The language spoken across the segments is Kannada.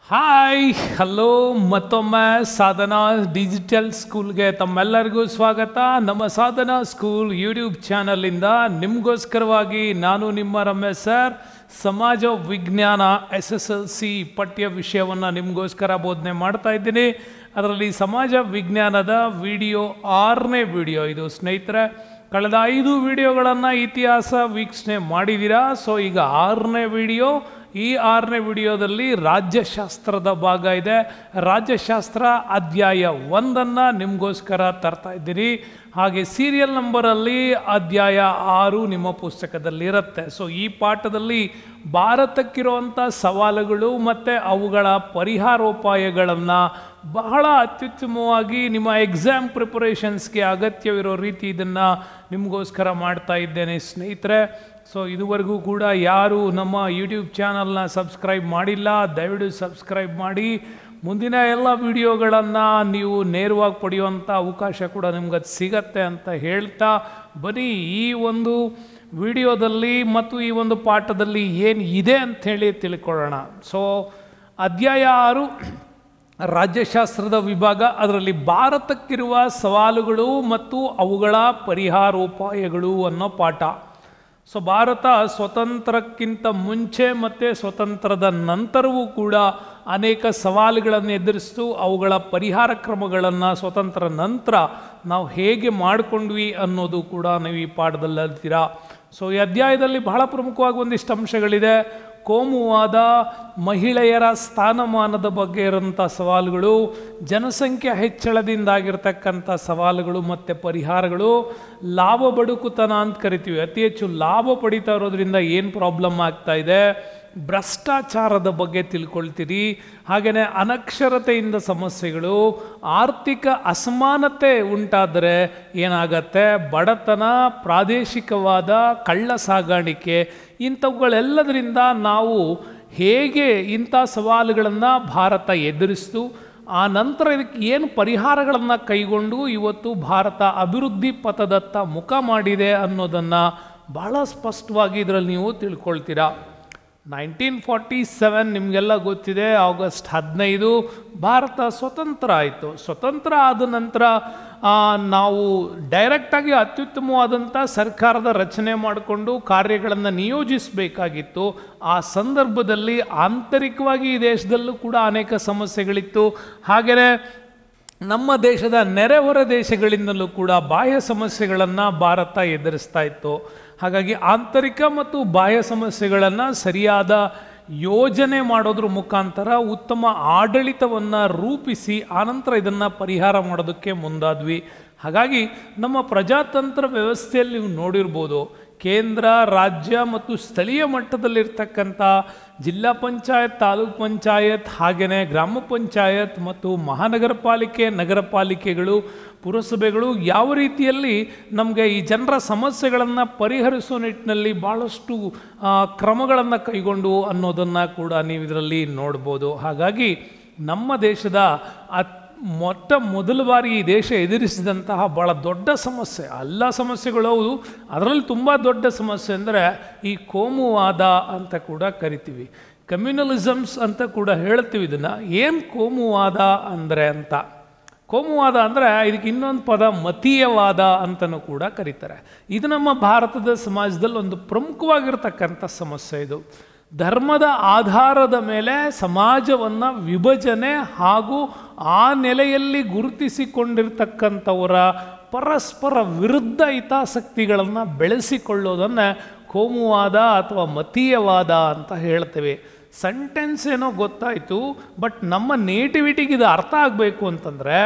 ಹಾಯ್ ಹಲೋ ಮತ್ತೊಮ್ಮೆ ಸಾಧನಾ ಡಿಜಿಟಲ್ ಸ್ಕೂಲ್ಗೆ ತಮ್ಮೆಲ್ಲರಿಗೂ ಸ್ವಾಗತ ನಮ್ಮ ಸಾಧನಾ ಸ್ಕೂಲ್ ಯೂಟ್ಯೂಬ್ ಚಾನಲಿಂದ ನಿಮಗೋಸ್ಕರವಾಗಿ ನಾನು ನಿಮ್ಮ ರಮೇಶ್ ಸರ್ ಸಮಾಜ ವಿಜ್ಞಾನ ಎಸ್ ಎಸ್ ಎಲ್ ಸಿ ಪಠ್ಯ ವಿಷಯವನ್ನು ನಿಮಗೋಸ್ಕರ ಬೋಧನೆ ಮಾಡ್ತಾ ಇದ್ದೀನಿ ಅದರಲ್ಲಿ ಸಮಾಜ ವಿಜ್ಞಾನದ ವಿಡಿಯೋ ಆರನೇ ವಿಡಿಯೋ ಇದು ಸ್ನೇಹಿತರೆ ಕಳೆದ ಐದು ವಿಡಿಯೋಗಳನ್ನು ಇತಿಹಾಸ ವೀಕ್ಷಣೆ ಮಾಡಿದ್ದೀರಾ ಸೊ ಈಗ ಆರನೇ ವಿಡಿಯೋ ಈ ಆರನೇ ವಿಡಿಯೋದಲ್ಲಿ ರಾಜ್ಯಶಾಸ್ತ್ರದ ಭಾಗ ಇದೆ ರಾಜ್ಯಶಾಸ್ತ್ರ ಅಧ್ಯಾಯ ಒಂದನ್ನು ನಿಮಗೋಸ್ಕರ ತರ್ತಾ ಇದ್ದೀನಿ ಹಾಗೆ ಸೀರಿಯಲ್ ನಂಬರಲ್ಲಿ ಅಧ್ಯಾಯ ಆರು ನಿಮ್ಮ ಪುಸ್ತಕದಲ್ಲಿ ಇರುತ್ತೆ ಸೊ ಈ ಪಾಠದಲ್ಲಿ ಭಾರತಕ್ಕಿರುವಂಥ ಸವಾಲುಗಳು ಮತ್ತು ಅವುಗಳ ಪರಿಹಾರೋಪಾಯಗಳನ್ನು ಬಹಳ ಅತ್ಯುತ್ತಮವಾಗಿ ನಿಮ್ಮ ಎಕ್ಸಾಮ್ ಪ್ರಿಪರೇಷನ್ಸ್ಗೆ ಅಗತ್ಯವಿರೋ ರೀತಿ ಇದನ್ನು ನಿಮಗೋಸ್ಕರ ಮಾಡ್ತಾ ಇದ್ದೇನೆ ಸ್ನೇಹಿತರೆ ಸೊ ಇದುವರೆಗೂ ಕೂಡ ಯಾರು ನಮ್ಮ ಯೂಟ್ಯೂಬ್ ಚಾನಲ್ನ ಸಬ್ಸ್ಕ್ರೈಬ್ ಮಾಡಿಲ್ಲ ದಯವಿಟ್ಟು ಸಬ್ಸ್ಕ್ರೈಬ್ ಮಾಡಿ ಮುಂದಿನ ಎಲ್ಲ ವಿಡಿಯೋಗಳನ್ನು ನೀವು ನೇರವಾಗಿ ಪಡೆಯುವಂಥ ಅವಕಾಶ ಕೂಡ ನಿಮ್ಗೆ ಅದು ಸಿಗತ್ತೆ ಅಂತ ಹೇಳ್ತಾ ಬನ್ನಿ ಈ ಒಂದು ವಿಡಿಯೋದಲ್ಲಿ ಮತ್ತು ಈ ಒಂದು ಪಾಠದಲ್ಲಿ ಏನು ಇದೆ ಅಂಥೇಳಿ ತಿಳ್ಕೊಳ್ಳೋಣ ಸೊ ಅಧ್ಯಾಯ ಆರು ರಾಜ್ಯಶಾಸ್ತ್ರದ ವಿಭಾಗ ಅದರಲ್ಲಿ ಭಾರತಕ್ಕಿರುವ ಸವಾಲುಗಳು ಮತ್ತು ಅವುಗಳ ಪರಿಹಾರೋಪಾಯಗಳು ಅನ್ನೋ ಪಾಠ ಸೊ ಭಾರತ ಸ್ವತಂತ್ರಕ್ಕಿಂತ ಮುಂಚೆ ಮತ್ತು ಸ್ವತಂತ್ರದ ನಂತರವೂ ಕೂಡ ಅನೇಕ ಸವಾಲುಗಳನ್ನು ಎದುರಿಸ್ತು ಅವುಗಳ ಪರಿಹಾರ ಕ್ರಮಗಳನ್ನು ಸ್ವತಂತ್ರ ನಂತರ ನಾವು ಹೇಗೆ ಮಾಡಿಕೊಂಡ್ವಿ ಅನ್ನೋದು ಕೂಡ ನೀವು ಈ ಪಾಠದಲ್ಲಿ ಅಲ್ತೀರಾ ಸೊ ಈ ಅಧ್ಯಾಯದಲ್ಲಿ ಬಹಳ ಪ್ರಮುಖವಾಗಿ ಒಂದಿಷ್ಟು ಅಂಶಗಳಿದೆ ಕೋಮುವಾದ ಮಹಿಳೆಯರ ಸ್ಥಾನಮಾನದ ಬಗ್ಗೆ ಇರೋಂಥ ಸವಾಲುಗಳು ಜನಸಂಖ್ಯೆ ಹೆಚ್ಚಳದಿಂದಾಗಿರ್ತಕ್ಕಂಥ ಸವಾಲುಗಳು ಮತ್ತು ಪರಿಹಾರಗಳು ಲಾಭ ಬಡುಕುತನ ಅಂತ ಕರಿತೀವಿ ಅತಿ ಹೆಚ್ಚು ಲಾಭ ಪಡಿತಾ ಇರೋದ್ರಿಂದ ಏನು ಪ್ರಾಬ್ಲಮ್ ಆಗ್ತಾ ಇದೆ ಭ್ರಷ್ಟಾಚಾರದ ಬಗ್ಗೆ ತಿಳ್ಕೊಳ್ತೀರಿ ಹಾಗೆಯೇ ಅನಕ್ಷರತೆಯಿಂದ ಸಮಸ್ಯೆಗಳು ಆರ್ಥಿಕ ಅಸಮಾನತೆ ಉಂಟಾದರೆ ಏನಾಗತ್ತೆ ಬಡತನ ಪ್ರಾದೇಶಿಕವಾದ ಕಳ್ಳ ಸಾಗಾಣಿಕೆ ಇಂಥವುಗಳೆಲ್ಲದರಿಂದ ನಾವು ಹೇಗೆ ಇಂಥ ಸವಾಲುಗಳನ್ನು ಭಾರತ ಎದುರಿಸ್ತು ಆ ನಂತರ ಇದಕ್ಕೆ ಏನು ಪರಿಹಾರಗಳನ್ನು ಕೈಗೊಂಡು ಇವತ್ತು ಭಾರತ ಅಭಿವೃದ್ಧಿ ಪಥದತ್ತ ಮುಖ ಮಾಡಿದೆ ಅನ್ನೋದನ್ನು ಬಹಳ ಸ್ಪಷ್ಟವಾಗಿ ಇದರಲ್ಲಿ ನೀವು ತಿಳ್ಕೊಳ್ತೀರಾ ನೈನ್ಟೀನ್ ಫಾರ್ಟಿ ಸೆವೆನ್ ನಿಮಗೆಲ್ಲ ಗೊತ್ತಿದೆ ಆಗಸ್ಟ್ ಹದಿನೈದು ಭಾರತ ಸ್ವತಂತ್ರ ಆಯಿತು ಸ್ವತಂತ್ರ ಆದ ನಂತರ ನಾವು ಡೈರೆಕ್ಟಾಗಿ ಅತ್ಯುತ್ತಮವಾದಂಥ ಸರ್ಕಾರದ ರಚನೆ ಮಾಡಿಕೊಂಡು ಕಾರ್ಯಗಳನ್ನು ನಿಯೋಜಿಸಬೇಕಾಗಿತ್ತು ಆ ಸಂದರ್ಭದಲ್ಲಿ ಆಂತರಿಕವಾಗಿ ಈ ದೇಶದಲ್ಲೂ ಕೂಡ ಅನೇಕ ಸಮಸ್ಯೆಗಳಿತ್ತು ಹಾಗೆಯೇ ನಮ್ಮ ದೇಶದ ನೆರೆಹೊರ ದೇಶಗಳಿಂದಲೂ ಕೂಡ ಬಾಹ್ಯ ಸಮಸ್ಯೆಗಳನ್ನು ಭಾರತ ಎದುರಿಸ್ತಾ ಇತ್ತು ಹಾಗಾಗಿ ಆಂತರಿಕ ಮತ್ತು ಬಾಹ್ಯ ಸಮಸ್ಯೆಗಳನ್ನು ಸರಿಯಾದ ಯೋಜನೆ ಮಾಡೋದ್ರ ಮುಖಾಂತರ ಉತ್ತಮ ಆಡಳಿತವನ್ನು ರೂಪಿಸಿ ಆನಂತರ ಇದನ್ನು ಪರಿಹಾರ ಮಾಡೋದಕ್ಕೆ ಮುಂದಾದ್ವಿ ಹಾಗಾಗಿ ನಮ್ಮ ಪ್ರಜಾತಂತ್ರ ವ್ಯವಸ್ಥೆಯಲ್ಲಿ ನೀವು ನೋಡಿರ್ಬೋದು ಕೇಂದ್ರ ರಾಜ್ಯ ಮತ್ತು ಸ್ಥಳೀಯ ಮಟ್ಟದಲ್ಲಿರ್ತಕ್ಕಂಥ ಜಿಲ್ಲಾ ಪಂಚಾಯತ್ ತಾಲೂಕ್ ಪಂಚಾಯತ್ ಹಾಗೆಯೇ ಗ್ರಾಮ ಪಂಚಾಯತ್ ಮತ್ತು ಮಹಾನಗರ ಪಾಲಿಕೆ ನಗರ ಪಾಲಿಕೆಗಳು ಪುರಸಭೆಗಳು ಯಾವ ರೀತಿಯಲ್ಲಿ ನಮಗೆ ಈ ಜನರ ಸಮಸ್ಯೆಗಳನ್ನು ಪರಿಹರಿಸೋ ನಿಟ್ಟಿನಲ್ಲಿ ಭಾಳಷ್ಟು ಕ್ರಮಗಳನ್ನು ಕೈಗೊಂಡು ಅನ್ನೋದನ್ನು ಕೂಡ ನೀವು ಇದರಲ್ಲಿ ನೋಡ್ಬೋದು ಹಾಗಾಗಿ ನಮ್ಮ ದೇಶದ ಅತ್ ಮೊಟ್ಟ ಮೊದಲ ಬಾರಿ ಈ ದೇಶ ಎದುರಿಸಿದಂತಹ ಭಾಳ ದೊಡ್ಡ ಸಮಸ್ಯೆ ಎಲ್ಲ ಸಮಸ್ಯೆಗಳು ಹೌದು ಅದರಲ್ಲಿ ತುಂಬ ದೊಡ್ಡ ಸಮಸ್ಯೆ ಅಂದರೆ ಈ ಕೋಮುವಾದ ಅಂತ ಕೂಡ ಕರಿತೀವಿ ಕಮ್ಯುನಲಿಸಮ್ಸ್ ಅಂತ ಕೂಡ ಹೇಳ್ತೀವಿ ಇದನ್ನು ಏನು ಕೋಮುವಾದ ಅಂದರೆ ಅಂತ ಕೋಮುವಾದ ಅಂದರೆ ಇದಕ್ಕೆ ಇನ್ನೊಂದು ಪದ ಮತೀಯವಾದ ಅಂತಲೂ ಕೂಡ ಕರೀತಾರೆ ಇದು ನಮ್ಮ ಭಾರತದ ಸಮಾಜದಲ್ಲಿ ಒಂದು ಪ್ರಮುಖವಾಗಿರ್ತಕ್ಕಂಥ ಸಮಸ್ಯೆ ಇದು ಧರ್ಮದ ಆಧಾರದ ಮೇಲೆ ಸಮಾಜವನ್ನು ವಿಭಜನೆ ಹಾಗೂ ಆ ನೆಲೆಯಲ್ಲಿ ಗುರುತಿಸಿಕೊಂಡಿರ್ತಕ್ಕಂಥವರ ಪರಸ್ಪರ ವಿರುದ್ಧ ಹಿತಾಸಕ್ತಿಗಳನ್ನು ಬೆಳೆಸಿಕೊಳ್ಳೋದನ್ನು ಕೋಮುವಾದ ಅಥವಾ ಮತೀಯವಾದ ಅಂತ ಹೇಳ್ತೇವೆ ಸೆಂಟೆನ್ಸ್ ಏನೋ ಗೊತ್ತಾಯಿತು ಬಟ್ ನಮ್ಮ ನೇಟಿವಿಟಿಗೆ ಇದು ಅರ್ಥ ಆಗಬೇಕು ಅಂತಂದರೆ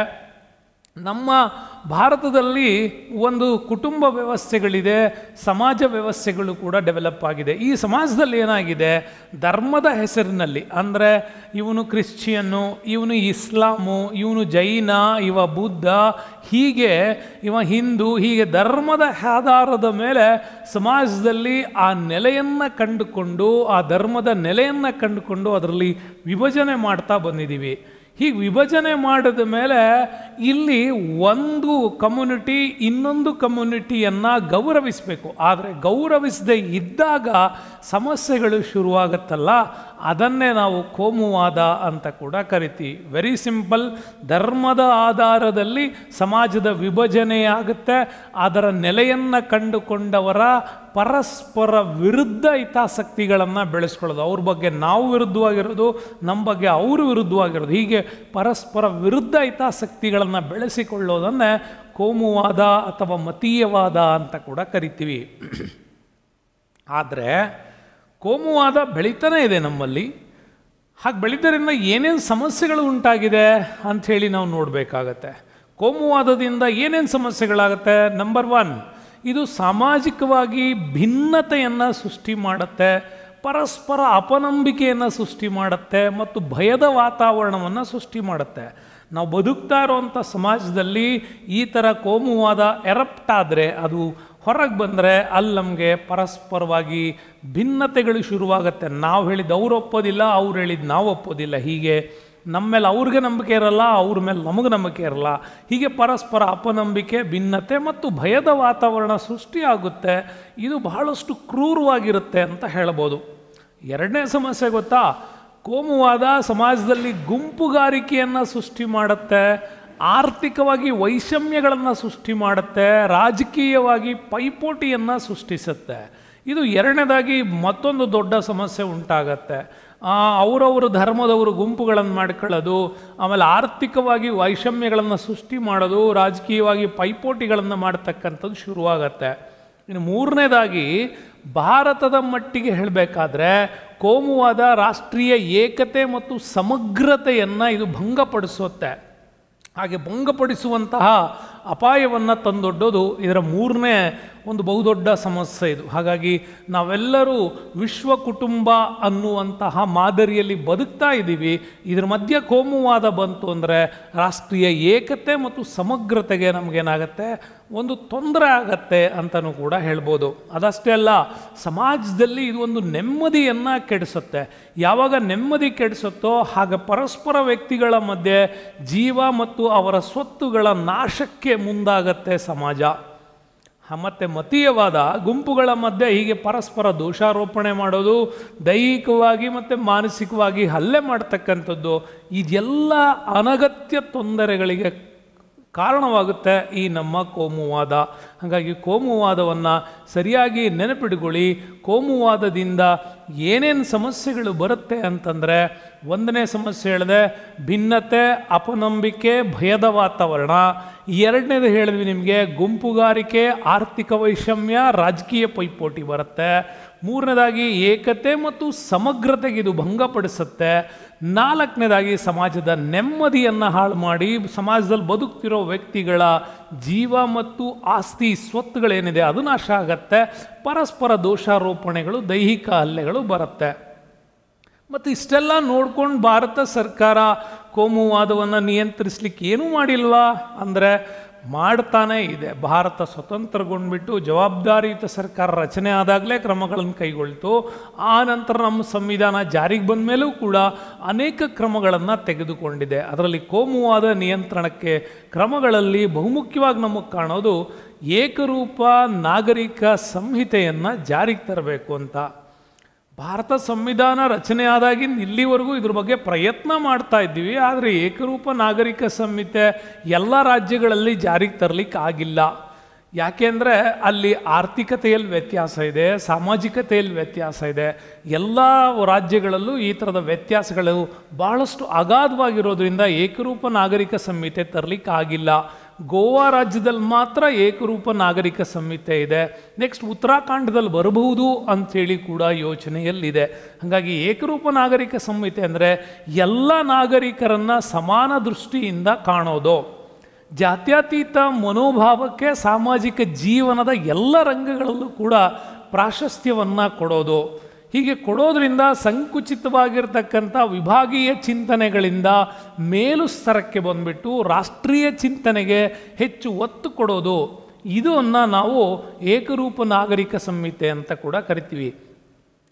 ನಮ್ಮ ಭಾರತದಲ್ಲಿ ಒಂದು ಕುಟುಂಬ ವ್ಯವಸ್ಥೆಗಳಿದೆ ಸಮಾಜ ವ್ಯವಸ್ಥೆಗಳು ಕೂಡ ಡೆವಲಪ್ ಆಗಿದೆ ಈ ಸಮಾಜದಲ್ಲಿ ಏನಾಗಿದೆ ಧರ್ಮದ ಹೆಸರಿನಲ್ಲಿ ಅಂದರೆ ಇವನು ಕ್ರಿಶ್ಚಿಯನ್ನು ಇವನು ಇಸ್ಲಾಮು ಇವನು ಜೈನ ಇವ ಬುದ್ಧ ಹೀಗೆ ಇವ ಹಿಂದೂ ಹೀಗೆ ಧರ್ಮದ ಆಧಾರದ ಮೇಲೆ ಸಮಾಜದಲ್ಲಿ ಆ ನೆಲೆಯನ್ನು ಕಂಡುಕೊಂಡು ಆ ಧರ್ಮದ ನೆಲೆಯನ್ನು ಕಂಡುಕೊಂಡು ಅದರಲ್ಲಿ ವಿಭಜನೆ ಮಾಡ್ತಾ ಬಂದಿದ್ದೀವಿ ಹೀಗೆ ವಿಭಜನೆ ಮಾಡಿದ ಮೇಲೆ ಇಲ್ಲಿ ಒಂದು ಕಮ್ಯುನಿಟಿ ಇನ್ನೊಂದು ಕಮ್ಯುನಿಟಿಯನ್ನು ಗೌರವಿಸಬೇಕು ಆದರೆ ಗೌರವಿಸದೇ ಇದ್ದಾಗ ಸಮಸ್ಯೆಗಳು ಶುರುವಾಗುತ್ತಲ್ಲ ಅದನ್ನೇ ನಾವು ಕೋಮುವಾದ ಅಂತ ಕೂಡ ಕರಿತೀವಿ ವೆರಿ ಸಿಂಪಲ್ ಧರ್ಮದ ಆಧಾರದಲ್ಲಿ ಸಮಾಜದ ವಿಭಜನೆಯಾಗುತ್ತೆ ಅದರ ನೆಲೆಯನ್ನು ಕಂಡುಕೊಂಡವರ ಪರಸ್ಪರ ವಿರುದ್ಧ ಹಿತಾಸಕ್ತಿಗಳನ್ನು ಬೆಳೆಸ್ಕೊಳ್ಳೋದು ಅವ್ರ ಬಗ್ಗೆ ನಾವು ವಿರುದ್ಧವಾಗಿರೋದು ನಮ್ಮ ಬಗ್ಗೆ ಅವರು ವಿರುದ್ಧವಾಗಿರೋದು ಹೀಗೆ ಪರಸ್ಪರ ವಿರುದ್ಧ ಹಿತಾಸಕ್ತಿಗಳನ್ನು ಬೆಳೆಸಿಕೊಳ್ಳೋದನ್ನೇ ಕೋಮುವಾದ ಅಥವಾ ಮತೀಯವಾದ ಅಂತ ಕೂಡ ಕರಿತೀವಿ ಆದರೆ ಕೋಮುವಾದ ಬೆಳೀತಾನೆ ಇದೆ ನಮ್ಮಲ್ಲಿ ಹಾಗೆ ಬೆಳೀದ್ದರಿಂದ ಏನೇನು ಸಮಸ್ಯೆಗಳು ಉಂಟಾಗಿದೆ ಅಂಥೇಳಿ ನಾವು ನೋಡಬೇಕಾಗತ್ತೆ ಕೋಮುವಾದದಿಂದ ಏನೇನು ಸಮಸ್ಯೆಗಳಾಗುತ್ತೆ ನಂಬರ್ ಒನ್ ಇದು ಸಾಮಾಜಿಕವಾಗಿ ಭಿನ್ನತೆಯನ್ನು ಸೃಷ್ಟಿ ಮಾಡುತ್ತೆ ಪರಸ್ಪರ ಅಪನಂಬಿಕೆಯನ್ನು ಸೃಷ್ಟಿ ಮಾಡುತ್ತೆ ಮತ್ತು ಭಯದ ವಾತಾವರಣವನ್ನು ಸೃಷ್ಟಿ ಮಾಡುತ್ತೆ ನಾವು ಬದುಕ್ತಾ ಇರೋವಂಥ ಸಮಾಜದಲ್ಲಿ ಈ ಥರ ಕೋಮುವಾದ ಎರಪ್ಟ್ ಆದರೆ ಅದು ಹೊರಗೆ ಬಂದರೆ ಅಲ್ಲಿ ನಮಗೆ ಪರಸ್ಪರವಾಗಿ ಭಿನ್ನತೆಗಳು ಶುರುವಾಗುತ್ತೆ ನಾವು ಹೇಳಿದ್ದು ಅವ್ರು ಒಪ್ಪೋದಿಲ್ಲ ಅವ್ರು ಹೇಳಿದ್ದು ನಾವು ಒಪ್ಪೋದಿಲ್ಲ ಹೀಗೆ ನಮ್ಮ ಮೇಲೆ ಅವ್ರಿಗೆ ನಂಬಿಕೆ ಇರಲ್ಲ ಅವ್ರ ಮೇಲೆ ನಮಗೆ ನಂಬಿಕೆ ಇರಲ್ಲ ಹೀಗೆ ಪರಸ್ಪರ ಅಪನಂಬಿಕೆ ಭಿನ್ನತೆ ಮತ್ತು ಭಯದ ವಾತಾವರಣ ಸೃಷ್ಟಿಯಾಗುತ್ತೆ ಇದು ಬಹಳಷ್ಟು ಕ್ರೂರವಾಗಿರುತ್ತೆ ಅಂತ ಹೇಳ್ಬೋದು ಎರಡನೇ ಸಮಸ್ಯೆ ಗೊತ್ತಾ ಕೋಮುವಾದ ಸಮಾಜದಲ್ಲಿ ಗುಂಪುಗಾರಿಕೆಯನ್ನು ಸೃಷ್ಟಿ ಮಾಡುತ್ತೆ ಆರ್ಥಿಕವಾಗಿ ವೈಷಮ್ಯಗಳನ್ನು ಸೃಷ್ಟಿ ಮಾಡುತ್ತೆ ರಾಜಕೀಯವಾಗಿ ಪೈಪೋಟಿಯನ್ನು ಸೃಷ್ಟಿಸುತ್ತೆ ಇದು ಎರಡನೇದಾಗಿ ಮತ್ತೊಂದು ದೊಡ್ಡ ಸಮಸ್ಯೆ ಉಂಟಾಗತ್ತೆ ಅವರವರು ಧರ್ಮದವರು ಗುಂಪುಗಳನ್ನು ಮಾಡ್ಕೊಳ್ಳೋದು ಆಮೇಲೆ ಆರ್ಥಿಕವಾಗಿ ವೈಷಮ್ಯಗಳನ್ನು ಸೃಷ್ಟಿ ಮಾಡೋದು ರಾಜಕೀಯವಾಗಿ ಪೈಪೋಟಿಗಳನ್ನು ಮಾಡ್ತಕ್ಕಂಥದ್ದು ಶುರುವಾಗತ್ತೆ ಇನ್ನು ಮೂರನೇದಾಗಿ ಭಾರತದ ಮಟ್ಟಿಗೆ ಹೇಳಬೇಕಾದ್ರೆ ಕೋಮುವಾದ ರಾಷ್ಟ್ರೀಯ ಏಕತೆ ಮತ್ತು ಸಮಗ್ರತೆಯನ್ನು ಇದು ಭಂಗಪಡಿಸುತ್ತೆ ಹಾಗೆ ಭಂಗಪಡಿಸುವಂತಹ ಅಪಾಯವನ್ನು ತಂದೊಡ್ಡೋದು ಇದರ ಮೂರನೇ ಒಂದು ಬಹುದೊಡ್ಡ ಸಮಸ್ಯೆ ಇದು ಹಾಗಾಗಿ ನಾವೆಲ್ಲರೂ ವಿಶ್ವ ಕುಟುಂಬ ಅನ್ನುವಂತಹ ಮಾದರಿಯಲ್ಲಿ ಬದುಕ್ತಾ ಇದ್ದೀವಿ ಇದ್ರ ಮಧ್ಯೆ ಕೋಮುವಾದ ಬಂತು ಅಂದರೆ ರಾಷ್ಟ್ರೀಯ ಏಕತೆ ಮತ್ತು ಸಮಗ್ರತೆಗೆ ನಮಗೇನಾಗತ್ತೆ ಒಂದು ತೊಂದರೆ ಆಗತ್ತೆ ಅಂತಲೂ ಕೂಡ ಹೇಳ್ಬೋದು ಅದಷ್ಟೇ ಅಲ್ಲ ಸಮಾಜದಲ್ಲಿ ಇದು ಒಂದು ನೆಮ್ಮದಿಯನ್ನು ಕೆಡಿಸುತ್ತೆ ಯಾವಾಗ ನೆಮ್ಮದಿ ಕೆಡಿಸುತ್ತೋ ಹಾಗೆ ಪರಸ್ಪರ ವ್ಯಕ್ತಿಗಳ ಮಧ್ಯೆ ಜೀವ ಮತ್ತು ಅವರ ಸ್ವತ್ತುಗಳ ನಾಶಕ್ಕೆ ಮುಂದಾಗತ್ತೆ ಸಮಾಜ ಮತ್ತು ಮತೀಯವಾದ ಗುಂಪುಗಳ ಮಧ್ಯೆ ಹೀಗೆ ಪರಸ್ಪರ ದೋಷಾರೋಪಣೆ ಮಾಡೋದು ದೈಹಿಕವಾಗಿ ಮತ್ತು ಮಾನಸಿಕವಾಗಿ ಹಲ್ಲೆ ಮಾಡ್ತಕ್ಕಂಥದ್ದು ಇದೆಲ್ಲ ಅನಗತ್ಯ ತೊಂದರೆಗಳಿಗೆ ಕಾರಣವಾಗುತ್ತೆ ಈ ನಮ್ಮ ಕೋಮುವಾದ ಹಾಗಾಗಿ ಕೋಮುವಾದವನ್ನು ಸರಿಯಾಗಿ ನೆನಪಿಟ್ಕೊಳ್ಳಿ ಕೋಮುವಾದದಿಂದ ಏನೇನು ಸಮಸ್ಯೆಗಳು ಬರುತ್ತೆ ಅಂತಂದರೆ ಒಂದನೇ ಸಮಸ್ಯೆ ಹೇಳಿದೆ ಭಿನ್ನತೆ ಅಪನಂಬಿಕೆ ಭಯದ ವಾತಾವರಣ ಎರಡನೇದು ಹೇಳಿದ್ವಿ ನಿಮಗೆ ಗುಂಪುಗಾರಿಕೆ ಆರ್ಥಿಕ ವೈಷಮ್ಯ ರಾಜಕೀಯ ಪೈಪೋಟಿ ಬರುತ್ತೆ ಮೂರನೇದಾಗಿ ಏಕತೆ ಮತ್ತು ಸಮಗ್ರತೆಗೆ ಇದು ಭಂಗಪಡಿಸುತ್ತೆ ನಾಲ್ಕನೇದಾಗಿ ಸಮಾಜದ ನೆಮ್ಮದಿಯನ್ನು ಹಾಳು ಮಾಡಿ ಸಮಾಜದಲ್ಲಿ ಬದುಕ್ತಿರೋ ವ್ಯಕ್ತಿಗಳ ಜೀವ ಮತ್ತು ಆಸ್ತಿ ಸ್ವತ್ತುಗಳೇನಿದೆ ಅದು ನಾಶ ಆಗತ್ತೆ ಪರಸ್ಪರ ದೋಷಾರೋಪಣೆಗಳು ದೈಹಿಕ ಹಲ್ಲೆಗಳು ಬರುತ್ತೆ ಮತ್ತು ಇಷ್ಟೆಲ್ಲ ನೋಡ್ಕೊಂಡು ಭಾರತ ಸರ್ಕಾರ ಕೋಮುವಾದವನ್ನು ನಿಯಂತ್ರಿಸ್ಲಿಕ್ಕೆ ಏನೂ ಮಾಡಿಲ್ವಾ ಅಂದರೆ ಮಾಡ್ತಾನೇ ಇದೆ ಭಾರತ ಸ್ವತಂತ್ರಗೊಂಡ್ಬಿಟ್ಟು ಜವಾಬ್ದಾರಿಯುತ ಸರ್ಕಾರ ರಚನೆ ಆದಾಗಲೇ ಕ್ರಮಗಳನ್ನು ಕೈಗೊಳ್ತು ಆ ನಂತರ ನಮ್ಮ ಸಂವಿಧಾನ ಜಾರಿಗೆ ಬಂದ ಮೇಲೂ ಕೂಡ ಅನೇಕ ಕ್ರಮಗಳನ್ನು ತೆಗೆದುಕೊಂಡಿದೆ ಅದರಲ್ಲಿ ಕೋಮುವಾದ ನಿಯಂತ್ರಣಕ್ಕೆ ಕ್ರಮಗಳಲ್ಲಿ ಬಹುಮುಖ್ಯವಾಗಿ ನಮಗೆ ಕಾಣೋದು ಏಕರೂಪ ನಾಗರಿಕ ಸಂಹಿತೆಯನ್ನು ಜಾರಿಗೆ ತರಬೇಕು ಅಂತ ಭಾರತ ಸಂವಿಧಾನ ರಚನೆ ಆದಾಗಿಂದ ಇಲ್ಲಿವರೆಗೂ ಇದ್ರ ಬಗ್ಗೆ ಪ್ರಯತ್ನ ಮಾಡ್ತಾ ಇದ್ದೀವಿ ಆದರೆ ಏಕರೂಪ ನಾಗರಿಕ ಸಂಹಿತೆ ಎಲ್ಲ ರಾಜ್ಯಗಳಲ್ಲಿ ಜಾರಿಗೆ ತರಲಿಕ್ಕೆ ಆಗಿಲ್ಲ ಯಾಕೆಂದರೆ ಅಲ್ಲಿ ಆರ್ಥಿಕತೆಯಲ್ಲಿ ವ್ಯತ್ಯಾಸ ಇದೆ ಸಾಮಾಜಿಕತೆಯಲ್ಲಿ ವ್ಯತ್ಯಾಸ ಇದೆ ಎಲ್ಲ ರಾಜ್ಯಗಳಲ್ಲೂ ಈ ಥರದ ವ್ಯತ್ಯಾಸಗಳು ಬಹಳಷ್ಟು ಅಗಾಧವಾಗಿರೋದ್ರಿಂದ ಏಕರೂಪ ನಾಗರಿಕ ಸಂಹಿತೆ ತರಲಿಕ್ಕೆ ಆಗಿಲ್ಲ ಗೋವಾ ರಾಜ್ಯದಲ್ಲಿ ಮಾತ್ರ ಏಕರೂಪ ನಾಗರಿಕ ಸಂಹಿತೆ ಇದೆ ನೆಕ್ಸ್ಟ್ ಉತ್ತರಾಖಂಡದಲ್ಲಿ ಬರಬಹುದು ಅಂಥೇಳಿ ಕೂಡ ಯೋಚನೆಯಲ್ಲಿದೆ ಹಾಗಾಗಿ ಏಕರೂಪ ನಾಗರಿಕ ಸಂಹಿತೆ ಅಂದರೆ ಎಲ್ಲ ನಾಗರಿಕರನ್ನು ಸಮಾನ ದೃಷ್ಟಿಯಿಂದ ಕಾಣೋದು ಜಾತ್ಯತೀತ ಮನೋಭಾವಕ್ಕೆ ಸಾಮಾಜಿಕ ಜೀವನದ ಎಲ್ಲ ರಂಗಗಳಲ್ಲೂ ಕೂಡ ಪ್ರಾಶಸ್ತ್ಯವನ್ನು ಕೊಡೋದು ಹೀಗೆ ಕೊಡೋದ್ರಿಂದ ಸಂಕುಚಿತವಾಗಿರ್ತಕ್ಕಂಥ ವಿಭಾಗೀಯ ಚಿಂತನೆಗಳಿಂದ ಮೇಲು ಸ್ತರಕ್ಕೆ ಬಂದ್ಬಿಟ್ಟು ರಾಷ್ಟ್ರೀಯ ಚಿಂತನೆಗೆ ಹೆಚ್ಚು ಒತ್ತು ಕೊಡೋದು ಇದನ್ನು ನಾವು ಏಕರೂಪ ನಾಗರಿಕ ಸಂಹಿತೆ ಅಂತ ಕೂಡ ಕರಿತೀವಿ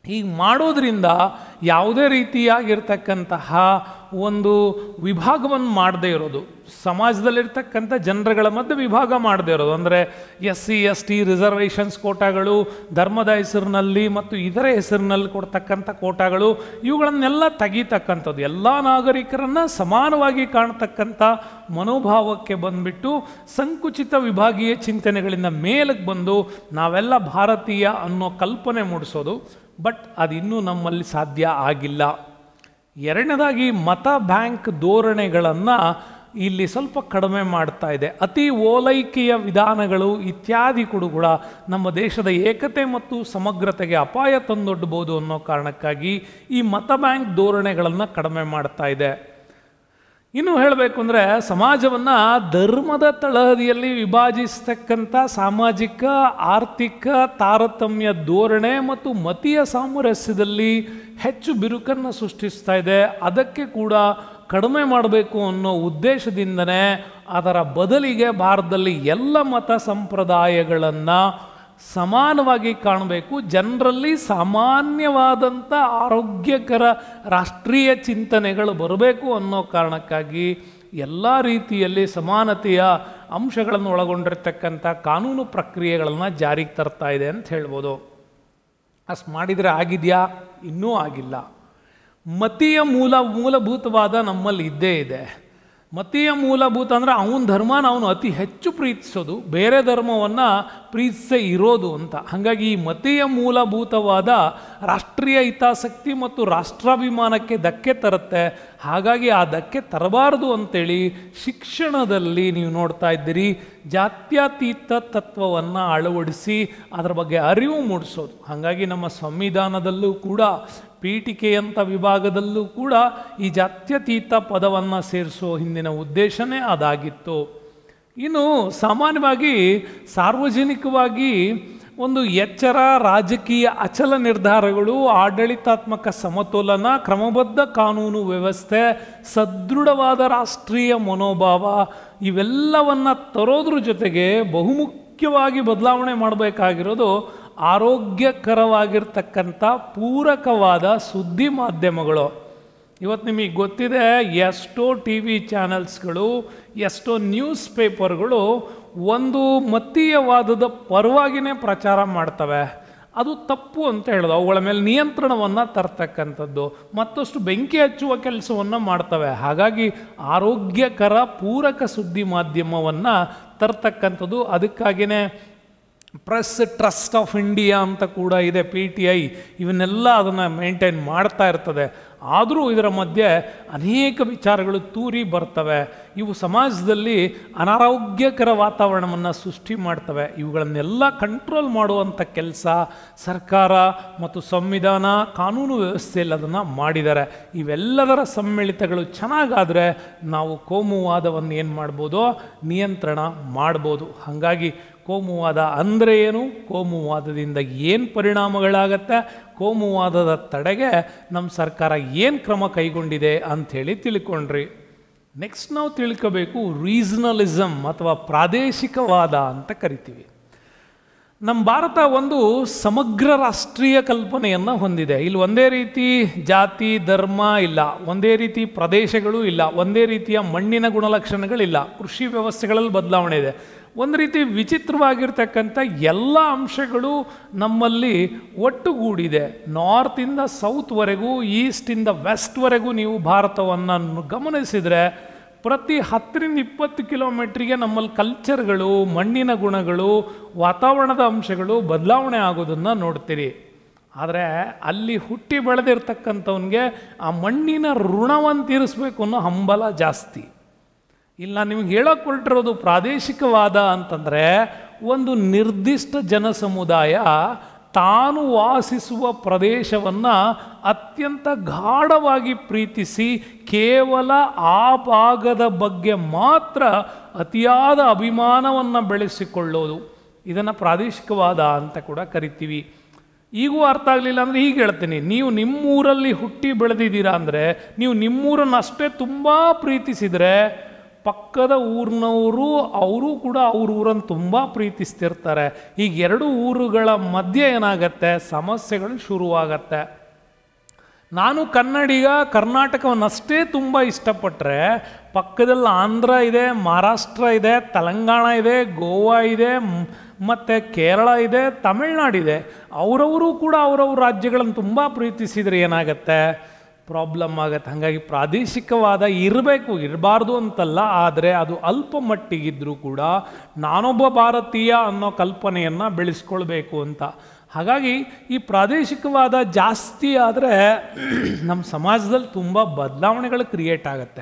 ಹೀಗೆ ಮಾಡೋದ್ರಿಂದ ಯಾವುದೇ ರೀತಿಯಾಗಿರ್ತಕ್ಕಂತಹ ಒಂದು ವಿಭಾಗವನ್ನು ಮಾಡದೇ ಇರೋದು ಸಮಾಜದಲ್ಲಿರ್ತಕ್ಕಂಥ ಜನರುಗಳ ಮಧ್ಯೆ ವಿಭಾಗ ಮಾಡದೇ ಇರೋದು ಅಂದರೆ S C S T reservations ಕೋಟಾಗಳು ಧರ್ಮದ ಹೆಸರಿನಲ್ಲಿ ಮತ್ತು ಇತರೆ ಹೆಸರಿನಲ್ಲಿ ಕೊಡ್ತಕ್ಕಂಥ ಕೋಟಾಗಳು ಇವುಗಳನ್ನೆಲ್ಲ ತೆಗೀತಕ್ಕಂಥದ್ದು ಎಲ್ಲ ನಾಗರಿಕರನ್ನು ಸಮಾನವಾಗಿ ಕಾಣ್ತಕ್ಕಂಥ ಮನೋಭಾವಕ್ಕೆ ಬಂದ್ಬಿಟ್ಟು ಸಂಕುಚಿತ ವಿಭಾಗೀಯ ಚಿಂತನೆಗಳಿಂದ ಮೇಲಕ್ಕೆ ಬಂದು ನಾವೆಲ್ಲ ಭಾರತೀಯ ಅನ್ನೋ ಕಲ್ಪನೆ ಮೂಡಿಸೋದು ಬಟ್ ಅದಿನ್ನೂ ನಮ್ಮಲ್ಲಿ ಸಾಧ್ಯ ಆಗಿಲ್ಲ ಎರಡನೇದಾಗಿ ಮತ ಬ್ಯಾಂಕ್ ಧೋರಣೆಗಳನ್ನು ಇಲ್ಲಿ ಸ್ವಲ್ಪ ಕಡಿಮೆ ಮಾಡ್ತಾ ಇದೆ ಅತಿ ಓಲೈಕೆಯ ವಿಧಾನಗಳು ಇತ್ಯಾದಿ ಕೂಡ ನಮ್ಮ ದೇಶದ ಏಕತೆ ಮತ್ತು ಸಮಗ್ರತೆಗೆ ಅಪಾಯ ತಂದೊಡ್ಡಬಹುದು ಅನ್ನೋ ಕಾರಣಕ್ಕಾಗಿ ಈ ಮತ ಬ್ಯಾಂಕ್ ಧೋರಣೆಗಳನ್ನು ಕಡಿಮೆ ಮಾಡ್ತಾ ಇದೆ ಇನ್ನು ಹೇಳಬೇಕು ಅಂದರೆ ಸಮಾಜವನ್ನು ಧರ್ಮದ ತಳಹದಿಯಲ್ಲಿ ವಿಭಾಜಿಸ್ತಕ್ಕಂಥ ಸಾಮಾಜಿಕ ಆರ್ಥಿಕ ತಾರತಮ್ಯ ಧೋರಣೆ ಮತ್ತು ಮತೀಯ ಸಾಮರಸ್ಯದಲ್ಲಿ ಹೆಚ್ಚು ಬಿರುಕನ್ನು ಸೃಷ್ಟಿಸ್ತಾ ಇದೆ ಅದಕ್ಕೆ ಕೂಡ ಕಡಿಮೆ ಮಾಡಬೇಕು ಅನ್ನೋ ಉದ್ದೇಶದಿಂದನೇ ಅದರ ಬದಲಿಗೆ ಭಾರತದಲ್ಲಿ ಎಲ್ಲ ಮತ ಸಂಪ್ರದಾಯಗಳನ್ನು ಸಮಾನವಾಗಿ ಕಾಣಬೇಕು ಜನರಲ್ಲಿ ಸಾಮಾನ್ಯವಾದಂಥ ಆರೋಗ್ಯಕರ ರಾಷ್ಟ್ರೀಯ ಚಿಂತನೆಗಳು ಬರಬೇಕು ಅನ್ನೋ ಕಾರಣಕ್ಕಾಗಿ ಎಲ್ಲ ರೀತಿಯಲ್ಲಿ ಸಮಾನತೆಯ ಅಂಶಗಳನ್ನು ಒಳಗೊಂಡಿರ್ತಕ್ಕಂಥ ಕಾನೂನು ಪ್ರಕ್ರಿಯೆಗಳನ್ನು ಜಾರಿಗೆ ತರ್ತಾ ಇದೆ ಅಂತ ಹೇಳ್ಬೋದು ಅಷ್ಟು ಮಾಡಿದರೆ ಆಗಿದೆಯಾ ಇನ್ನೂ ಆಗಿಲ್ಲ ಮತೀಯ ಮೂಲ ಮೂಲಭೂತವಾದ ನಮ್ಮಲ್ಲಿ ಇದ್ದೇ ಇದೆ ಮತೀಯ ಮೂಲಭೂತ ಅಂದರೆ ಅವನ ಧರ್ಮನ ಅವನು ಅತಿ ಹೆಚ್ಚು ಪ್ರೀತಿಸೋದು ಬೇರೆ ಧರ್ಮವನ್ನು ಪ್ರೀತಿಸೇ ಇರೋದು ಅಂತ ಹಾಗಾಗಿ ಈ ಮತೀಯ ಮೂಲಭೂತವಾದ ರಾಷ್ಟ್ರೀಯ ಹಿತಾಸಕ್ತಿ ಮತ್ತು ರಾಷ್ಟ್ರಾಭಿಮಾನಕ್ಕೆ ಧಕ್ಕೆ ತರುತ್ತೆ ಹಾಗಾಗಿ ಆ ಧಕ್ಕೆ ತರಬಾರದು ಅಂತೇಳಿ ಶಿಕ್ಷಣದಲ್ಲಿ ನೀವು ನೋಡ್ತಾ ಇದ್ದೀರಿ ಜಾತ್ಯತೀತ ತತ್ವವನ್ನು ಅಳವಡಿಸಿ ಅದರ ಬಗ್ಗೆ ಅರಿವು ಮೂಡಿಸೋದು ಹಾಗಾಗಿ ನಮ್ಮ ಸಂವಿಧಾನದಲ್ಲೂ ಕೂಡ ಪೀಠಿಕೆಯಂಥ ವಿಭಾಗದಲ್ಲೂ ಕೂಡ ಈ ಜಾತ್ಯತೀತ ಪದವನ್ನು ಸೇರಿಸೋ ಹಿಂದಿನ ಉದ್ದೇಶನೇ ಅದಾಗಿತ್ತು ಇನ್ನು ಸಾಮಾನ್ಯವಾಗಿ ಸಾರ್ವಜನಿಕವಾಗಿ ಒಂದು ಎಚ್ಚರ ರಾಜಕೀಯ ಅಚಲ ನಿರ್ಧಾರಗಳು ಆಡಳಿತಾತ್ಮಕ ಸಮತೋಲನ ಕ್ರಮಬದ್ಧ ಕಾನೂನು ವ್ಯವಸ್ಥೆ ಸದೃಢವಾದ ರಾಷ್ಟ್ರೀಯ ಮನೋಭಾವ ಇವೆಲ್ಲವನ್ನು ತರೋದ್ರ ಜೊತೆಗೆ ಬಹುಮುಖ್ಯವಾಗಿ ಬದಲಾವಣೆ ಮಾಡಬೇಕಾಗಿರೋದು ಆರೋಗ್ಯಕರವಾಗಿರ್ತಕ್ಕಂಥ ಪೂರಕವಾದ ಸುದ್ದಿ ಮಾಧ್ಯಮಗಳು ಇವತ್ತು ನಿಮಗೆ ಗೊತ್ತಿದೆ ಎಷ್ಟೋ ಟಿ ವಿ ಚಾನೆಲ್ಸ್ಗಳು ಎಷ್ಟೋ ನ್ಯೂಸ್ ಪೇಪರ್ಗಳು ಒಂದು ಮತೀಯವಾದದ ಪರವಾಗಿನೇ ಪ್ರಚಾರ ಮಾಡ್ತವೆ ಅದು ತಪ್ಪು ಅಂತ ಹೇಳೋದು ಅವುಗಳ ಮೇಲೆ ನಿಯಂತ್ರಣವನ್ನು ತರ್ತಕ್ಕಂಥದ್ದು ಮತ್ತಷ್ಟು ಬೆಂಕಿ ಹಚ್ಚುವ ಕೆಲಸವನ್ನು ಮಾಡ್ತವೆ ಹಾಗಾಗಿ ಆರೋಗ್ಯಕರ ಪೂರಕ ಸುದ್ದಿ ಮಾಧ್ಯಮವನ್ನು ತರ್ತಕ್ಕಂಥದ್ದು ಅದಕ್ಕಾಗಿಯೇ ಪ್ರೆಸ್ ಟ್ರಸ್ಟ್ ಆಫ್ ಇಂಡಿಯಾ ಅಂತ ಕೂಡ ಇದೆ ಪಿ ಟಿ ಐ ಇವನ್ನೆಲ್ಲ ಅದನ್ನು ಮೇಂಟೈನ್ ಮಾಡ್ತಾ ಇರ್ತದೆ ಆದರೂ ಇದರ ಮಧ್ಯೆ ಅನೇಕ ವಿಚಾರಗಳು ತೂರಿ ಬರ್ತವೆ ಇವು ಸಮಾಜದಲ್ಲಿ ಅನಾರೋಗ್ಯಕರ ವಾತಾವರಣವನ್ನು ಸೃಷ್ಟಿ ಮಾಡ್ತವೆ ಇವುಗಳನ್ನೆಲ್ಲ ಕಂಟ್ರೋಲ್ ಮಾಡುವಂಥ ಕೆಲಸ ಸರ್ಕಾರ ಮತ್ತು ಸಂವಿಧಾನ ಕಾನೂನು ವ್ಯವಸ್ಥೆಯಲ್ಲಿ ಅದನ್ನು ಮಾಡಿದ್ದಾರೆ ಇವೆಲ್ಲದರ ಸಮ್ಮಿಳಿತಗಳು ಚೆನ್ನಾಗಾದರೆ ನಾವು ಕೋಮುವಾದವನ್ನು ಏನು ಮಾಡ್ಬೋದು ನಿಯಂತ್ರಣ ಮಾಡ್ಬೋದು ಹಾಗಾಗಿ ಕೋಮುವಾದ ಅಂದರೆ ಏನು ಕೋಮುವಾದದಿಂದ ಏನು ಪರಿಣಾಮಗಳಾಗತ್ತೆ ಕೋಮುವಾದದ ತಡೆಗೆ ನಮ್ಮ ಸರ್ಕಾರ ಏನು ಕ್ರಮ ಕೈಗೊಂಡಿದೆ ಅಂಥೇಳಿ ತಿಳ್ಕೊಂಡ್ರಿ ನೆಕ್ಸ್ಟ್ ನಾವು ತಿಳ್ಕೋಬೇಕು ರೀಜನಲಿಸಮ್ ಅಥವಾ ಪ್ರಾದೇಶಿಕವಾದ ಅಂತ ಕರಿತೀವಿ ನಮ್ಮ ಭಾರತ ಒಂದು ಸಮಗ್ರ ರಾಷ್ಟ್ರೀಯ ಕಲ್ಪನೆಯನ್ನು ಹೊಂದಿದೆ ಇಲ್ಲಿ ಒಂದೇ ರೀತಿ ಜಾತಿ ಧರ್ಮ ಇಲ್ಲ ಒಂದೇ ರೀತಿ ಪ್ರದೇಶಗಳು ಇಲ್ಲ ಒಂದೇ ರೀತಿಯ ಮಣ್ಣಿನ ಗುಣಲಕ್ಷಣಗಳಿಲ್ಲ ಕೃಷಿ ವ್ಯವಸ್ಥೆಗಳಲ್ಲಿ ಬದಲಾವಣೆ ಇದೆ ಒಂದು ರೀತಿ ವಿಚಿತ್ರವಾಗಿರ್ತಕ್ಕಂಥ ಎಲ್ಲ ಅಂಶಗಳು ನಮ್ಮಲ್ಲಿ ಒಟ್ಟುಗೂಡಿದೆ ನಾರ್ತಿಂದ ಸೌತ್ವರೆಗೂ ಈಸ್ಟಿಂದ ವೆಸ್ಟ್ವರೆಗೂ ನೀವು ಭಾರತವನ್ನು ಗಮನಿಸಿದರೆ ಪ್ರತಿ ಹತ್ತರಿಂದ ಇಪ್ಪತ್ತು ಕಿಲೋಮೀಟ್ರಿಗೆ ನಮ್ಮಲ್ಲಿ ಕಲ್ಚರ್ಗಳು ಮಣ್ಣಿನ ಗುಣಗಳು ವಾತಾವರಣದ ಅಂಶಗಳು ಬದಲಾವಣೆ ಆಗೋದನ್ನು ನೋಡ್ತೀರಿ ಆದರೆ ಅಲ್ಲಿ ಹುಟ್ಟಿ ಬೆಳೆದಿರ್ತಕ್ಕಂಥವನಿಗೆ ಆ ಮಣ್ಣಿನ ಋಣವನ್ನು ತೀರಿಸ್ಬೇಕು ಅನ್ನೋ ಹಂಬಲ ಜಾಸ್ತಿ ಇಲ್ಲ ನಿಮ್ಗೆ ಹೇಳೋಕೆ ಹೊರಟಿರೋದು ಪ್ರಾದೇಶಿಕವಾದ ಅಂತಂದರೆ ಒಂದು ನಿರ್ದಿಷ್ಟ ಜನಸಮುದಾಯ ತಾನು ವಾಸಿಸುವ ಪ್ರದೇಶವನ್ನು ಅತ್ಯಂತ ಗಾಢವಾಗಿ ಪ್ರೀತಿಸಿ ಕೇವಲ ಆ ಭಾಗದ ಬಗ್ಗೆ ಮಾತ್ರ ಅತಿಯಾದ ಅಭಿಮಾನವನ್ನು ಬೆಳೆಸಿಕೊಳ್ಳೋದು ಇದನ್ನು ಪ್ರಾದೇಶಿಕವಾದ ಅಂತ ಕೂಡ ಕರಿತೀವಿ ಈಗೂ ಅರ್ಥ ಆಗಲಿಲ್ಲ ಅಂದರೆ ಹೀಗೆ ಹೇಳ್ತೀನಿ ನೀವು ನಿಮ್ಮೂರಲ್ಲಿ ಹುಟ್ಟಿ ಬೆಳೆದಿದ್ದೀರಾ ಅಂದರೆ ನೀವು ನಿಮ್ಮೂರನ್ನು ಅಷ್ಟೇ ತುಂಬ ಪ್ರೀತಿಸಿದರೆ ಪಕ್ಕದ ಊರಿನವರು ಅವರು ಕೂಡ ಅವ್ರ ಊರನ್ನು ತುಂಬ ಪ್ರೀತಿಸ್ತಿರ್ತಾರೆ ಈಗ ಎರಡು ಊರುಗಳ ಮಧ್ಯೆ ಏನಾಗತ್ತೆ ಸಮಸ್ಯೆಗಳು ಶುರುವಾಗತ್ತೆ ನಾನು ಕನ್ನಡಿಗ ಕರ್ನಾಟಕವನ್ನಷ್ಟೇ ತುಂಬ ಇಷ್ಟಪಟ್ಟರೆ ಪಕ್ಕದಲ್ಲಿ ಆಂಧ್ರ ಇದೆ ಮಹಾರಾಷ್ಟ್ರ ಇದೆ ತೆಲಂಗಾಣ ಇದೆ ಗೋವಾ ಇದೆ ಮತ್ತು ಕೇರಳ ಇದೆ ತಮಿಳ್ನಾಡಿದೆ ಅವರವರು ಕೂಡ ಅವರವ್ರ ರಾಜ್ಯಗಳನ್ನು ತುಂಬ ಪ್ರೀತಿಸಿದರೆ ಏನಾಗತ್ತೆ ಪ್ರಾಬ್ಲಮ್ ಆಗುತ್ತೆ ಹಾಗಾಗಿ ಪ್ರಾದೇಶಿಕವಾದ ಇರಬೇಕು ಇರಬಾರ್ದು ಅಂತಲ್ಲ ಆದರೆ ಅದು ಅಲ್ಪ ಮಟ್ಟಿಗಿದ್ದರೂ ಕೂಡ ನಾನೊಬ್ಬ ಭಾರತೀಯ ಅನ್ನೋ ಕಲ್ಪನೆಯನ್ನು ಬೆಳೆಸ್ಕೊಳ್ಬೇಕು ಅಂತ ಹಾಗಾಗಿ ಈ ಪ್ರಾದೇಶಿಕವಾದ ಜಾಸ್ತಿ ಆದರೆ ನಮ್ಮ ಸಮಾಜದಲ್ಲಿ ತುಂಬ ಬದಲಾವಣೆಗಳು ಕ್ರಿಯೇಟ್ ಆಗುತ್ತೆ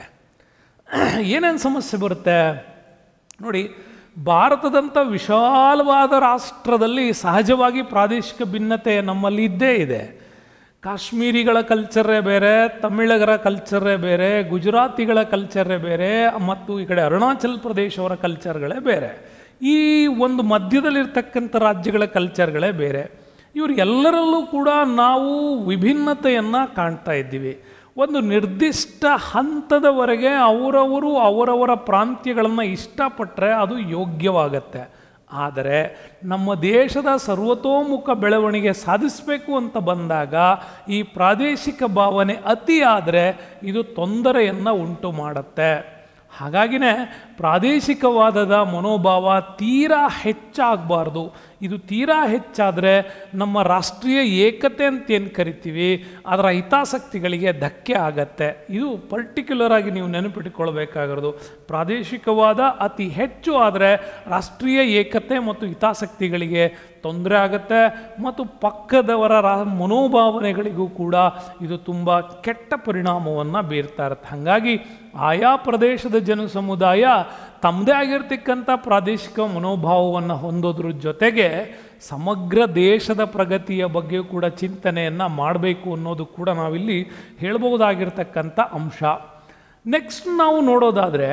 ಏನೇನು ಸಮಸ್ಯೆ ಬರುತ್ತೆ ನೋಡಿ ಭಾರತದಂಥ ವಿಶಾಲವಾದ ರಾಷ್ಟ್ರದಲ್ಲಿ ಸಹಜವಾಗಿ ಪ್ರಾದೇಶಿಕ ಭಿನ್ನತೆ ನಮ್ಮಲ್ಲಿ ಇದ್ದೇ ಇದೆ ಕಾಶ್ಮೀರಿಗಳ ಕಲ್ಚರೇ ಬೇರೆ ತಮಿಳಗರ ಕಲ್ಚರೇ ಬೇರೆ ಗುಜರಾತಿಗಳ ಕಲ್ಚರೇ ಬೇರೆ ಮತ್ತು ಈ ಕಡೆ ಅರುಣಾಚಲ್ ಪ್ರದೇಶವರ ಕಲ್ಚರ್ಗಳೇ ಬೇರೆ ಈ ಒಂದು ಮಧ್ಯದಲ್ಲಿರ್ತಕ್ಕಂಥ ರಾಜ್ಯಗಳ ಕಲ್ಚರ್ಗಳೇ ಬೇರೆ ಇವರು ಎಲ್ಲರಲ್ಲೂ ಕೂಡ ನಾವು ವಿಭಿನ್ನತೆಯನ್ನು ಕಾಣ್ತಾ ಇದ್ದೀವಿ ಒಂದು ನಿರ್ದಿಷ್ಟ ಹಂತದವರೆಗೆ ಅವರವರು ಅವರವರ ಪ್ರಾಂತ್ಯಗಳನ್ನು ಇಷ್ಟಪಟ್ಟರೆ ಅದು ಯೋಗ್ಯವಾಗತ್ತೆ ಆದರೆ ನಮ್ಮ ದೇಶದ ಸರ್ವತೋಮುಖ ಬೆಳವಣಿಗೆ ಸಾಧಿಸಬೇಕು ಅಂತ ಬಂದಾಗ ಈ ಪ್ರಾದೇಶಿಕ ಭಾವನೆ ಅತಿ ಆದರೆ ಇದು ತೊಂದರೆಯನ್ನು ಉಂಟು ಮಾಡುತ್ತೆ ಹಾಗಾಗಿನೇ ಪ್ರಾದೇಶಿಕವಾದದ ಮನೋಭಾವ ತೀರಾ ಹೆಚ್ಚಾಗಬಾರ್ದು ಇದು ತೀರಾ ಹೆಚ್ಚಾದರೆ ನಮ್ಮ ರಾಷ್ಟ್ರೀಯ ಏಕತೆ ಅಂತ ಏನು ಕರಿತೀವಿ ಅದರ ಹಿತಾಸಕ್ತಿಗಳಿಗೆ ಧಕ್ಕೆ ಆಗತ್ತೆ ಇದು ಪರ್ಟಿಕ್ಯುಲರ್ ಆಗಿ ನೀವು ನೆನಪಿಟ್ಟುಕೊಳ್ಬೇಕಾಗಿರೋದು ಪ್ರಾದೇಶಿಕವಾದ ಅತಿ ಹೆಚ್ಚು ಆದರೆ ರಾಷ್ಟ್ರೀಯ ಏಕತೆ ಮತ್ತು ಹಿತಾಸಕ್ತಿಗಳಿಗೆ ತೊಂದರೆ ಆಗುತ್ತೆ ಮತ್ತು ಪಕ್ಕದವರ ರಾ ಮನೋಭಾವನೆಗಳಿಗೂ ಕೂಡ ಇದು ತುಂಬ ಕೆಟ್ಟ ಪರಿಣಾಮವನ್ನು ಬೀರ್ತಾ ಇರುತ್ತೆ ಹಾಗಾಗಿ ಆಯಾ ಪ್ರದೇಶದ ಜನ ಸಮುದಾಯ ತಮ್ಮದೇ ಆಗಿರ್ತಕ್ಕಂಥ ಪ್ರಾದೇಶಿಕ ಮನೋಭಾವವನ್ನು ಹೊಂದೋದ್ರ ಜೊತೆಗೆ ಸಮಗ್ರ ದೇಶದ ಪ್ರಗತಿಯ ಬಗ್ಗೆ ಕೂಡ ಚಿಂತನೆಯನ್ನು ಮಾಡಬೇಕು ಅನ್ನೋದು ಕೂಡ ನಾವಿಲ್ಲಿ ಹೇಳ್ಬೋದಾಗಿರ್ತಕ್ಕಂಥ ಅಂಶ ನೆಕ್ಸ್ಟ್ ನಾವು ನೋಡೋದಾದರೆ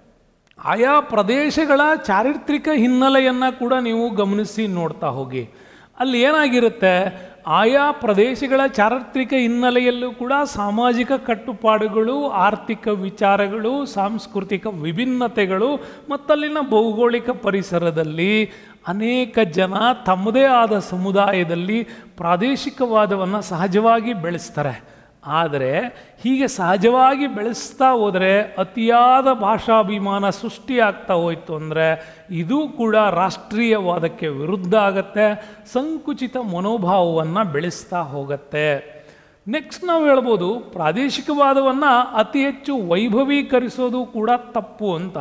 ಆಯಾ ಪ್ರದೇಶಗಳ ಚಾರಿತ್ರಿಕ ಹಿನ್ನೆಲೆಯನ್ನು ಕೂಡ ನೀವು ಗಮನಿಸಿ ನೋಡ್ತಾ ಹೋಗಿ ಅಲ್ಲಿ ಏನಾಗಿರುತ್ತೆ ಆಯಾ ಪ್ರದೇಶಗಳ ಚಾರಿತ್ರಿಕ ಹಿನ್ನೆಲೆಯಲ್ಲೂ ಕೂಡ ಸಾಮಾಜಿಕ ಕಟ್ಟುಪಾಡುಗಳು ಆರ್ಥಿಕ ವಿಚಾರಗಳು ಸಾಂಸ್ಕೃತಿಕ ವಿಭಿನ್ನತೆಗಳು ಮತ್ತಲ್ಲಿನ ಭೌಗೋಳಿಕ ಪರಿಸರದಲ್ಲಿ ಅನೇಕ ಜನ ತಮ್ಮದೇ ಆದ ಸಮುದಾಯದಲ್ಲಿ ಪ್ರಾದೇಶಿಕವಾದವನ್ನು ಸಹಜವಾಗಿ ಬೆಳೆಸ್ತಾರೆ ಆದರೆ ಹೀಗೆ ಸಹಜವಾಗಿ ಬೆಳೆಸ್ತಾ ಹೋದರೆ ಅತಿಯಾದ ಭಾಷಾಭಿಮಾನ ಸೃಷ್ಟಿಯಾಗ್ತಾ ಹೋಯಿತು ಅಂದರೆ ಇದು ಕೂಡ ರಾಷ್ಟ್ರೀಯವಾದಕ್ಕೆ ವಿರುದ್ಧ ಆಗತ್ತೆ ಸಂಕುಚಿತ ಮನೋಭಾವವನ್ನು ಬೆಳೆಸ್ತಾ ಹೋಗುತ್ತೆ ನೆಕ್ಸ್ಟ್ ನಾವು ಹೇಳ್ಬೋದು ಪ್ರಾದೇಶಿಕವಾದವನ್ನು ಅತಿ ಹೆಚ್ಚು ವೈಭವೀಕರಿಸೋದು ಕೂಡ ತಪ್ಪು ಅಂತ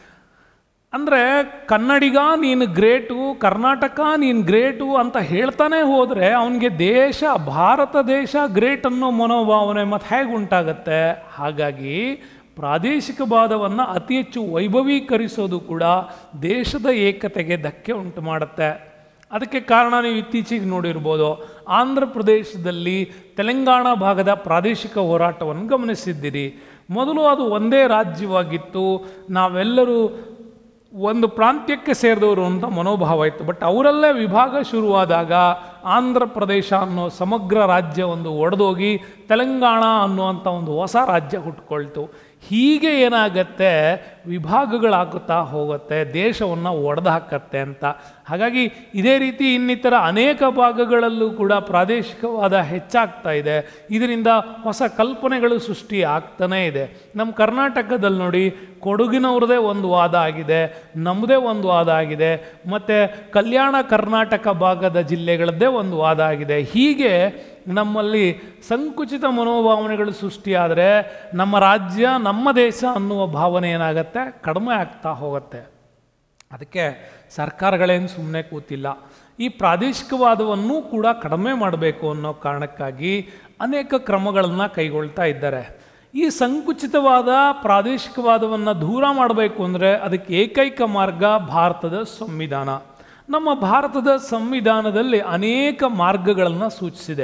ಅಂದರೆ ಕನ್ನಡಿಗ ನೀನು ಗ್ರೇಟು ಕರ್ನಾಟಕ ನೀನು ಗ್ರೇಟು ಅಂತ ಹೇಳ್ತಾನೆ ಹೋದರೆ ಅವನಿಗೆ ದೇಶ ಭಾರತ ದೇಶ ಗ್ರೇಟ್ ಅನ್ನೋ ಮನೋಭಾವನೆ ಮತ್ತು ಹೇಗೆ ಉಂಟಾಗತ್ತೆ ಹಾಗಾಗಿ ಪ್ರಾದೇಶಿಕವಾದವನ್ನು ಅತಿ ಹೆಚ್ಚು ವೈಭವೀಕರಿಸೋದು ಕೂಡ ದೇಶದ ಏಕತೆಗೆ ಧಕ್ಕೆ ಉಂಟು ಮಾಡುತ್ತೆ ಅದಕ್ಕೆ ಕಾರಣ ನೀವು ಇತ್ತೀಚೆಗೆ ನೋಡಿರ್ಬೋದು ಆಂಧ್ರ ಪ್ರದೇಶದಲ್ಲಿ ತೆಲಂಗಾಣ ಭಾಗದ ಪ್ರಾದೇಶಿಕ ಹೋರಾಟವನ್ನು ಗಮನಿಸಿದ್ದೀರಿ ಮೊದಲು ಅದು ಒಂದೇ ರಾಜ್ಯವಾಗಿತ್ತು ನಾವೆಲ್ಲರೂ ಒಂದು ಪ್ರಾಂತ್ಯಕ್ಕೆ ಸೇರಿದವರು ಅಂತ ಮನೋಭಾವ ಇತ್ತು ಬಟ್ ಅವರಲ್ಲೇ ವಿಭಾಗ ಶುರುವಾದಾಗ ಆಂಧ್ರ ಪ್ರದೇಶ ಅನ್ನೋ ಸಮಗ್ರ ರಾಜ್ಯ ಒಂದು ಒಡೆದೋಗಿ ತೆಲಂಗಾಣ ಅನ್ನುವಂಥ ಒಂದು ಹೊಸ ರಾಜ್ಯ ಹುಟ್ಕೊಳ್ತು ಹೀಗೆ ಏನಾಗತ್ತೆ ವಿಭಾಗಗಳಾಗುತ್ತಾ ಹೋಗುತ್ತೆ ದೇಶವನ್ನು ಒಡೆದು ಹಾಕತ್ತೆ ಅಂತ ಹಾಗಾಗಿ ಇದೇ ರೀತಿ ಇನ್ನಿತರ ಅನೇಕ ಭಾಗಗಳಲ್ಲೂ ಕೂಡ ಪ್ರಾದೇಶಿಕವಾದ ಹೆಚ್ಚಾಗ್ತಾ ಇದೆ ಇದರಿಂದ ಹೊಸ ಕಲ್ಪನೆಗಳು ಸೃಷ್ಟಿ ಆಗ್ತಾನೇ ಇದೆ ನಮ್ಮ ಕರ್ನಾಟಕದಲ್ಲಿ ನೋಡಿ ಕೊಡಗಿನವ್ರದೇ ಒಂದು ವಾದ ಆಗಿದೆ ನಮ್ಮದೇ ಒಂದು ವಾದ ಆಗಿದೆ ಮತ್ತು ಕಲ್ಯಾಣ ಕರ್ನಾಟಕ ಭಾಗದ ಜಿಲ್ಲೆಗಳದ್ದೇ ಒಂದು ವಾದ ಆಗಿದೆ ಹೀಗೆ ನಮ್ಮಲ್ಲಿ ಸಂಕುಚಿತ ಮನೋಭಾವನೆಗಳು ಸೃಷ್ಟಿಯಾದರೆ ನಮ್ಮ ರಾಜ್ಯ ನಮ್ಮ ದೇಶ ಅನ್ನುವ ಭಾವನೆ ಏನಾಗುತ್ತೆ ಕಡಿಮೆ ಆಗ್ತಾ ಹೋಗುತ್ತೆ ಅದಕ್ಕೆ ಸರ್ಕಾರಗಳೇನು ಸುಮ್ಮನೆ ಕೂತಿಲ್ಲ ಈ ಪ್ರಾದೇಶಿಕವಾದವನ್ನು ಕೂಡ ಕಡಿಮೆ ಮಾಡಬೇಕು ಅನ್ನೋ ಕಾರಣಕ್ಕಾಗಿ ಅನೇಕ ಕ್ರಮಗಳನ್ನು ಕೈಗೊಳ್ತಾ ಇದ್ದಾರೆ ಈ ಸಂಕುಚಿತವಾದ ಪ್ರಾದೇಶಿಕವಾದವನ್ನು ದೂರ ಮಾಡಬೇಕು ಅಂದರೆ ಅದಕ್ಕೆ ಏಕೈಕ ಮಾರ್ಗ ಭಾರತದ ಸಂವಿಧಾನ ನಮ್ಮ ಭಾರತದ ಸಂವಿಧಾನದಲ್ಲಿ ಅನೇಕ ಮಾರ್ಗಗಳನ್ನು ಸೂಚಿಸಿದೆ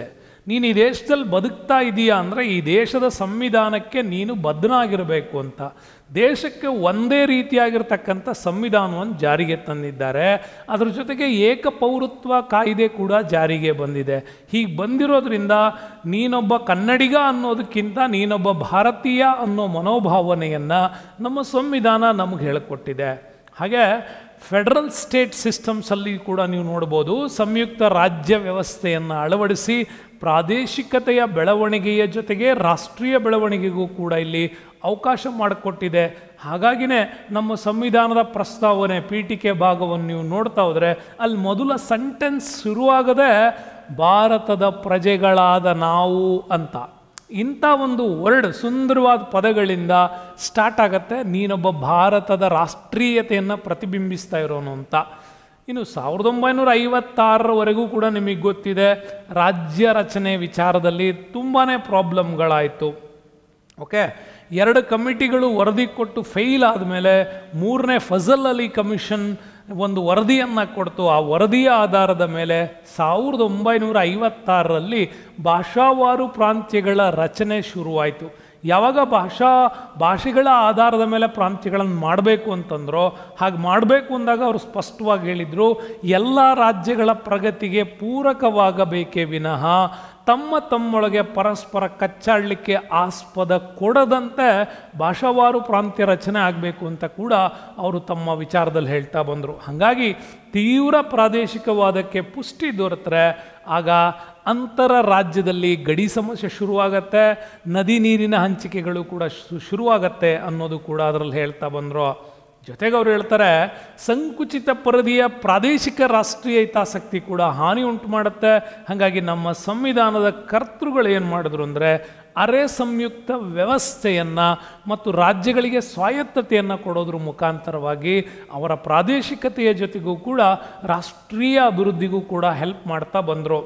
ನೀನು ಈ ದೇಶದಲ್ಲಿ ಬದುಕ್ತಾ ಇದೀಯಾ ಅಂದರೆ ಈ ದೇಶದ ಸಂವಿಧಾನಕ್ಕೆ ನೀನು ಬದ್ಧನಾಗಿರಬೇಕು ಅಂತ ದೇಶಕ್ಕೆ ಒಂದೇ ರೀತಿಯಾಗಿರ್ತಕ್ಕಂಥ ಸಂವಿಧಾನವನ್ನು ಜಾರಿಗೆ ತಂದಿದ್ದಾರೆ ಅದ್ರ ಜೊತೆಗೆ ಏಕಪೌರತ್ವ ಕಾಯ್ದೆ ಕೂಡ ಜಾರಿಗೆ ಬಂದಿದೆ ಹೀಗೆ ಬಂದಿರೋದ್ರಿಂದ ನೀನೊಬ್ಬ ಕನ್ನಡಿಗ ಅನ್ನೋದಕ್ಕಿಂತ ನೀನೊಬ್ಬ ಭಾರತೀಯ ಅನ್ನೋ ಮನೋಭಾವನೆಯನ್ನು ನಮ್ಮ ಸಂವಿಧಾನ ನಮಗೆ ಹೇಳಿಕೊಟ್ಟಿದೆ ಹಾಗೆ ಫೆಡರಲ್ ಸ್ಟೇಟ್ ಸಿಸ್ಟಮ್ಸಲ್ಲಿ ಕೂಡ ನೀವು ನೋಡ್ಬೋದು ಸಂಯುಕ್ತ ರಾಜ್ಯ ವ್ಯವಸ್ಥೆಯನ್ನು ಅಳವಡಿಸಿ ಪ್ರಾದೇಶಿಕತೆಯ ಬೆಳವಣಿಗೆಯ ಜೊತೆಗೆ ರಾಷ್ಟ್ರೀಯ ಬೆಳವಣಿಗೆಗೂ ಕೂಡ ಇಲ್ಲಿ ಅವಕಾಶ ಮಾಡಿಕೊಟ್ಟಿದೆ ಹಾಗಾಗಿನೇ ನಮ್ಮ ಸಂವಿಧಾನದ ಪ್ರಸ್ತಾವನೆ ಪೀಠಿಕೆ ಭಾಗವನ್ನು ನೀವು ನೋಡ್ತಾ ಹೋದರೆ ಅಲ್ಲಿ ಮೊದಲ ಸೆಂಟೆನ್ಸ್ ಶುರುವಾಗದೆ ಭಾರತದ ಪ್ರಜೆಗಳಾದ ನಾವು ಅಂತ ಇಂಥ ಒಂದು ವರ್ಡ್ ಸುಂದರವಾದ ಪದಗಳಿಂದ ಸ್ಟಾರ್ಟ್ ಆಗತ್ತೆ ನೀನೊಬ್ಬ ಭಾರತದ ರಾಷ್ಟ್ರೀಯತೆಯನ್ನು ಪ್ರತಿಬಿಂಬಿಸ್ತಾ ಇರೋನು ಅಂತ ಇನ್ನು ಸಾವಿರದ ಒಂಬೈನೂರ ಐವತ್ತಾರರವರೆಗೂ ಕೂಡ ನಿಮಗೆ ಗೊತ್ತಿದೆ ರಾಜ್ಯ ರಚನೆ ವಿಚಾರದಲ್ಲಿ ತುಂಬಾ ಪ್ರಾಬ್ಲಮ್ಗಳಾಯಿತು ಓಕೆ ಎರಡು ಕಮಿಟಿಗಳು ವರದಿ ಕೊಟ್ಟು ಫೇಲ್ ಆದಮೇಲೆ ಮೂರನೇ ಫಜಲ್ ಅಲಿ ಕಮಿಷನ್ ಒಂದು ವರದಿಯನ್ನು ಕೊಡ್ತು ಆ ವರದಿಯ ಆಧಾರದ ಮೇಲೆ ಸಾವಿರದ ಒಂಬೈನೂರ ಐವತ್ತಾರರಲ್ಲಿ ಭಾಷಾವಾರು ಪ್ರಾಂತ್ಯಗಳ ರಚನೆ ಶುರುವಾಯಿತು ಯಾವಾಗ ಭಾಷಾ ಭಾಷೆಗಳ ಆಧಾರದ ಮೇಲೆ ಪ್ರಾಂತ್ಯಗಳನ್ನು ಮಾಡಬೇಕು ಅಂತಂದ್ರೋ ಹಾಗೆ ಮಾಡಬೇಕು ಅಂದಾಗ ಅವರು ಸ್ಪಷ್ಟವಾಗಿ ಹೇಳಿದರು ಎಲ್ಲ ರಾಜ್ಯಗಳ ಪ್ರಗತಿಗೆ ಪೂರಕವಾಗಬೇಕೇ ವಿನಃ ತಮ್ಮ ತಮ್ಮೊಳಗೆ ಪರಸ್ಪರ ಕಚ್ಚಾಡಲಿಕ್ಕೆ ಆಸ್ಪದ ಕೊಡದಂತೆ ಭಾಷಾವಾರು ಪ್ರಾಂತ್ಯ ರಚನೆ ಆಗಬೇಕು ಅಂತ ಕೂಡ ಅವರು ತಮ್ಮ ವಿಚಾರದಲ್ಲಿ ಹೇಳ್ತಾ ಬಂದರು ಹಾಗಾಗಿ ತೀವ್ರ ಪ್ರಾದೇಶಿಕವಾದಕ್ಕೆ ಪುಷ್ಟಿ ದೊರೆತರೆ ಆಗ ಅಂತರ ರಾಜ್ಯದಲ್ಲಿ ಗಡಿ ಸಮಸ್ಯೆ ಶುರುವಾಗತ್ತೆ ನದಿ ನೀರಿನ ಹಂಚಿಕೆಗಳು ಕೂಡ ಶು- ಶುರುವಾಗತ್ತೆ ಅನ್ನೋದು ಕೂಡ ಅದರಲ್ಲಿ ಹೇಳ್ತಾ ಬಂದರು ಜೊತೆಗೆ ಅವ್ರು ಹೇಳ್ತಾರೆ ಸಂಕುಚಿತ ಪರದಿಯ ಪ್ರಾದೇಶಿಕ ರಾಷ್ಟ್ರೀಯ ಹಿತಾಸಕ್ತಿ ಕೂಡ ಹಾನಿ ಉಂಟು ಮಾಡುತ್ತೆ ಹಾಗಾಗಿ ನಮ್ಮ ಸಂವಿಧಾನದ ಕರ್ತೃಗಳು ಏನು ಮಾಡಿದ್ರು ಅಂದರೆ ಅರೆ ಸಂಯುಕ್ತ ವ್ಯವಸ್ಥೆಯನ್ನು ಮತ್ತು ರಾಜ್ಯಗಳಿಗೆ ಸ್ವಾಯತ್ತತೆಯನ್ನು ಕೊಡೋದ್ರ ಮುಖಾಂತರವಾಗಿ ಅವರ ಪ್ರಾದೇಶಿಕತೆಯ ಜೊತೆಗೂ ಕೂಡ ರಾಷ್ಟ್ರೀಯ ಅಭಿವೃದ್ಧಿಗೂ ಕೂಡ ಹೆಲ್ಪ್ ಮಾಡ್ತಾ ಬಂದರು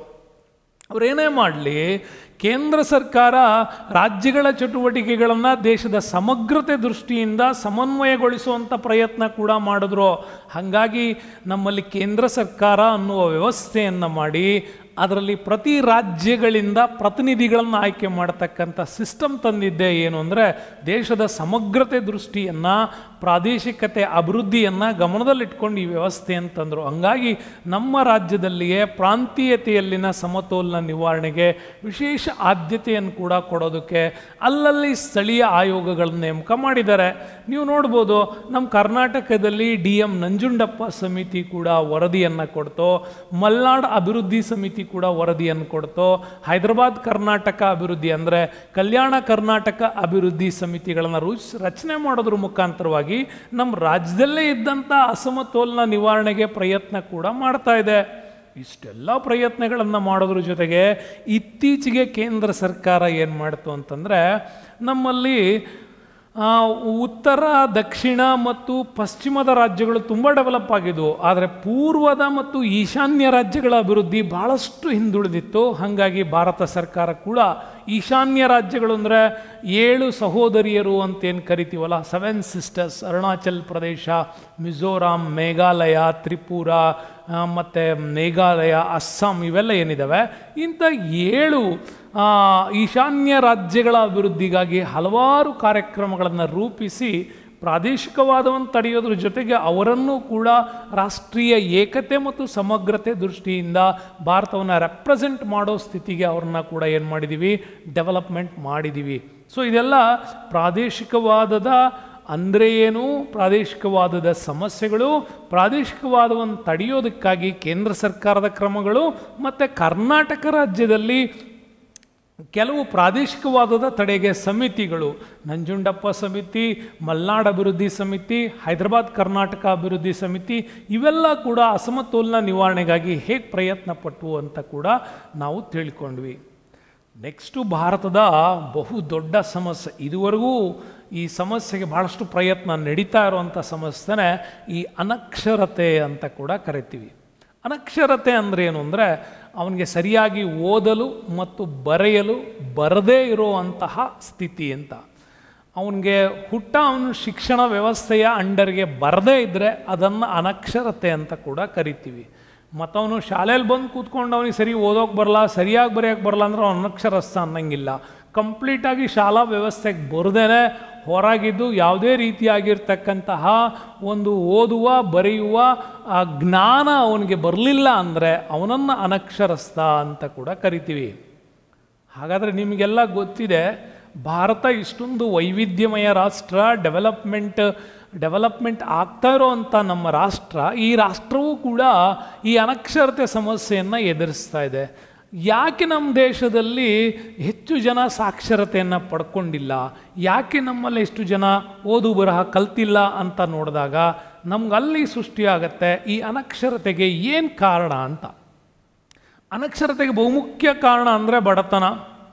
ಅವರೇನೇ ಮಾಡಲಿ ಕೇಂದ್ರ ಸರ್ಕಾರ ರಾಜ್ಯಗಳ ಚಟುವಟಿಕೆಗಳನ್ನು ದೇಶದ ಸಮಗ್ರತೆ ದೃಷ್ಟಿಯಿಂದ ಸಮನ್ವಯಗೊಳಿಸುವಂಥ ಪ್ರಯತ್ನ ಕೂಡ ಮಾಡಿದ್ರು ಹಾಗಾಗಿ ನಮ್ಮಲ್ಲಿ ಕೇಂದ್ರ ಸರ್ಕಾರ ಅನ್ನುವ ವ್ಯವಸ್ಥೆಯನ್ನು ಮಾಡಿ ಅದರಲ್ಲಿ ಪ್ರತಿ ರಾಜ್ಯಗಳಿಂದ ಪ್ರತಿನಿಧಿಗಳನ್ನು ಆಯ್ಕೆ ಮಾಡತಕ್ಕಂಥ ಸಿಸ್ಟಮ್ ತಂದಿದ್ದೆ ಏನು ಅಂದರೆ ದೇಶದ ಸಮಗ್ರತೆ ದೃಷ್ಟಿಯನ್ನು ಪ್ರಾದೇಶಿಕತೆ ಅಭಿವೃದ್ಧಿಯನ್ನು ಗಮನದಲ್ಲಿಟ್ಕೊಂಡು ಈ ವ್ಯವಸ್ಥೆ ಅಂತಂದರು ಹಂಗಾಗಿ ನಮ್ಮ ರಾಜ್ಯದಲ್ಲಿಯೇ ಪ್ರಾಂತೀಯತೆಯಲ್ಲಿನ ಸಮತೋಲನ ನಿವಾರಣೆಗೆ ವಿಶೇಷ ಆದ್ಯತೆಯನ್ನು ಕೂಡ ಕೊಡೋದಕ್ಕೆ ಅಲ್ಲಲ್ಲಿ ಸ್ಥಳೀಯ ಆಯೋಗಗಳನ್ನು ನೇಮಕ ಮಾಡಿದ್ದಾರೆ ನೀವು ನೋಡ್ಬೋದು ನಮ್ಮ ಕರ್ನಾಟಕದಲ್ಲಿ ಡಿ ಎಂ ನಂಜುಂಡಪ್ಪ ಸಮಿತಿ ಕೂಡ ವರದಿಯನ್ನು ಕೊಡ್ತು ಮಲ್ನಾಡ್ ಅಭಿವೃದ್ಧಿ ಸಮಿತಿ ಕೂಡ ವರದಿಯನ್ನು ಕೊಡ್ತು ಹೈದರಾಬಾದ್ ಕರ್ನಾಟಕ ಅಭಿವೃದ್ಧಿ ಅಂದರೆ ಕಲ್ಯಾಣ ಕರ್ನಾಟಕ ಅಭಿವೃದ್ಧಿ ಸಮಿತಿಗಳನ್ನು ರುಚ್ ರಚನೆ ಮಾಡೋದ್ರ ಮುಖಾಂತರವಾಗಿ ನಮ್ಮ ರಾಜ್ಯದಲ್ಲೇ ಇದ್ದಂಥ ಅಸಮತೋಲನ ನಿವಾರಣೆಗೆ ಪ್ರಯತ್ನ ಕೂಡ ಮಾಡ್ತಾ ಇದೆ ಇಷ್ಟೆಲ್ಲ ಪ್ರಯತ್ನಗಳನ್ನು ಮಾಡೋದ್ರ ಜೊತೆಗೆ ಇತ್ತೀಚೆಗೆ ಕೇಂದ್ರ ಸರ್ಕಾರ ಏನು ಮಾಡ್ತು ಅಂತಂದರೆ ನಮ್ಮಲ್ಲಿ ಆ, ಉತ್ತರ ದಕ್ಷಿಣ ಮತ್ತು ಪಶ್ಚಿಮದ ರಾಜ್ಯಗಳು ತುಂಬ ಡೆವಲಪ್ ಆಗಿದ್ವು ಆದರೆ ಪೂರ್ವದ ಮತ್ತು ಈಶಾನ್ಯ ರಾಜ್ಯಗಳ ಅಭಿವೃದ್ಧಿ ಭಾಳಷ್ಟು ಹಿಂದುಳಿದಿತ್ತು ಹಾಗಾಗಿ ಭಾರತ ಸರ್ಕಾರ ಕೂಡ ಈಶಾನ್ಯ ರಾಜ್ಯಗಳು ಅಂದರೆ ಏಳು ಸಹೋದರಿಯರು ಅಂತೇನು ಕರಿತೀವಲ್ಲ ಸೆವೆನ್ ಸಿಸ್ಟರ್ಸ್ ಅರುಣಾಚಲ್ ಪ್ರದೇಶ ಮಿಜೋರಾಂ ಮೇಘಾಲಯ ತ್ರಿಪುರ ಮತ್ತು ಮೇಘಾಲಯ ಅಸ್ಸಾಂ ಇವೆಲ್ಲ ಏನಿದ್ದಾವೆ ಇಂಥ ಏಳು ಆ, ಈಶಾನ್ಯ ರಾಜ್ಯಗಳ ಅಭಿವೃದ್ಧಿಗಾಗಿ ಹಲವಾರು ಕಾರ್ಯಕ್ರಮಗಳನ್ನು ರೂಪಿಸಿ ಪ್ರಾದೇಶಿಕವಾದವನ್ನು ತಡೆಯೋದ್ರ ಜೊತೆಗೆ ಅವರನ್ನು ಕೂಡ ರಾಷ್ಟ್ರೀಯ ಏಕತೆ ಮತ್ತು ಸಮಗ್ರತೆ ದೃಷ್ಟಿಯಿಂದ ಭಾರತವನ್ನು ರೆಪ್ರೆಸೆಂಟ್ ಮಾಡೋ ಸ್ಥಿತಿಗೆ ಅವ್ರನ್ನ ಕೂಡ ಏನು ಮಾಡಿದ್ದೀವಿ ಡೆವಲಪ್ಮೆಂಟ್ ಮಾಡಿದ್ದೀವಿ ಸೊ ಇದೆಲ್ಲ ಪ್ರಾದೇಶಿಕವಾದದ ಅಂದರೆ ಏನು ಪ್ರಾದೇಶಿಕವಾದದ ಸಮಸ್ಯೆಗಳು ಪ್ರಾದೇಶಿಕವಾದವನ್ನು ತಡೆಯೋದಕ್ಕಾಗಿ ಕೇಂದ್ರ ಸರ್ಕಾರದ ಕ್ರಮಗಳು ಮತ್ತು ಕರ್ನಾಟಕ ರಾಜ್ಯದಲ್ಲಿ ಕೆಲವು ಪ್ರಾದೇಶಿಕವಾದದ ತಡೆಗೆ ಸಮಿತಿಗಳು ನಂಜುಂಡಪ್ಪ ಸಮಿತಿ ಮಲ್ನಾಡ್ ಅಭಿವೃದ್ಧಿ ಸಮಿತಿ ಹೈದರಾಬಾದ್ ಕರ್ನಾಟಕ ಅಭಿವೃದ್ಧಿ ಸಮಿತಿ ಇವೆಲ್ಲ ಕೂಡ ಅಸಮತೋಲನ ನಿವಾರಣೆಗಾಗಿ ಹೇಗೆ ಪ್ರಯತ್ನ ಪಟ್ಟವು ಅಂತ ಕೂಡ ನಾವು ತಿಳ್ಕೊಂಡ್ವಿ ನೆಕ್ಸ್ಟು ಭಾರತದ ಬಹು ದೊಡ್ಡ ಸಮಸ್ಯೆ ಇದುವರೆಗೂ ಈ ಸಮಸ್ಯೆಗೆ ಭಾಳಷ್ಟು ಪ್ರಯತ್ನ ನಡೀತಾ ಇರುವಂಥ ಸಮಸ್ಯೆನೇ ಈ ಅನಕ್ಷರತೆ ಅಂತ ಕೂಡ ಕರಿತೀವಿ ಅನಕ್ಷರತೆ ಅಂದರೆ ಏನು ಅಂದರೆ ಅವನಿಗೆ ಸರಿಯಾಗಿ ಓದಲು ಮತ್ತು ಬರೆಯಲು ಬರದೇ ಇರುವಂತಹ ಸ್ಥಿತಿ ಅಂತ ಅವನಿಗೆ ಹುಟ್ಟ ಅವನು ಶಿಕ್ಷಣ ವ್ಯವಸ್ಥೆಯ ಅಂಡರ್ಗೆ ಬರದೇ ಇದ್ದರೆ ಅದನ್ನು ಅನಕ್ಷರತೆ ಅಂತ ಕೂಡ ಕರಿತೀವಿ ಮತ್ತು ಅವನು ಶಾಲೆಯಲ್ಲಿ ಬಂದು ಕೂತ್ಕೊಂಡು ಅವನಿಗೆ ಸರಿ ಓದೋಕೆ ಬರಲ್ಲ ಸರಿಯಾಗಿ ಬರೆಯೋಕೆ ಬರಲ್ಲ ಅಂದ್ರೆ ಅವನು ಅನಕ್ಷರಸ್ಥ ಅನ್ನಂಗಿಲ್ಲ ಕಂಪ್ಲೀಟಾಗಿ ಶಾಲಾ ವ್ಯವಸ್ಥೆಗೆ ಬರದೇನೆ ಹೊರಗಿದ್ದು ಯಾವುದೇ ರೀತಿಯಾಗಿರ್ತಕ್ಕಂತಹ ಒಂದು ಓದುವ ಬರೆಯುವ ಆ ಜ್ಞಾನ ಅವನಿಗೆ ಬರಲಿಲ್ಲ ಅಂದರೆ ಅವನನ್ನು ಅನಕ್ಷರಸ್ಥ ಅಂತ ಕೂಡ ಕರಿತೀವಿ ಹಾಗಾದರೆ ನಿಮಗೆಲ್ಲ ಗೊತ್ತಿದೆ ಭಾರತ ಇಷ್ಟೊಂದು ವೈವಿಧ್ಯಮಯ ರಾಷ್ಟ್ರ ಡೆವಲಪ್ಮೆಂಟ್ ಡೆವಲಪ್ಮೆಂಟ್ ಆಗ್ತಾ ಇರೋವಂಥ ನಮ್ಮ ರಾಷ್ಟ್ರ ಈ ರಾಷ್ಟ್ರವೂ ಕೂಡ ಈ ಅನಕ್ಷರತೆ ಸಮಸ್ಯೆಯನ್ನು ಎದುರಿಸ್ತಾ ಇದೆ ಯಾಕೆ ನಮ್ಮ ದೇಶದಲ್ಲಿ ಹೆಚ್ಚು ಜನ ಸಾಕ್ಷರತೆಯನ್ನು ಪಡ್ಕೊಂಡಿಲ್ಲ ಯಾಕೆ ನಮ್ಮಲ್ಲಿ ಎಷ್ಟು ಜನ ಓದು ಬರಹ ಕಲ್ತಿಲ್ಲ ಅಂತ ನೋಡಿದಾಗ ನಮ್ಗೆ ಅಲ್ಲಿ ಸೃಷ್ಟಿಯಾಗತ್ತೆ ಈ ಅನಕ್ಷರತೆಗೆ ಏನು ಕಾರಣ ಅಂತ ಅನಕ್ಷರತೆಗೆ ಬಹುಮುಖ್ಯ ಕಾರಣ ಅಂದರೆ ಬಡತನ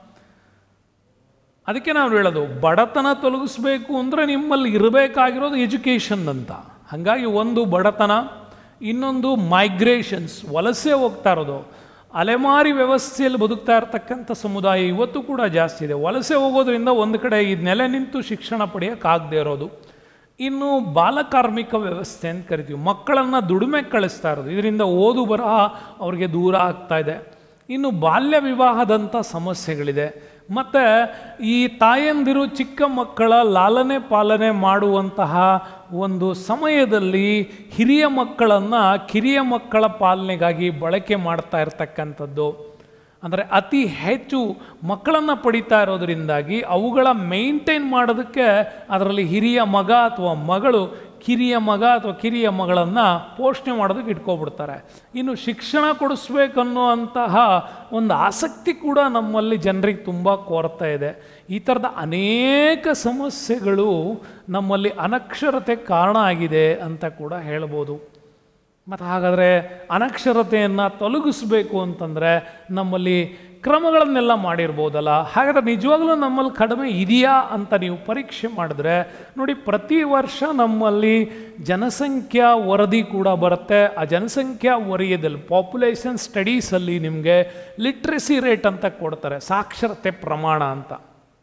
ಅದಕ್ಕೆ ನಾವು ಹೇಳೋದು ಬಡತನ ತೊಲಗಿಸ್ಬೇಕು ಅಂದರೆ ನಿಮ್ಮಲ್ಲಿ ಇರಬೇಕಾಗಿರೋದು ಎಜುಕೇಷನ್ ಅಂತ ಹಾಗಾಗಿ ಒಂದು ಬಡತನ ಇನ್ನೊಂದು ಮೈಗ್ರೇಷನ್ಸ್ ವಲಸೆ ಹೋಗ್ತಾ ಇರೋದು ಅಲೆಮಾರಿ ವ್ಯವಸ್ಥೆಯಲ್ಲಿ ಬದುಕ್ತಾ ಇರತಕ್ಕಂಥ ಸಮುದಾಯ ಇವತ್ತು ಕೂಡ ಜಾಸ್ತಿ ಇದೆ ವಲಸೆ ಹೋಗೋದ್ರಿಂದ ಒಂದು ಕಡೆ ಈ ನೆಲೆ ನಿಂತು ಶಿಕ್ಷಣ ಪಡೆಯೋಕ್ಕಾಗದೇ ಇರೋದು ಇನ್ನು ಬಾಲಕಾರ್ಮಿಕ ವ್ಯವಸ್ಥೆ ಅಂತ ಕರಿತೀವಿ ಮಕ್ಕಳನ್ನು ದುಡಿಮೆ ಕಳಿಸ್ತಾ ಇರೋದು ಇದರಿಂದ ಓದು ಬರಹ ಅವ್ರಿಗೆ ದೂರ ಆಗ್ತಾ ಇದೆ ಇನ್ನು ಬಾಲ್ಯ ವಿವಾಹದಂಥ ಸಮಸ್ಯೆಗಳಿದೆ ಮತ್ತು ಈ ತಾಯಂದಿರು ಚಿಕ್ಕ ಮಕ್ಕಳ ಲಾಲನೆ ಪಾಲನೆ ಮಾಡುವಂತಹ ಒಂದು ಸಮಯದಲ್ಲಿ ಹಿರಿಯ ಮಕ್ಕಳನ್ನು ಕಿರಿಯ ಮಕ್ಕಳ ಪಾಲನೆಗಾಗಿ ಬಳಕೆ ಮಾಡ್ತಾ ಇರ್ತಕ್ಕಂಥದ್ದು ಅಂದರೆ ಅತಿ ಹೆಚ್ಚು ಮಕ್ಕಳನ್ನು ಪಡಿತಾ ಇರೋದರಿಂದಾಗಿ ಅವುಗಳ ಮೇಂಟೈನ್ ಮಾಡೋದಕ್ಕೆ ಅದರಲ್ಲಿ ಹಿರಿಯ ಮಗ ಅಥವಾ ಮಗಳು ಕಿರಿಯ ಮಗ ಅಥವಾ ಕಿರಿಯ ಮಗಳನ್ನು ಪೋಷಣೆ ಮಾಡೋದಕ್ಕೆ ಇಟ್ಕೊಬಿಡ್ತಾರೆ ಇನ್ನು ಶಿಕ್ಷಣ ಕೊಡಿಸ್ಬೇಕನ್ನುವಂತಹ ಒಂದು ಆಸಕ್ತಿ ಕೂಡ ನಮ್ಮಲ್ಲಿ ಜನರಿಗೆ ತುಂಬ ಕೊರತೆ ಇದೆ ಈ ಥರದ ಅನೇಕ ಸಮಸ್ಯೆಗಳು ನಮ್ಮಲ್ಲಿ ಅನಕ್ಷರತೆ ಕಾರಣ ಆಗಿದೆ ಅಂತ ಕೂಡ ಹೇಳ್ಬೋದು ಮತ್ತು ಹಾಗಾದರೆ ಅನಕ್ಷರತೆಯನ್ನು ತೊಲಗಿಸ್ಬೇಕು ಅಂತಂದರೆ ನಮ್ಮಲ್ಲಿ ಕ್ರಮಗಳನ್ನೆಲ್ಲ ಮಾಡಿರ್ಬೋದಲ್ಲ ಹಾಗಾದರೆ ನಿಜವಾಗ್ಲೂ ನಮ್ಮಲ್ಲಿ ಕಡಿಮೆ ಇದೆಯಾ ಅಂತ ನೀವು ಪರೀಕ್ಷೆ ಮಾಡಿದ್ರೆ ನೋಡಿ ಪ್ರತಿ ವರ್ಷ ನಮ್ಮಲ್ಲಿ ಜನಸಂಖ್ಯಾ ವರದಿ ಕೂಡ ಬರುತ್ತೆ ಆ ಜನಸಂಖ್ಯಾ ವರದಿಯಲ್ಲಿ ಪಾಪ್ಯುಲೇಷನ್ ಸ್ಟಡೀಸಲ್ಲಿ ನಿಮಗೆ ಲಿಟ್ರಸಿ ರೇಟ್ ಅಂತ ಕೊಡ್ತಾರೆ ಸಾಕ್ಷರತೆ ಪ್ರಮಾಣ ಅಂತ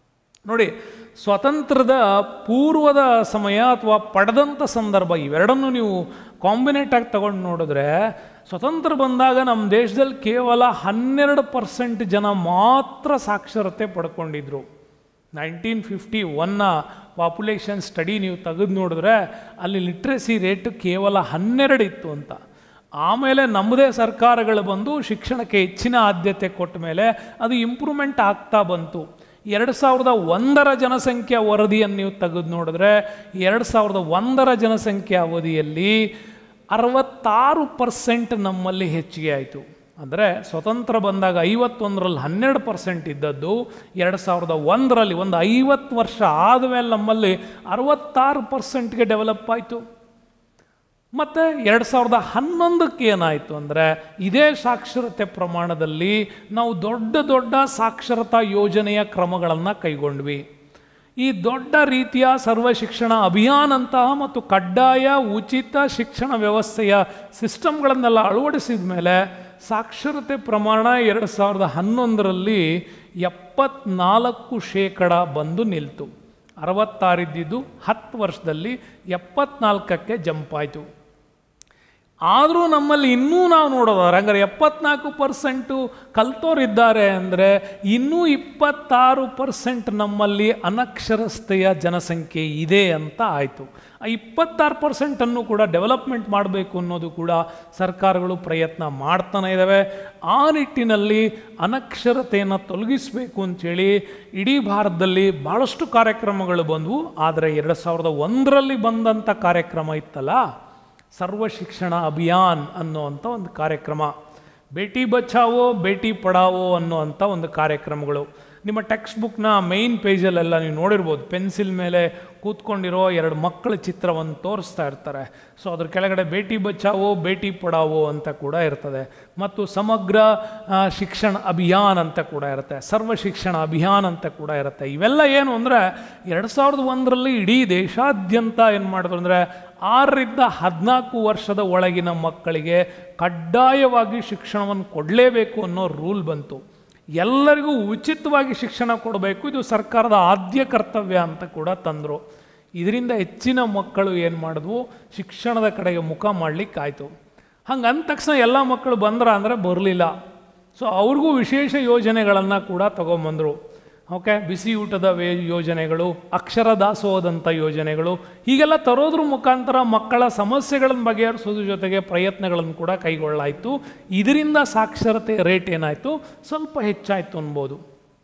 ನೋಡಿ ಸ್ವತಂತ್ರದ ಪೂರ್ವದ ಸಮಯ ಅಥವಾ ಪಡೆದಂಥ ಸಂದರ್ಭ ಇವೆರಡನ್ನು ನೀವು ಕಾಂಬಿನೇಟ್ ಆಗಿ ತಗೊಂಡು ನೋಡಿದ್ರೆ ಸ್ವತಂತ್ರ ಬಂದಾಗ ನಮ್ಮ ದೇಶದಲ್ಲಿ ಕೇವಲ ಹನ್ನೆರಡು ಪರ್ಸೆಂಟ್ ಜನ ಮಾತ್ರ ಸಾಕ್ಷರತೆ ಪಡ್ಕೊಂಡಿದ್ರು ನೈನ್ಟೀನ್ ಫಿಫ್ಟಿ ಒನ್ನ ಪಾಪ್ಯುಲೇಷನ್ ಸ್ಟಡಿ ನೀವು ತೆಗೆದು ನೋಡಿದ್ರೆ ಅಲ್ಲಿ ಲಿಟ್ರಸಿ ರೇಟ್ ಕೇವಲ ಹನ್ನೆರಡು ಇತ್ತು ಅಂತ ಆಮೇಲೆ ನಮ್ಮದೇ ಸರ್ಕಾರಗಳು ಬಂದು ಶಿಕ್ಷಣಕ್ಕೆ ಹೆಚ್ಚಿನ ಆದ್ಯತೆ ಕೊಟ್ಟ ಮೇಲೆ ಅದು ಇಂಪ್ರೂವ್ಮೆಂಟ್ ಆಗ್ತಾ ಬಂತು ಎರಡು ಸಾವಿರದ ಒಂದರ ಜನಸಂಖ್ಯಾ ವರದಿಯನ್ನು ನೀವು ತೆಗೆದು ನೋಡಿದ್ರೆ ಎರಡು ಸಾವಿರದ ಒಂದರ ಜನಸಂಖ್ಯಾ ಅವಧಿಯಲ್ಲಿ ಅರವತ್ತಾರು ಪರ್ಸೆಂಟ್ ನಮ್ಮಲ್ಲಿ ಹೆಚ್ಚಿಗೆ ಆಯಿತು ಅಂದರೆ ಸ್ವತಂತ್ರ ಬಂದಾಗ ಐವತ್ತೊಂದರಲ್ಲಿ ಹನ್ನೆರಡು ಪರ್ಸೆಂಟ್ ಇದ್ದದ್ದು ಎರಡು ಸಾವಿರದ ಒಂದರಲ್ಲಿ ಒಂದು ಐವತ್ತು ವರ್ಷ ಆದಮೇಲೆ ನಮ್ಮಲ್ಲಿ ಅರವತ್ತಾರು ಪರ್ಸೆಂಟ್ಗೆ ಡೆವಲಪ್ ಆಯಿತು ಮತ್ತು ಎರಡು ಸಾವಿರದ ಹನ್ನೊಂದಕ್ಕೆ ಏನಾಯಿತು ಅಂದರೆ ಇದೇ ಸಾಕ್ಷರತೆ ಪ್ರಮಾಣದಲ್ಲಿ ನಾವು ದೊಡ್ಡ ದೊಡ್ಡ ಸಾಕ್ಷರತಾ ಯೋಜನೆಯ ಕ್ರಮಗಳನ್ನು ಕೈಗೊಂಡ್ವಿ ಈ ದೊಡ್ಡ ರೀತಿಯ ಸರ್ವ ಶಿಕ್ಷಣ ಅಭಿಯಾನಂತಹ ಮತ್ತು ಕಡ್ಡಾಯ ಉಚಿತ ಶಿಕ್ಷಣ ವ್ಯವಸ್ಥೆಯ ಸಿಸ್ಟಮ್ಗಳನ್ನೆಲ್ಲ ಅಳವಡಿಸಿದ ಮೇಲೆ ಸಾಕ್ಷರತೆ ಪ್ರಮಾಣ ಎರಡು ಸಾವಿರದ ಹನ್ನೊಂದರಲ್ಲಿ ಎಪ್ಪತ್ನಾಲ್ಕು ಶೇಕಡ ಬಂದು ನಿಲ್ತು ಅರವತ್ತಾರಿದ್ದಿದ್ದು ಹತ್ತು ವರ್ಷದಲ್ಲಿ ಎಪ್ಪತ್ನಾಲ್ಕಕ್ಕೆ ಜಂಪ್ ಆಯಿತು ಆದರೂ ನಮ್ಮಲ್ಲಿ ಇನ್ನೂ ನಾವು ನೋಡೋದಾದ್ರೆ ಹಂಗಾರೆ ಎಪ್ಪತ್ನಾಲ್ಕು ಪರ್ಸೆಂಟು ಕಲ್ತೋರಿದ್ದಾರೆ ಅಂದರೆ ಇನ್ನೂ ಇಪ್ಪತ್ತಾರು ಪರ್ಸೆಂಟ್ ನಮ್ಮಲ್ಲಿ ಅನಕ್ಷರಸ್ಥೆಯ ಜನಸಂಖ್ಯೆ ಇದೆ ಅಂತ ಆಯಿತು ಆ ಇಪ್ಪತ್ತಾರು ಪರ್ಸೆಂಟನ್ನು ಕೂಡ ಡೆವಲಪ್ಮೆಂಟ್ ಮಾಡಬೇಕು ಅನ್ನೋದು ಕೂಡ ಸರ್ಕಾರಗಳು ಪ್ರಯತ್ನ ಮಾಡ್ತಾನೆ ಇದ್ದಾವೆ ಆ ನಿಟ್ಟಿನಲ್ಲಿ ಅನಕ್ಷರತೆಯನ್ನು ತೊಲಗಿಸಬೇಕು ಅಂಥೇಳಿ ಇಡೀ ಭಾರತದಲ್ಲಿ ಭಾಳಷ್ಟು ಕಾರ್ಯಕ್ರಮಗಳು ಬಂದವು ಆದರೆ ಎರಡು ಸಾವಿರದ ಒಂದರಲ್ಲಿ ಬಂದಂಥ ಕಾರ್ಯಕ್ರಮ ಇತ್ತಲ್ಲ ಸರ್ವ ಶಿಕ್ಷಣ ಅಭಿಯಾನ್ ಅನ್ನುವಂಥ ಒಂದು ಕಾರ್ಯಕ್ರಮ ಬೇಟಿ ಬಚಾವೋ ಬೇಟಿ ಪಡಾವೋ ಅನ್ನುವಂಥ ಒಂದು ಕಾರ್ಯಕ್ರಮಗಳು ನಿಮ್ಮ ಟೆಕ್ಸ್ಟ್ ಬುಕ್ನ ಮೈನ್ ಪೇಜಲ್ಲೆಲ್ಲ ನೀವು ನೋಡಿರ್ಬೋದು ಪೆನ್ಸಿಲ್ ಮೇಲೆ ಕೂತ್ಕೊಂಡಿರೋ ಎರಡು ಮಕ್ಕಳ ಚಿತ್ರವನ್ನು ತೋರಿಸ್ತಾ ಇರ್ತಾರೆ ಸೊ ಅದ್ರ ಕೆಳಗಡೆ ಬೇಟಿ ಬಚಾವೋ ಬೇಟಿ ಪಡಾವೋ ಅಂತ ಕೂಡ ಇರ್ತದೆ ಮತ್ತು ಸಮಗ್ರ ಆ, ಶಿಕ್ಷಣ ಅಭಿಯಾನ್ ಅಂತ ಕೂಡ ಇರುತ್ತೆ ಸರ್ವ ಶಿಕ್ಷಣ ಅಭಿಯಾನ್ ಅಂತ ಕೂಡ ಇರುತ್ತೆ ಇವೆಲ್ಲ ಏನು ಅಂದರೆ ಎರಡು ಸಾವಿರದ ಒಂದರಲ್ಲಿ ಇಡೀ ದೇಶಾದ್ಯಂತ ಏನು ಮಾಡಿದ್ರು ಅಂದರೆ ಆರರಿಂದ ಹದಿನಾಲ್ಕು ವರ್ಷದ ಒಳಗಿನ ಮಕ್ಕಳಿಗೆ ಕಡ್ಡಾಯವಾಗಿ ಶಿಕ್ಷಣವನ್ನು ಕೊಡಲೇಬೇಕು ಅನ್ನೋ ರೂಲ್ ಬಂತು ಎಲ್ಲರಿಗೂ ಉಚಿತವಾಗಿ ಶಿಕ್ಷಣ ಕೊಡಬೇಕು ಇದು ಸರ್ಕಾರದ ಆದ್ಯ ಕರ್ತವ್ಯ ಅಂತ ಕೂಡ ತಂದರು ಇದರಿಂದ ಹೆಚ್ಚಿನ ಮಕ್ಕಳು ಏನು ಮಾಡಿದ್ವು ಶಿಕ್ಷಣದ ಕಡೆಗೆ ಮುಖ ಮಾಡಲಿಕ್ಕಾಯಿತು ಹಂಗೆ ಅಂದ ತಕ್ಷಣ ಎಲ್ಲ ಮಕ್ಕಳು ಬಂದ್ರ ಅಂದರೆ ಬರಲಿಲ್ಲ ಸೊ ಅವ್ರಿಗೂ ವಿಶೇಷ ಯೋಜನೆಗಳನ್ನು ಕೂಡ ತಗೊಂಬಂದರು ಓಕೆ ಬಿಸಿ ಊಟದ ವೇ ಯೋಜನೆಗಳು ಅಕ್ಷರ ದಾಸೋಹದಂಥ ಯೋಜನೆಗಳು ಹೀಗೆಲ್ಲ ತರೋದ್ರ ಮುಖಾಂತರ ಮಕ್ಕಳ ಸಮಸ್ಯೆಗಳನ್ನು ಬಗೆಹರಿಸೋದ್ರ ಜೊತೆಗೆ ಪ್ರಯತ್ನಗಳನ್ನು ಕೂಡ ಕೈಗೊಳ್ಳಾಯಿತು ಇದರಿಂದ ಸಾಕ್ಷರತೆ ರೇಟ್ ಏನಾಯಿತು ಸ್ವಲ್ಪ ಹೆಚ್ಚಾಯಿತು ಅನ್ಬೋದು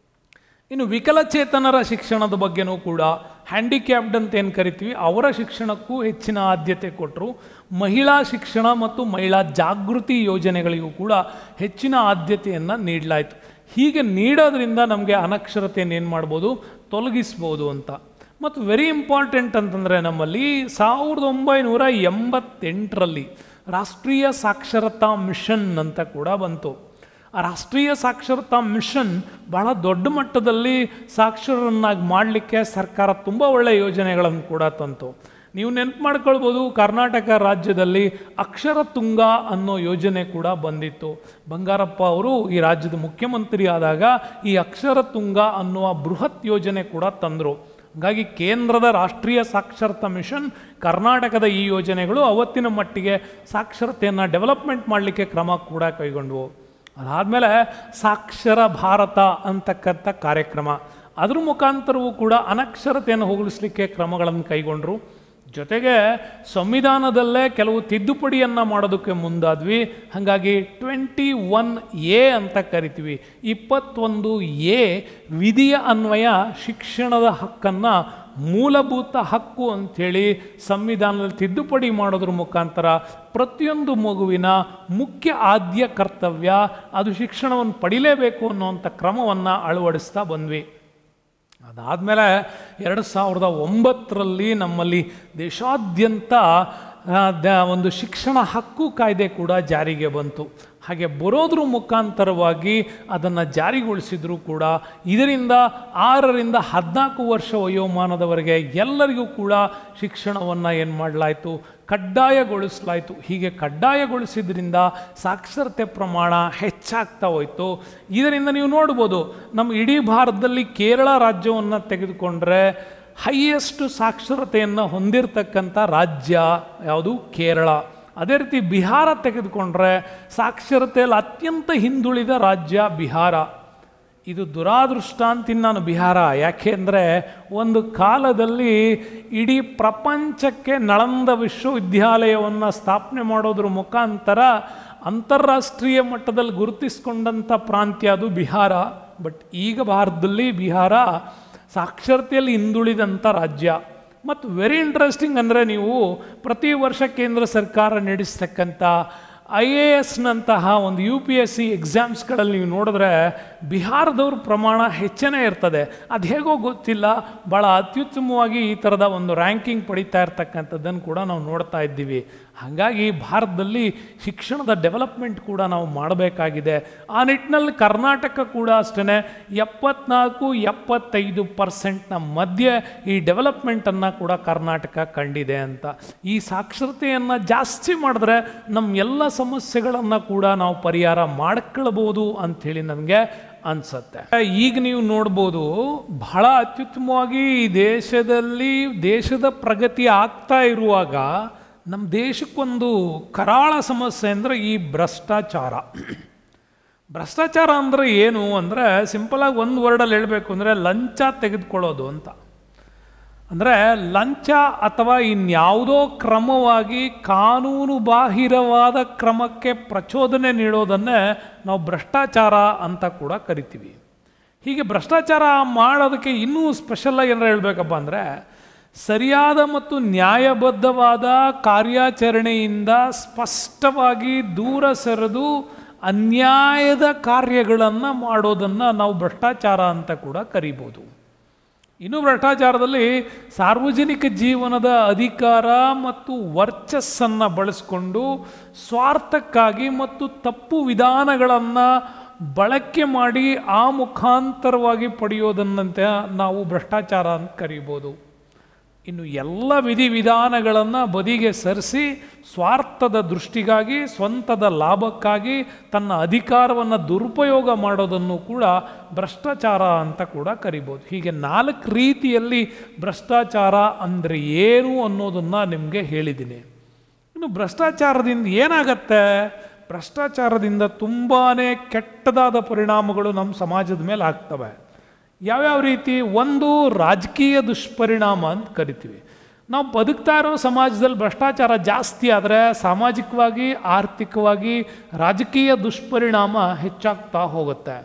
ಇನ್ನು ವಿಕಲಚೇತನರ ಶಿಕ್ಷಣದ ಬಗ್ಗೆನೂ ಕೂಡ ಹ್ಯಾಂಡಿಕ್ಯಾಪ್ಡ್ ಅಂತ ಏನು ಕರಿತೀವಿ ಅವರ ಶಿಕ್ಷಣಕ್ಕೂ ಹೆಚ್ಚಿನ ಆದ್ಯತೆ ಕೊಟ್ಟರು ಮಹಿಳಾ ಶಿಕ್ಷಣ ಮತ್ತು ಮಹಿಳಾ ಜಾಗೃತಿ ಯೋಜನೆಗಳಿಗೂ ಕೂಡ ಹೆಚ್ಚಿನ ಆದ್ಯತೆಯನ್ನು ನೀಡಲಾಯಿತು ಹೀಗೆ ನೀಡೋದ್ರಿಂದ ನಮಗೆ ಅನಕ್ಷರತೆಯನ್ನು ಏನು ಮಾಡ್ಬೋದು ತೊಲಗಿಸ್ಬೋದು ಅಂತ ಮತ್ತು ವೆರಿ ಇಂಪಾರ್ಟೆಂಟ್ ಅಂತಂದರೆ ನಮ್ಮಲ್ಲಿ ಸಾವಿರದ ಒಂಬೈನೂರ ಎಂಬತ್ತೆಂಟರಲ್ಲಿ ರಾಷ್ಟ್ರೀಯ ಸಾಕ್ಷರತಾ ಮಿಷನ್ ಅಂತ ಕೂಡ ಬಂತು ಆ ರಾಷ್ಟ್ರೀಯ ಸಾಕ್ಷರತಾ ಮಿಷನ್ ಬಹಳ ದೊಡ್ಡ ಮಟ್ಟದಲ್ಲಿ ಸಾಕ್ಷರರನ್ನಾಗಿ ಮಾಡಲಿಕ್ಕೆ ಸರ್ಕಾರ ತುಂಬ ಒಳ್ಳೆಯ ಯೋಜನೆಗಳನ್ನು ಕೂಡ ತಂತು ನೀವು ನೆನಪು ಮಾಡ್ಕೊಳ್ಬೋದು ಕರ್ನಾಟಕ ರಾಜ್ಯದಲ್ಲಿ ಅಕ್ಷರ ತುಂಗ ಅನ್ನೋ ಯೋಜನೆ ಕೂಡ ಬಂದಿತ್ತು ಬಂಗಾರಪ್ಪ ಅವರು ಈ ರಾಜ್ಯದ ಮುಖ್ಯಮಂತ್ರಿ ಆದಾಗ ಈ ಅಕ್ಷರ ತುಂಗ ಅನ್ನುವ ಬೃಹತ್ ಯೋಜನೆ ಕೂಡ ತಂದರು ಹಾಗಾಗಿ ಕೇಂದ್ರದ ರಾಷ್ಟ್ರೀಯ ಸಾಕ್ಷರತಾ ಮಿಷನ್ ಕರ್ನಾಟಕದ ಈ ಯೋಜನೆಗಳು ಅವತ್ತಿನ ಮಟ್ಟಿಗೆ ಸಾಕ್ಷರತೆಯನ್ನು ಡೆವಲಪ್ಮೆಂಟ್ ಮಾಡಲಿಕ್ಕೆ ಕ್ರಮ ಕೂಡ ಕೈಗೊಂಡವು ಅದಾದಮೇಲೆ ಸಾಕ್ಷರ ಭಾರತ ಅಂತಕ್ಕಂಥ ಕಾರ್ಯಕ್ರಮ ಅದ್ರ ಮುಖಾಂತರವೂ ಕೂಡ ಅನಕ್ಷರತೆಯನ್ನು ಹೋಗಲಿಸಲಿಕ್ಕೆ ಕ್ರಮಗಳನ್ನು ಕೈಗೊಂಡರು ಜೊತೆಗೆ ಸಂವಿಧಾನದಲ್ಲೇ ಕೆಲವು ತಿದ್ದುಪಡಿಯನ್ನು ಮಾಡೋದಕ್ಕೆ ಮುಂದಾದ್ವಿ ಹಾಗಾಗಿ ಟ್ವೆಂಟಿ ಒನ್ ಎ ಅಂತ ಕರಿತೀವಿ ಇಪ್ಪತ್ತೊಂದು ಎ ವಿಧಿಯ ಅನ್ವಯ ಶಿಕ್ಷಣದ ಹಕ್ಕನ್ನು ಮೂಲಭೂತ ಹಕ್ಕು ಅಂಥೇಳಿ ಸಂವಿಧಾನದಲ್ಲಿ ತಿದ್ದುಪಡಿ ಮಾಡೋದ್ರ ಮುಖಾಂತರ ಪ್ರತಿಯೊಂದು ಮಗುವಿನ ಮುಖ್ಯ ಆದ್ಯ ಕರ್ತವ್ಯ ಅದು ಶಿಕ್ಷಣವನ್ನು ಪಡಿಲೇಬೇಕು ಅನ್ನುವಂಥ ಕ್ರಮವನ್ನು ಅಳವಡಿಸ್ತಾ ಬಂದ್ವಿ ಅದಾದಮೇಲೆ ಎರಡು ಸಾವಿರದ ಒಂಬತ್ತರಲ್ಲಿ ನಮ್ಮಲ್ಲಿ ದೇಶಾದ್ಯಂತ ಆ, ದ- ಒಂದು ಶಿಕ್ಷಣ ಹಕ್ಕು ಕಾಯ್ದೆ ಕೂಡ ಜಾರಿಗೆ ಬಂತು ಹಾಗೆ ಬರೋದ್ರ ಮುಖಾಂತರವಾಗಿ ಅದನ್ನು ಜಾರಿಗೊಳಿಸಿದ್ರು ಕೂಡ ಇದರಿಂದ ಆರರಿಂದ ಹದಿನಾಲ್ಕು ವರ್ಷ ವಯೋಮಾನದವರೆಗೆ ಎಲ್ಲರಿಗೂ ಕೂಡ ಶಿಕ್ಷಣವನ್ನು ಏನು ಮಾಡಲಾಯಿತು ಕಡ್ಡಾಯಗೊಳಿಸಲಾಯಿತು ಹೀಗೆ ಕಡ್ಡಾಯಗೊಳಿಸಿದ್ರಿಂದ ಸಾಕ್ಷರತೆ ಪ್ರಮಾಣ ಹೆಚ್ಚಾಗ್ತಾ ಹೋಯಿತು ಇದರಿಂದ ನೀವು ನೋಡ್ಬೋದು ನಮ್ಮ ಇಡೀ ಭಾರತದಲ್ಲಿ ಕೇರಳ ರಾಜ್ಯವನ್ನು ತೆಗೆದುಕೊಂಡ್ರೆ ಹೈಯೆಸ್ಟ್ ಸಾಕ್ಷರತೆಯನ್ನು ಹೊಂದಿರತಕ್ಕಂಥ ರಾಜ್ಯ ಯಾವುದು ಕೇರಳ ಅದೇ ರೀತಿ ಬಿಹಾರ ತೆಗೆದುಕೊಂಡ್ರೆ ಸಾಕ್ಷರತೆಯಲ್ಲಿ ಅತ್ಯಂತ ಹಿಂದುಳಿದ ರಾಜ್ಯ ಬಿಹಾರ ಇದು ದುರಾದೃಷ್ಟ ಅಂತೀನಿ ನಾನು ಬಿಹಾರ ಯಾಕೆಂದರೆ ಒಂದು ಕಾಲದಲ್ಲಿ ಇಡೀ ಪ್ರಪಂಚಕ್ಕೆ ನಳಂದ ವಿಶ್ವವಿದ್ಯಾಲಯವನ್ನು ಸ್ಥಾಪನೆ ಮಾಡೋದ್ರ ಮುಖಾಂತರ ಅಂತಾರಾಷ್ಟ್ರೀಯ ಮಟ್ಟದಲ್ಲಿ ಗುರುತಿಸ್ಕೊಂಡಂಥ ಪ್ರಾಂತ್ಯ ಅದು ಬಿಹಾರ ಬಟ್ ಈಗ ಭಾರತದಲ್ಲಿ ಬಿಹಾರ ಸಾಕ್ಷರತೆಯಲ್ಲಿ ಹಿಂದುಳಿದಂಥ ರಾಜ್ಯ ಮತ್ತು ವೆರಿ ಇಂಟ್ರೆಸ್ಟಿಂಗ್ ಅಂದರೆ ನೀವು ಪ್ರತಿ ವರ್ಷ ಕೇಂದ್ರ ಸರ್ಕಾರ ನಡೆಸ್ತಕ್ಕಂಥ ಐ ಎ ಎಸ್ನಂತಹ ಒಂದು ಯು ಪಿ ಎಸ್ ಸಿ ಎಕ್ಸಾಮ್ಸ್ಗಳಲ್ಲಿ ನೀವು ನೋಡಿದ್ರೆ ಬಿಹಾರದವ್ರ ಪ್ರಮಾಣ ಹೆಚ್ಚನೇ ಇರ್ತದೆ ಅದು ಹೇಗೋ ಗೊತ್ತಿಲ್ಲ ಭಾಳ ಅತ್ಯುತ್ತಮವಾಗಿ ಈ ಥರದ ಒಂದು ರ್ಯಾಂಕಿಂಗ್ ಪಡಿತಾ ಇರ್ತಕ್ಕಂಥದ್ದನ್ನು ಕೂಡ ನಾವು ನೋಡ್ತಾ ಇದ್ದೀವಿ ಹಾಗಾಗಿ ಭಾರತದಲ್ಲಿ ಶಿಕ್ಷಣದ ಡೆವಲಪ್ಮೆಂಟ್ ಕೂಡ ನಾವು ಮಾಡಬೇಕಾಗಿದೆ ಆ ನಿಟ್ಟಿನಲ್ಲಿ ಕರ್ನಾಟಕ ಕೂಡ ಅಷ್ಟೇ ಎಪ್ಪತ್ನಾಲ್ಕು ಎಪ್ಪತ್ತೈದು ಪರ್ಸೆಂಟ್ನ ಮಧ್ಯೆ ಈ ಡೆವಲಪ್ಮೆಂಟನ್ನು ಕೂಡ ಕರ್ನಾಟಕ ಕಂಡಿದೆ ಅಂತ ಈ ಸಾಕ್ಷರತೆಯನ್ನು ಜಾಸ್ತಿ ಮಾಡಿದ್ರೆ ನಮ್ಮ ಎಲ್ಲ ಸಮಸ್ಯೆಗಳನ್ನು ಕೂಡ ನಾವು ಪರಿಹಾರ ಮಾಡ್ಕೊಳ್ಬೋದು ಅಂಥೇಳಿ ನನಗೆ ಅನ್ಸುತ್ತೆ ಈಗ ನೀವು ನೋಡ್ಬೋದು ಬಹಳ ಅತ್ಯುತ್ತಮವಾಗಿ ಈ ದೇಶದಲ್ಲಿ ದೇಶದ ಪ್ರಗತಿ ಆಗ್ತಾ ಇರುವಾಗ ನಮ್ಮ ದೇಶಕ್ಕೊಂದು ಕರಾಳ ಸಮಸ್ಯೆ ಅಂದರೆ ಈ ಭ್ರಷ್ಟಾಚಾರ ಭ್ರಷ್ಟಾಚಾರ ಅಂದರೆ ಏನು ಅಂದರೆ ಸಿಂಪಲಾಗಿ ಒಂದು ವರ್ಡಲ್ಲಿ ಹೇಳಬೇಕು ಅಂದರೆ ಲಂಚ ತೆಗೆದುಕೊಳ್ಳೋದು ಅಂತ ಅಂದರೆ ಲಂಚ ಅಥವಾ ಇನ್ಯಾವುದೋ ಕ್ರಮವಾಗಿ ಕಾನೂನು ಬಾಹಿರವಾದ ಕ್ರಮಕ್ಕೆ ಪ್ರಚೋದನೆ ನೀಡೋದನ್ನೇ ನಾವು ಭ್ರಷ್ಟಾಚಾರ ಅಂತ ಕೂಡ ಕರಿತೀವಿ ಹೀಗೆ ಭ್ರಷ್ಟಾಚಾರ ಮಾಡೋದಕ್ಕೆ ಇನ್ನೂ ಸ್ಪೆಷಲಾಗಿ ಏನಾರು ಹೇಳಬೇಕಪ್ಪ ಅಂದರೆ ಸರಿಯಾದ ಮತ್ತು ನ್ಯಾಯಬದ್ಧವಾದ ಕಾರ್ಯಾಚರಣೆಯಿಂದ ಸ್ಪಷ್ಟವಾಗಿ ದೂರ ಸರಿದು ಅನ್ಯಾಯದ ಕಾರ್ಯಗಳನ್ನು ಮಾಡೋದನ್ನು ನಾವು ಭ್ರಷ್ಟಾಚಾರ ಅಂತ ಕೂಡ ಕರಿಬೋದು ಇನ್ನು ಭ್ರಷ್ಟಾಚಾರದಲ್ಲಿ ಸಾರ್ವಜನಿಕ ಜೀವನದ ಅಧಿಕಾರ ಮತ್ತು ವರ್ಚಸ್ಸನ್ನು ಬಳಸಿಕೊಂಡು ಸ್ವಾರ್ಥಕ್ಕಾಗಿ ಮತ್ತು ತಪ್ಪು ವಿಧಾನಗಳನ್ನು ಬಳಕೆ ಮಾಡಿ ಆ ಮುಖಾಂತರವಾಗಿ ಪಡೆಯೋದನ್ನಂತೆ ನಾವು ಭ್ರಷ್ಟಾಚಾರ ಅಂತ ಕರಿಬೋದು ಇನ್ನು ಎಲ್ಲ ವಿಧಿವಿಧಾನಗಳನ್ನು ಬದಿಗೆ ಸರಿಸಿ ಸ್ವಾರ್ಥದ ದೃಷ್ಟಿಗಾಗಿ ಸ್ವಂತದ ಲಾಭಕ್ಕಾಗಿ ತನ್ನ ಅಧಿಕಾರವನ್ನು ದುರುಪಯೋಗ ಮಾಡೋದನ್ನು ಕೂಡ ಭ್ರಷ್ಟಾಚಾರ ಅಂತ ಕೂಡ ಕರಿಬೋದು ಹೀಗೆ ನಾಲ್ಕು ರೀತಿಯಲ್ಲಿ ಭ್ರಷ್ಟಾಚಾರ ಅಂದರೆ ಏನು ಅನ್ನೋದನ್ನು ನಿಮಗೆ ಹೇಳಿದ್ದೀನಿ ಇನ್ನು ಭ್ರಷ್ಟಾಚಾರದಿಂದ ಏನಾಗತ್ತೆ ಭ್ರಷ್ಟಾಚಾರದಿಂದ ತುಂಬಾ ಕೆಟ್ಟದಾದ ಪರಿಣಾಮಗಳು ನಮ್ಮ ಸಮಾಜದ ಮೇಲೆ ಆಗ್ತವೆ ಯಾವ್ಯಾವ ರೀತಿ ಒಂದು ರಾಜಕೀಯ ದುಷ್ಪರಿಣಾಮ ಅಂತ ಕರಿತೀವಿ ನಾವು ಬದುಕ್ತಾ ಇರೋ ಸಮಾಜದಲ್ಲಿ ಭ್ರಷ್ಟಾಚಾರ ಜಾಸ್ತಿ ಆದರೆ ಸಾಮಾಜಿಕವಾಗಿ ಆರ್ಥಿಕವಾಗಿ ರಾಜಕೀಯ ದುಷ್ಪರಿಣಾಮ ಹೆಚ್ಚಾಗ್ತಾ ಹೋಗುತ್ತೆ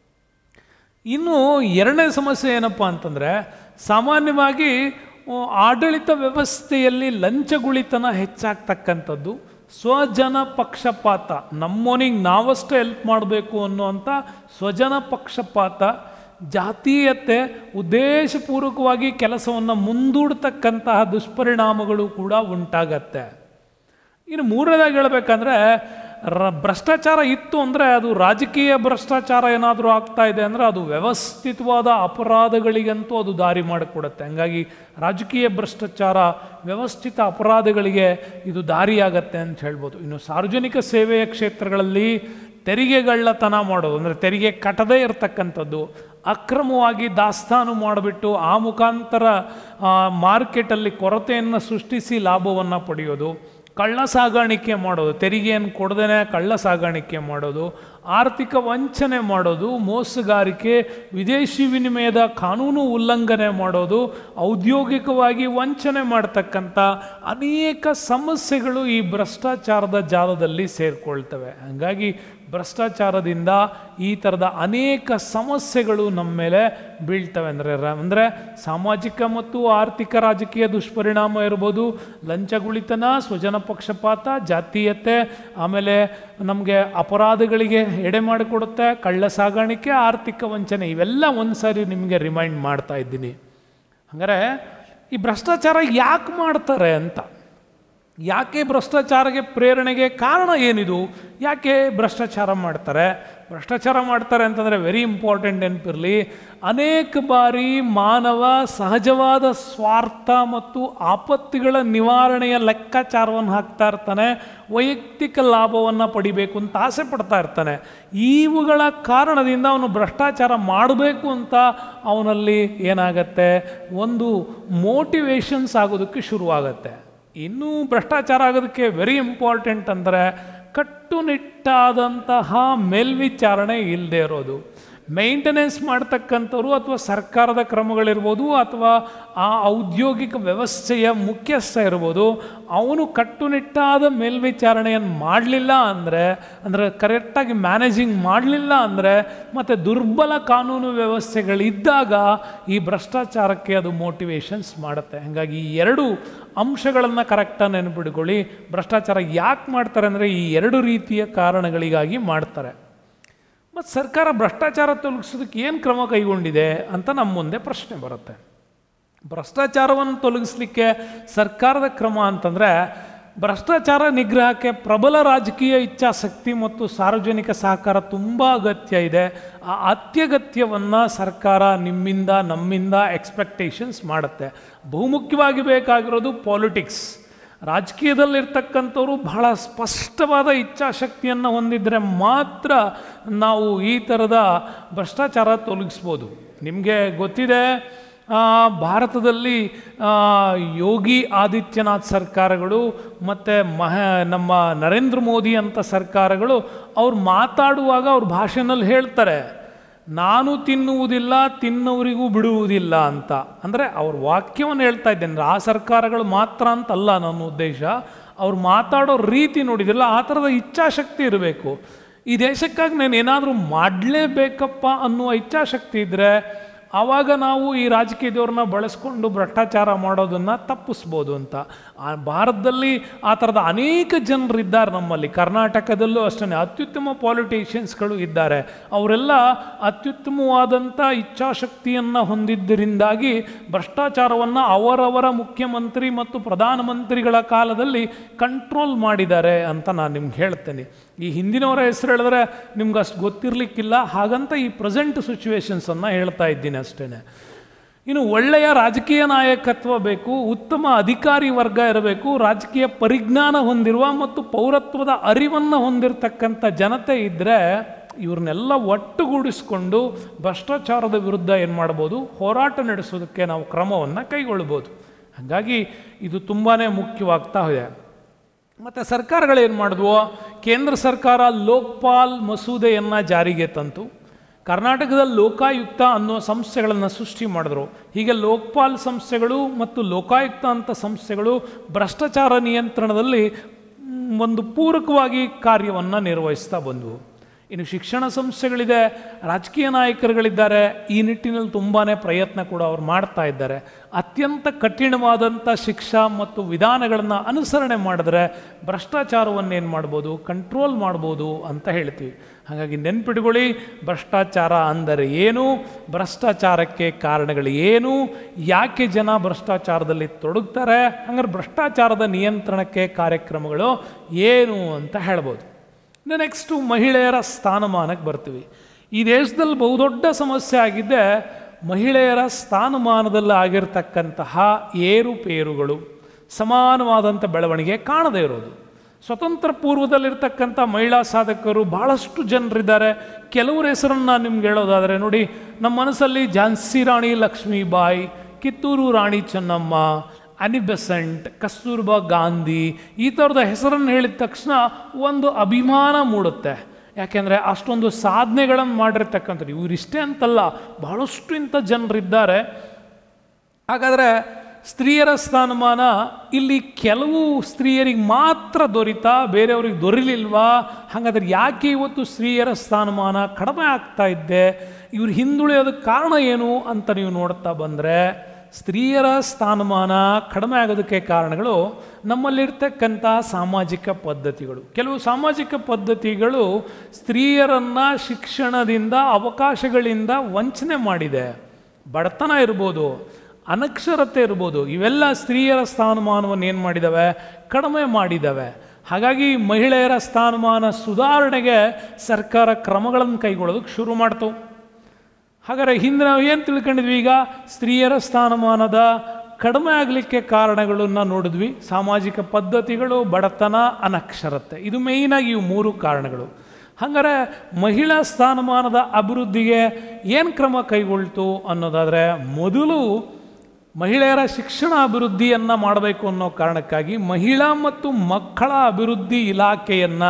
ಇನ್ನು ಎರಡನೇ ಸಮಸ್ಯೆ ಏನಪ್ಪ ಅಂತಂದರೆ ಸಾಮಾನ್ಯವಾಗಿ ಆ, ಆಡಳಿತ ವ್ಯವಸ್ಥೆಯಲ್ಲಿ ಲಂಚಗುಳಿತನ ಹೆಚ್ಚಾಗ್ತಕ್ಕಂಥದ್ದು ಸ್ವಜನ ಪಕ್ಷಪಾತ ನಮ್ಮೋನಿಗೆ ನಾವಷ್ಟೇ ಹೆಲ್ಪ್ ಮಾಡಬೇಕು ಅನ್ನುವಂಥ ಸ್ವಜನ ಪಕ್ಷಪಾತ ಜಾತೀಯತೆ ಉದ್ದೇಶಪೂರ್ವಕವಾಗಿ ಕೆಲಸವನ್ನು ಮುಂದೂಡ್ತಕ್ಕಂತಹ ದುಷ್ಪರಿಣಾಮಗಳು ಕೂಡ ಉಂಟಾಗತ್ತೆ ಇನ್ನು ಮೂರನೇದಾಗಿ ಹೇಳ್ಬೇಕಂದ್ರೆ ರ ಭ್ರಷ್ಟಾಚಾರ ಇತ್ತು ಅಂದರೆ ಅದು ರಾಜಕೀಯ ಭ್ರಷ್ಟಾಚಾರ ಏನಾದರೂ ಆಗ್ತಾ ಇದೆ ಅಂದರೆ ಅದು ವ್ಯವಸ್ಥಿತವಾದ ಅಪರಾಧಗಳಿಗಂತೂ ಅದು ದಾರಿ ಮಾಡಿಕೊಡುತ್ತೆ ಹಂಗಾಗಿ ರಾಜಕೀಯ ಭ್ರಷ್ಟಾಚಾರ ವ್ಯವಸ್ಥಿತ ಅಪರಾಧಗಳಿಗೆ ಇದು ದಾರಿಯಾಗತ್ತೆ ಅಂತ ಹೇಳ್ಬೋದು ಇನ್ನು ಸಾರ್ವಜನಿಕ ಸೇವೆಯ ಕ್ಷೇತ್ರಗಳಲ್ಲಿ ತೆರಿಗೆಗಳ್ಳತನ ಮಾಡೋದು ಅಂದರೆ ತೆರಿಗೆ ಕಟ್ಟದೇ ಇರತಕ್ಕಂಥದ್ದು ಅಕ್ರಮವಾಗಿ ದಾಸ್ತಾನು ಮಾಡಿಬಿಟ್ಟು ಆ ಮುಖಾಂತರ ಆ, ಮಾರ್ಕೆಟಲ್ಲಿ ಕೊರತೆಯನ್ನು ಸೃಷ್ಟಿಸಿ ಲಾಭವನ್ನು ಪಡೆಯೋದು ಕಳ್ಳ ಸಾಗಾಣಿಕೆ ಮಾಡೋದು ತೆರಿಗೆಯನ್ನು ಕೊಡದೇನೆ ಕಳ್ಳ ಸಾಗಾಣಿಕೆ ಮಾಡೋದು ಆರ್ಥಿಕ ವಂಚನೆ ಮಾಡೋದು ಮೋಸಗಾರಿಕೆ ವಿದೇಶಿ ವಿನಿಮಯದ ಕಾನೂನು ಉಲ್ಲಂಘನೆ ಮಾಡೋದು ಔದ್ಯೋಗಿಕವಾಗಿ ವಂಚನೆ ಮಾಡ್ತಕ್ಕಂಥ ಅನೇಕ ಸಮಸ್ಯೆಗಳು ಈ ಭ್ರಷ್ಟಾಚಾರದ ಜಾಲದಲ್ಲಿ ಸೇರಿಕೊಳ್ತವೆ ಹಾಗಾಗಿ ಭ್ರಷ್ಟಾಚಾರದಿಂದ ಈ ಥರದ ಅನೇಕ ಸಮಸ್ಯೆಗಳು ನಮ್ಮ ಮೇಲೆ ಬೀಳ್ತವೆ ಅಂದರೆ ಅಂದರೆ ಸಾಮಾಜಿಕ ಮತ್ತು ಆರ್ಥಿಕ ರಾಜಕೀಯ ದುಷ್ಪರಿಣಾಮ ಇರ್ಬೋದು ಲಂಚಗುಳಿತನ ಸ್ವಜನ ಪಕ್ಷಪಾತ ಜಾತೀಯತೆ ಆಮೇಲೆ ನಮಗೆ ಅಪರಾಧಗಳಿಗೆ ಎಡೆ ಮಾಡಿಕೊಡುತ್ತೆ ಕಳ್ಳ ಸಾಗಾಣಿಕೆ ಆರ್ಥಿಕ ವಂಚನೆ ಇವೆಲ್ಲ ಒಂದು ಸಾರಿ ನಿಮಗೆ ರಿಮೈಂಡ್ ಮಾಡ್ತಾ ಇದ್ದೀನಿ ಹಾಗಾದರೆ ಈ ಭ್ರಷ್ಟಾಚಾರ ಯಾಕೆ ಮಾಡ್ತಾರೆ ಅಂತ ಯಾಕೆ ಭ್ರಷ್ಟಾಚಾರಕ್ಕೆ ಪ್ರೇರಣೆಗೆ ಕಾರಣ ಏನಿದು ಯಾಕೆ ಭ್ರಷ್ಟಾಚಾರ ಮಾಡ್ತಾರೆ ಭ್ರಷ್ಟಾಚಾರ ಮಾಡ್ತಾರೆ ಅಂತಂದರೆ ವೆರಿ ಇಂಪಾರ್ಟೆಂಟ್ ನೆನಪಿರಲಿ ಅನೇಕ ಬಾರಿ ಮಾನವ ಸಹಜವಾದ ಸ್ವಾರ್ಥ ಮತ್ತು ಆಪತ್ತಿಗಳ ನಿವಾರಣೆಯ ಲೆಕ್ಕಾಚಾರವನ್ನು ಹಾಕ್ತಾ ಇರ್ತಾನೆ ವೈಯಕ್ತಿಕ ಲಾಭವನ್ನು ಪಡಿಬೇಕು ಅಂತ ಆಸೆ ಪಡ್ತಾ ಇರ್ತಾನೆ ಇವುಗಳ ಕಾರಣದಿಂದ ಅವನು ಭ್ರಷ್ಟಾಚಾರ ಮಾಡಬೇಕು ಅಂತ ಅವನಲ್ಲಿ ಏನಾಗತ್ತೆ ಒಂದು ಮೋಟಿವೇಶನ್ಸ್ ಆಗೋದಕ್ಕೆ ಶುರುವಾಗತ್ತೆ ಇನ್ನೂ ಭ್ರಷ್ಟಾಚಾರ ಆಗೋದಕ್ಕೆ ವೆರಿ ಇಂಪಾರ್ಟೆಂಟ್ ಅಂದರೆ ಕಟ್ಟುನಿಟ್ಟಾದಂತಹ ಮೇಲ್ವಿಚಾರಣೆ ಇಲ್ಲದೆ ಇರೋದು ಮೇಂಟೆನೆನ್ಸ್ ಮಾಡ್ತಕ್ಕಂಥವ್ರು ಅಥವಾ ಸರ್ಕಾರದ ಕ್ರಮಗಳಿರ್ಬೋದು ಅಥವಾ ಆ ಔದ್ಯೋಗಿಕ ವ್ಯವಸ್ಥೆಯ ಮುಖ್ಯಸ್ಥ ಇರ್ಬೋದು ಅವನು ಕಟ್ಟುನಿಟ್ಟಾದ ಮೇಲ್ವಿಚಾರಣೆಯನ್ನು ಮಾಡಲಿಲ್ಲ ಅಂದರೆ ಅಂದರೆ ಕರೆಕ್ಟಾಗಿ ಮ್ಯಾನೇಜಿಂಗ್ ಮಾಡಲಿಲ್ಲ ಅಂದರೆ ಮತ್ತು ದುರ್ಬಲ ಕಾನೂನು ವ್ಯವಸ್ಥೆಗಳಿದ್ದಾಗ ಈ ಭ್ರಷ್ಟಾಚಾರಕ್ಕೆ ಅದು ಮೋಟಿವೇಶನ್ಸ್ ಮಾಡುತ್ತೆ ಹಾಗಾಗಿ ಈ ಎರಡು ಅಂಶಗಳನ್ನು ಕರೆಕ್ಟಾಗಿ ನೆನಪಿಡ್ಕೊಳ್ಳಿ ಭ್ರಷ್ಟಾಚಾರ ಯಾಕೆ ಮಾಡ್ತಾರೆ ಅಂದರೆ ಈ ಎರಡು ರೀತಿಯ ಕಾರಣಗಳಿಗಾಗಿ ಮಾಡ್ತಾರೆ ಮತ್ತು ಸರ್ಕಾರ ಭ್ರಷ್ಟಾಚಾರ ತೊಲಗಿಸೋದಕ್ಕೆ ಏನು ಕ್ರಮ ಕೈಗೊಂಡಿದೆ ಅಂತ ನಮ್ಮ ಮುಂದೆ ಪ್ರಶ್ನೆ ಬರುತ್ತೆ ಭ್ರಷ್ಟಾಚಾರವನ್ನು ತೊಲಗಿಸ್ಲಿಕ್ಕೆ ಸರ್ಕಾರದ ಕ್ರಮ ಅಂತಂದರೆ ಭ್ರಷ್ಟಾಚಾರ ನಿಗ್ರಹಕ್ಕೆ ಪ್ರಬಲ ರಾಜಕೀಯ ಇಚ್ಛಾಶಕ್ತಿ ಮತ್ತು ಸಾರ್ವಜನಿಕ ಸಹಕಾರ ತುಂಬ ಅಗತ್ಯ ಇದೆ ಆ ಅತ್ಯಗತ್ಯವನ್ನು ಸರ್ಕಾರ ನಿಮ್ಮಿಂದ ನಮ್ಮಿಂದ ಎಕ್ಸ್ಪೆಕ್ಟೇಷನ್ಸ್ ಮಾಡುತ್ತೆ ಬಹುಮುಖ್ಯವಾಗಿ ಬೇಕಾಗಿರೋದು ಪಾಲಿಟಿಕ್ಸ್ ರಾಜಕೀಯದಲ್ಲಿರ್ತಕ್ಕಂಥವ್ರು ಬಹಳ ಸ್ಪಷ್ಟವಾದ ಇಚ್ಛಾಶಕ್ತಿಯನ್ನು ಹೊಂದಿದ್ರೆ ಮಾತ್ರ ನಾವು ಈ ಥರದ ಭ್ರಷ್ಟಾಚಾರ ತೊಲಗಿಸ್ಬೋದು ನಿಮಗೆ ಗೊತ್ತಿದೆ ಆ, ಭಾರತದಲ್ಲಿ ಆ, ಯೋಗಿ ಆದಿತ್ಯನಾಥ್ ಸರ್ಕಾರಗಳು ಮತ್ತು ಮಹ ನಮ್ಮ ನರೇಂದ್ರ ಮೋದಿ ಅಂತ ಸರ್ಕಾರಗಳು ಅವ್ರು ಮಾತಾಡುವಾಗ ಅವ್ರ ಭಾಷೆನಲ್ಲಿ ಹೇಳ್ತಾರೆ ನಾನು ತಿನ್ನುವುದಿಲ್ಲ ತಿನ್ನೋರಿಗೂ ಬಿಡುವುದಿಲ್ಲ ಅಂತ ಅಂದರೆ ಅವ್ರ ವಾಕ್ಯವನ್ನು ಹೇಳ್ತಾ ಇದ್ದೇನೆ ಆ ಸರ್ಕಾರಗಳು ಮಾತ್ರ ಅಂತಲ್ಲ ನನ್ನ ಉದ್ದೇಶ ಅವ್ರು ಮಾತಾಡೋ ರೀತಿ ನೋಡಿದಿಲ್ಲ ಆ ಥರದ ಇಚ್ಛಾಶಕ್ತಿ ಇರಬೇಕು ಈ ದೇಶಕ್ಕಾಗಿ ನಾನು ಏನಾದರೂ ಮಾಡಲೇಬೇಕಪ್ಪ ಅನ್ನುವ ಇಚ್ಛಾಶಕ್ತಿ ಇದ್ದರೆ ಆವಾಗ ನಾವು ಈ ರಾಜಕೀಯದವ್ರನ್ನ ಬಳಸ್ಕೊಂಡು ಭ್ರಷ್ಟಾಚಾರ ಮಾಡೋದನ್ನು ತಪ್ಪಿಸ್ಬೋದು ಅಂತ ಆ ಭಾರತದಲ್ಲಿ ಆ ಥರದ ಅನೇಕ ಜನರಿದ್ದಾರೆ ನಮ್ಮಲ್ಲಿ ಕರ್ನಾಟಕದಲ್ಲೂ ಅಷ್ಟೇ ಅತ್ಯುತ್ತಮ ಪಾಲಿಟಿಷಿಯನ್ಸ್ಗಳು ಇದ್ದಾರೆ ಅವರೆಲ್ಲ ಅತ್ಯುತ್ತಮವಾದಂಥ ಇಚ್ಛಾಶಕ್ತಿಯನ್ನು ಹೊಂದಿದ್ದರಿಂದಾಗಿ ಭ್ರಷ್ಟಾಚಾರವನ್ನು ಅವರವರ ಮುಖ್ಯಮಂತ್ರಿ ಮತ್ತು ಪ್ರಧಾನಮಂತ್ರಿಗಳ ಕಾಲದಲ್ಲಿ ಕಂಟ್ರೋಲ್ ಮಾಡಿದ್ದಾರೆ ಅಂತ ನಾನು ನಿಮ್ಗೆ ಹೇಳ್ತೇನೆ ಈ ಹಿಂದಿನವರ ಹೆಸರು ಹೇಳಿದ್ರೆ ನಿಮ್ಗೆ ಅಷ್ಟು ಗೊತ್ತಿರಲಿಕ್ಕಿಲ್ಲ ಹಾಗಂತ ಈ ಪ್ರೆಸೆಂಟ್ ಸಿಚುವೇಶನ್ಸನ್ನು ಹೇಳ್ತಾ ಇದ್ದೀನಿ ಅಷ್ಟೇ ಇನ್ನು ಒಳ್ಳೆಯ ರಾಜಕೀಯ ನಾಯಕತ್ವ ಬೇಕು ಉತ್ತಮ ಅಧಿಕಾರಿ ವರ್ಗ ಇರಬೇಕು ರಾಜಕೀಯ ಪರಿಜ್ಞಾನ ಹೊಂದಿರುವ ಮತ್ತು ಪೌರತ್ವದ ಅರಿವನ್ನು ಹೊಂದಿರತಕ್ಕಂಥ ಜನತೆ ಇದ್ದರೆ ಇವ್ರನ್ನೆಲ್ಲ ಒಟ್ಟುಗೂಡಿಸ್ಕೊಂಡು ಭ್ರಷ್ಟಾಚಾರದ ವಿರುದ್ಧ ಏನು ಮಾಡ್ಬೋದು ಹೋರಾಟ ನಡೆಸೋದಕ್ಕೆ ನಾವು ಕ್ರಮವನ್ನು ಕೈಗೊಳ್ಬೋದು ಹಾಗಾಗಿ ಇದು ತುಂಬಾ ಮುಖ್ಯವಾಗ್ತಾ ಇದೆ ಮತ್ತು ಸರ್ಕಾರಗಳೇನು ಮಾಡಿದ್ವು ಕೇಂದ್ರ ಸರ್ಕಾರ ಲೋಕ್ಪಾಲ್ ಮಸೂದೆಯನ್ನು ಜಾರಿಗೆ ತಂತು ಕರ್ನಾಟಕದಲ್ಲಿ ಲೋಕಾಯುಕ್ತ ಅನ್ನೋ ಸಂಸ್ಥೆಗಳನ್ನು ಸೃಷ್ಟಿ ಮಾಡಿದ್ರು ಹೀಗೆ ಲೋಕ್ಪಾಲ್ ಸಂಸ್ಥೆಗಳು ಮತ್ತು ಲೋಕಾಯುಕ್ತ ಅಂತ ಸಂಸ್ಥೆಗಳು ಭ್ರಷ್ಟಾಚಾರ ನಿಯಂತ್ರಣದಲ್ಲಿ ಮ್, ಒಂದು ಪೂರಕವಾಗಿ ಕಾರ್ಯವನ್ನು ನಿರ್ವಹಿಸ್ತಾ ಬಂದವು ಇನ್ನು ಶಿಕ್ಷಣ ಸಂಸ್ಥೆಗಳಿದೆ ರಾಜಕೀಯ ನಾಯಕರುಗಳಿದ್ದಾರೆ ಈ ನಿಟ್ಟಿನಲ್ಲಿ ತುಂಬಾ ಪ್ರಯತ್ನ ಕೂಡ ಅವ್ರು ಮಾಡ್ತಾ ಇದ್ದಾರೆ ಅತ್ಯಂತ ಕಠಿಣವಾದಂಥ ಶಿಕ್ಷಾ ಮತ್ತು ವಿಧಾನಗಳನ್ನು ಅನುಸರಣೆ ಮಾಡಿದ್ರೆ ಭ್ರಷ್ಟಾಚಾರವನ್ನು ಏನು ಮಾಡ್ಬೋದು ಕಂಟ್ರೋಲ್ ಮಾಡ್ಬೋದು ಅಂತ ಹೇಳ್ತೀವಿ ಹಾಗಾಗಿ ನೆನ್ಪಿಟ್ಕೊಳ್ಳಿ ಭ್ರಷ್ಟಾಚಾರ ಅಂದರೆ ಏನು ಭ್ರಷ್ಟಾಚಾರಕ್ಕೆ ಕಾರಣಗಳು ಏನು ಯಾಕೆ ಜನ ಭ್ರಷ್ಟಾಚಾರದಲ್ಲಿ ತೊಡಗ್ತಾರೆ ಹಂಗಾರೆ ಭ್ರಷ್ಟಾಚಾರದ ನಿಯಂತ್ರಣಕ್ಕೆ ಕಾರ್ಯಕ್ರಮಗಳು ಏನು ಅಂತ ಹೇಳ್ಬೋದು ಇನ್ನು ನೆಕ್ಸ್ಟು ಮಹಿಳೆಯರ ಸ್ಥಾನಮಾನಕ್ಕೆ ಬರ್ತೀವಿ ಈ ದೇಶದಲ್ಲಿ ಬಹುದೊಡ್ಡ ಸಮಸ್ಯೆ ಆಗಿದ್ದೆ ಮಹಿಳೆಯರ ಸ್ಥಾನಮಾನದಲ್ಲಿ ಆಗಿರ್ತಕ್ಕಂತಹ ಏರುಪೇರುಗಳು ಸಮಾನವಾದಂಥ ಬೆಳವಣಿಗೆ ಕಾಣದೇ ಇರೋದು ಸ್ವತಂತ್ರ ಪೂರ್ವದಲ್ಲಿರ್ತಕ್ಕಂಥ ಮಹಿಳಾ ಸಾಧಕರು ಬಹಳಷ್ಟು ಜನರಿದ್ದಾರೆ ಕೆಲವ್ರ ಹೆಸರನ್ನು ನಾನು ನಿಮ್ಗೆ ಹೇಳೋದಾದರೆ ನೋಡಿ ನಮ್ಮ ಮನಸ್ಸಲ್ಲಿ ಝಾನ್ಸಿ ರಾಣಿ ಲಕ್ಷ್ಮೀಬಾಯಿ ಕಿತ್ತೂರು ರಾಣಿ ಚೆನ್ನಮ್ಮ ಅನಿಬೆಸೆಂಟ್ ಕಸ್ತೂರ್ಬಾ ಗಾಂಧಿ ಈ ಥರದ ಹೆಸರನ್ನು ಹೇಳಿದ ತಕ್ಷಣ ಒಂದು ಅಭಿಮಾನ ಮೂಡುತ್ತೆ ಯಾಕೆಂದರೆ ಅಷ್ಟೊಂದು ಸಾಧನೆಗಳನ್ನು ಮಾಡಿರ್ತಕ್ಕಂಥದ್ದು ಇವರಿಷ್ಟೇ ಅಂತಲ್ಲ ಬಹಳಷ್ಟು ಇಂಥ ಜನರಿದ್ದಾರೆ ಹಾಗಾದರೆ ಸ್ತ್ರೀಯರ ಸ್ಥಾನಮಾನ ಇಲ್ಲಿ ಕೆಲವು ಸ್ತ್ರೀಯರಿಗೆ ಮಾತ್ರ ದೊರೀತಾ ಬೇರೆಯವ್ರಿಗೆ ದೊರಿಲಿಲ್ವಾ ಹಾಗಾದ್ರೆ ಯಾಕೆ ಇವತ್ತು ಸ್ತ್ರೀಯರ ಸ್ಥಾನಮಾನ ಕಡಿಮೆ ಆಗ್ತಾ ಇದ್ದೆ ಇವ್ರು ಹಿಂದುಳಿಯೋದಕ್ಕೆ ಕಾರಣ ಏನು ಅಂತ ನೀವು ನೋಡ್ತಾ ಬಂದರೆ ಸ್ತ್ರೀಯರ ಸ್ಥಾನಮಾನ ಕಡಿಮೆ ಆಗೋದಕ್ಕೆ ಕಾರಣಗಳು ನಮ್ಮಲ್ಲಿರ್ತಕ್ಕಂಥ ಸಾಮಾಜಿಕ ಪದ್ಧತಿಗಳು ಕೆಲವು ಸಾಮಾಜಿಕ ಪದ್ಧತಿಗಳು ಸ್ತ್ರೀಯರನ್ನು ಶಿಕ್ಷಣದಿಂದ ಅವಕಾಶಗಳಿಂದ ವಂಚನೆ ಮಾಡಿದೆ ಬಡತನ ಇರ್ಬೋದು ಅನಕ್ಷರತೆ ಇರ್ಬೋದು ಇವೆಲ್ಲ ಸ್ತ್ರೀಯರ ಸ್ಥಾನಮಾನವನ್ನು ಏನು ಮಾಡಿದ್ದಾವೆ ಕಡಿಮೆ ಮಾಡಿದ್ದಾವೆ ಹಾಗಾಗಿ ಮಹಿಳೆಯರ ಸ್ಥಾನಮಾನ ಸುಧಾರಣೆಗೆ ಸರ್ಕಾರ ಕ್ರಮಗಳನ್ನು ಕೈಗೊಳ್ಳೋದಕ್ಕೆ ಶುರು ಮಾಡ್ತು ಹಾಗಾದರೆ ಹಿಂದೆ ನಾವು ಏನು ತಿಳ್ಕೊಂಡಿದ್ವಿ ಈಗ ಸ್ತ್ರೀಯರ ಸ್ಥಾನಮಾನದ ಕಡಿಮೆ ಆಗಲಿಕ್ಕೆ ಕಾರಣಗಳನ್ನು ನೋಡಿದ್ವಿ ಸಾಮಾಜಿಕ ಪದ್ಧತಿಗಳು ಬಡತನ ಅನಕ್ಷರತೆ ಇದು ಮೇಯ್ನಾಗಿ ಇವು ಮೂರು ಕಾರಣಗಳು ಹಾಗಾದರೆ ಮಹಿಳಾ ಸ್ಥಾನಮಾನದ ಅಭಿವೃದ್ಧಿಗೆ ಏನು ಕ್ರಮ ಕೈಗೊಳ್ತು ಅನ್ನೋದಾದರೆ ಮೊದಲು ಮಹಿಳೆಯರ ಶಿಕ್ಷಣ ಅಭಿವೃದ್ಧಿಯನ್ನು ಮಾಡಬೇಕು ಅನ್ನೋ ಕಾರಣಕ್ಕಾಗಿ ಮಹಿಳಾ ಮತ್ತು ಮಕ್ಕಳ ಅಭಿವೃದ್ಧಿ ಇಲಾಖೆಯನ್ನು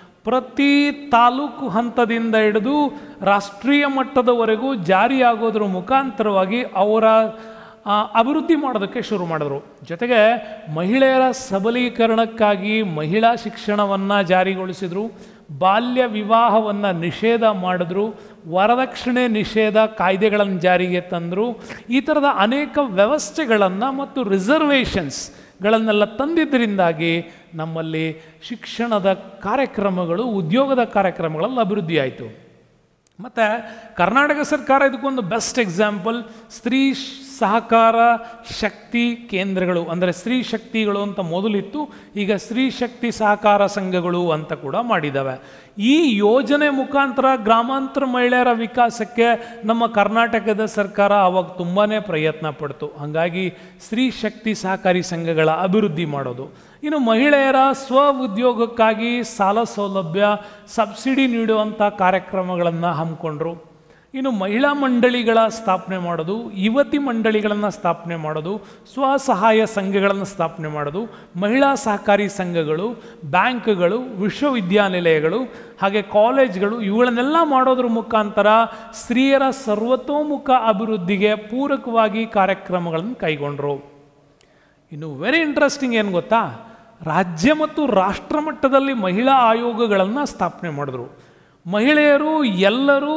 ಪ್ರತಿ ತಾಲೂಕು ಹಂತದಿಂದ ಹಿಡಿದು ರಾಷ್ಟ್ರೀಯ ಮಟ್ಟದವರೆಗೂ ಜಾರಿಯಾಗೋದ್ರ ಮುಖಾಂತರವಾಗಿ ಅವರ ಆ, ಅಭಿವೃದ್ಧಿ ಮಾಡೋದಕ್ಕೆ ಶುರು ಮಾಡಿದ್ರು ಜೊತೆಗೆ ಮಹಿಳೆಯರ ಸಬಲೀಕರಣಕ್ಕಾಗಿ ಮಹಿಳಾ ಶಿಕ್ಷಣವನ್ನು ಜಾರಿಗೊಳಿಸಿದರು ಬಾಲ್ಯ ವಿವಾಹವನ್ನು ನಿಷೇಧ ಮಾಡಿದ್ರು ವರದಕ್ಷಿಣೆ ನಿಷೇಧ ಕಾಯ್ದೆಗಳನ್ನು ಜಾರಿಗೆ ತಂದರು ಈ ಥರದ ಅನೇಕ ವ್ಯವಸ್ಥೆಗಳನ್ನು ಮತ್ತು ರಿಸರ್ವೇಷನ್ಸ್ಗಳನ್ನೆಲ್ಲ ತಂದಿದ್ದರಿಂದಾಗಿ ನಮ್ಮಲ್ಲಿ ಶಿಕ್ಷಣದ ಕಾರ್ಯಕ್ರಮಗಳು ಉದ್ಯೋಗದ ಕಾರ್ಯಕ್ರಮಗಳಲ್ಲಿ ಅಭಿವೃದ್ಧಿ ಆಯಿತು ಮತ್ತು ಕರ್ನಾಟಕ ಸರ್ಕಾರ ಇದಕ್ಕೊಂದು ಬೆಸ್ಟ್ ಎಕ್ಸಾಂಪಲ್ ಸ್ತ್ರೀ ಶ್- ಸಹಕಾರ ಶಕ್ತಿ ಕೇಂದ್ರಗಳು ಅಂದರೆ ಸ್ತ್ರೀ ಶಕ್ತಿಗಳು ಅಂತ ಮೊದಲಿತ್ತು ಈಗ ಸ್ತ್ರೀ ಶಕ್ತಿ ಸಹಕಾರ ಸಂಘಗಳು ಅಂತ ಕೂಡ ಮಾಡಿದ್ದಾವೆ ಈ ಯೋಜನೆ ಮುಖಾಂತರ ಗ್ರಾಮಾಂತರ ಮಹಿಳೆಯರ ವಿಕಾಸಕ್ಕೆ ನಮ್ಮ ಕರ್ನಾಟಕದ ಸರ್ಕಾರ ಅವಾಗ ತುಂಬಾ ಪ್ರಯತ್ನ ಪಡ್ತು ಹಾಗಾಗಿ ಸ್ತ್ರೀ ಶಕ್ತಿ ಸಹಕಾರಿ ಸಂಘಗಳ ಅಭಿವೃದ್ಧಿ ಮಾಡೋದು ಇನ್ನು ಮಹಿಳೆಯರ ಸ್ವ ಉದ್ಯೋಗಕ್ಕಾಗಿ ಸಾಲ ಸೌಲಭ್ಯ ಸಬ್ಸಿಡಿ ನೀಡುವಂಥ ಕಾರ್ಯಕ್ರಮಗಳನ್ನು ಹಮ್ಮಿಕೊಂಡ್ರು ಇನ್ನು ಮಹಿಳಾ ಮಂಡಳಿಗಳ ಸ್ಥಾಪನೆ ಮಾಡೋದು ಯುವತಿ ಮಂಡಳಿಗಳನ್ನು ಸ್ಥಾಪನೆ ಮಾಡೋದು ಸ್ವಸಹಾಯ ಸಂಘಗಳನ್ನು ಸ್ಥಾಪನೆ ಮಾಡೋದು ಮಹಿಳಾ ಸಹಕಾರಿ ಸಂಘಗಳು ಬ್ಯಾಂಕ್ಗಳು ವಿಶ್ವವಿದ್ಯಾನಿಲಯಗಳು ಹಾಗೆ ಕಾಲೇಜ್ಗಳು ಇವುಗಳನ್ನೆಲ್ಲ ಮಾಡೋದ್ರ ಮುಖಾಂತರ ಸ್ತ್ರೀಯರ ಸರ್ವತೋಮುಖ ಅಭಿವೃದ್ಧಿಗೆ ಪೂರಕವಾಗಿ ಕಾರ್ಯಕ್ರಮಗಳನ್ನು ಕೈಗೊಂಡ್ರು ಇನ್ನು ವೆರಿ ಇಂಟ್ರೆಸ್ಟಿಂಗ್ ಏನು ಗೊತ್ತಾ ರಾಜ್ಯ ಮತ್ತು ರಾಷ್ಟ್ರ ಮಟ್ಟದಲ್ಲಿ ಮಹಿಳಾ ಆಯೋಗಗಳನ್ನು ಸ್ಥಾಪನೆ ಮಾಡಿದ್ರು ಮಹಿಳೆಯರು ಎಲ್ಲರೂ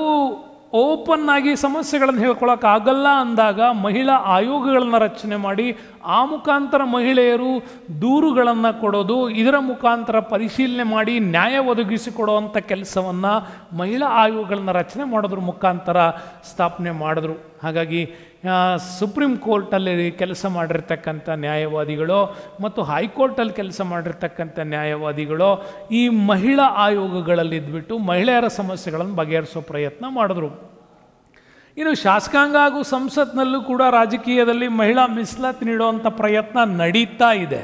ಓಪನ್ ಆಗಿ ಸಮಸ್ಯೆಗಳನ್ನು ಹೇಳ್ಕೊಳಕ್ಕಾಗಲ್ಲ ಅಂದಾಗ ಮಹಿಳಾ ಆಯೋಗಗಳನ್ನು ರಚನೆ ಮಾಡಿ ಆ ಮುಖಾಂತರ ಮಹಿಳೆಯರು ದೂರುಗಳನ್ನು ಕೊಡೋದು ಇದರ ಮುಖಾಂತರ ಪರಿಶೀಲನೆ ಮಾಡಿ ನ್ಯಾಯ ಒದಗಿಸಿಕೊಡುವಂಥ ಕೆಲಸವನ್ನು ಮಹಿಳಾ ಆಯೋಗಗಳನ್ನ ರಚನೆ ಮಾಡೋದ್ರ ಮುಖಾಂತರ ಸ್ಥಾಪನೆ ಮಾಡಿದ್ರು ಹಾಗಾಗಿ ಆ, ಸುಪ್ರೀಂ ಕೋರ್ಟಲ್ಲಿ ಕೆಲಸ ಮಾಡಿರ್ತಕ್ಕಂಥ ನ್ಯಾಯವಾದಿಗಳು ಮತ್ತು ಹೈಕೋರ್ಟಲ್ಲಿ ಕೆಲಸ ಮಾಡಿರ್ತಕ್ಕಂಥ ನ್ಯಾಯವಾದಿಗಳು ಈ ಮಹಿಳಾ ಆಯೋಗಗಳಲ್ಲಿ ಇದ್ಬಿಟ್ಟು ಮಹಿಳೆಯರ ಸಮಸ್ಯೆಗಳನ್ನು ಬಗೆಹರಿಸೋ ಪ್ರಯತ್ನ ಮಾಡಿದ್ರು ಇನ್ನು ಶಾಸಕಾಂಗ ಹಾಗೂ ಸಂಸತ್ನಲ್ಲೂ ಕೂಡ ರಾಜಕೀಯದಲ್ಲಿ ಮಹಿಳಾ ಮೀಸಲಾತಿ ನೀಡುವಂಥ ಪ್ರಯತ್ನ ನಡೀತಾ ಇದೆ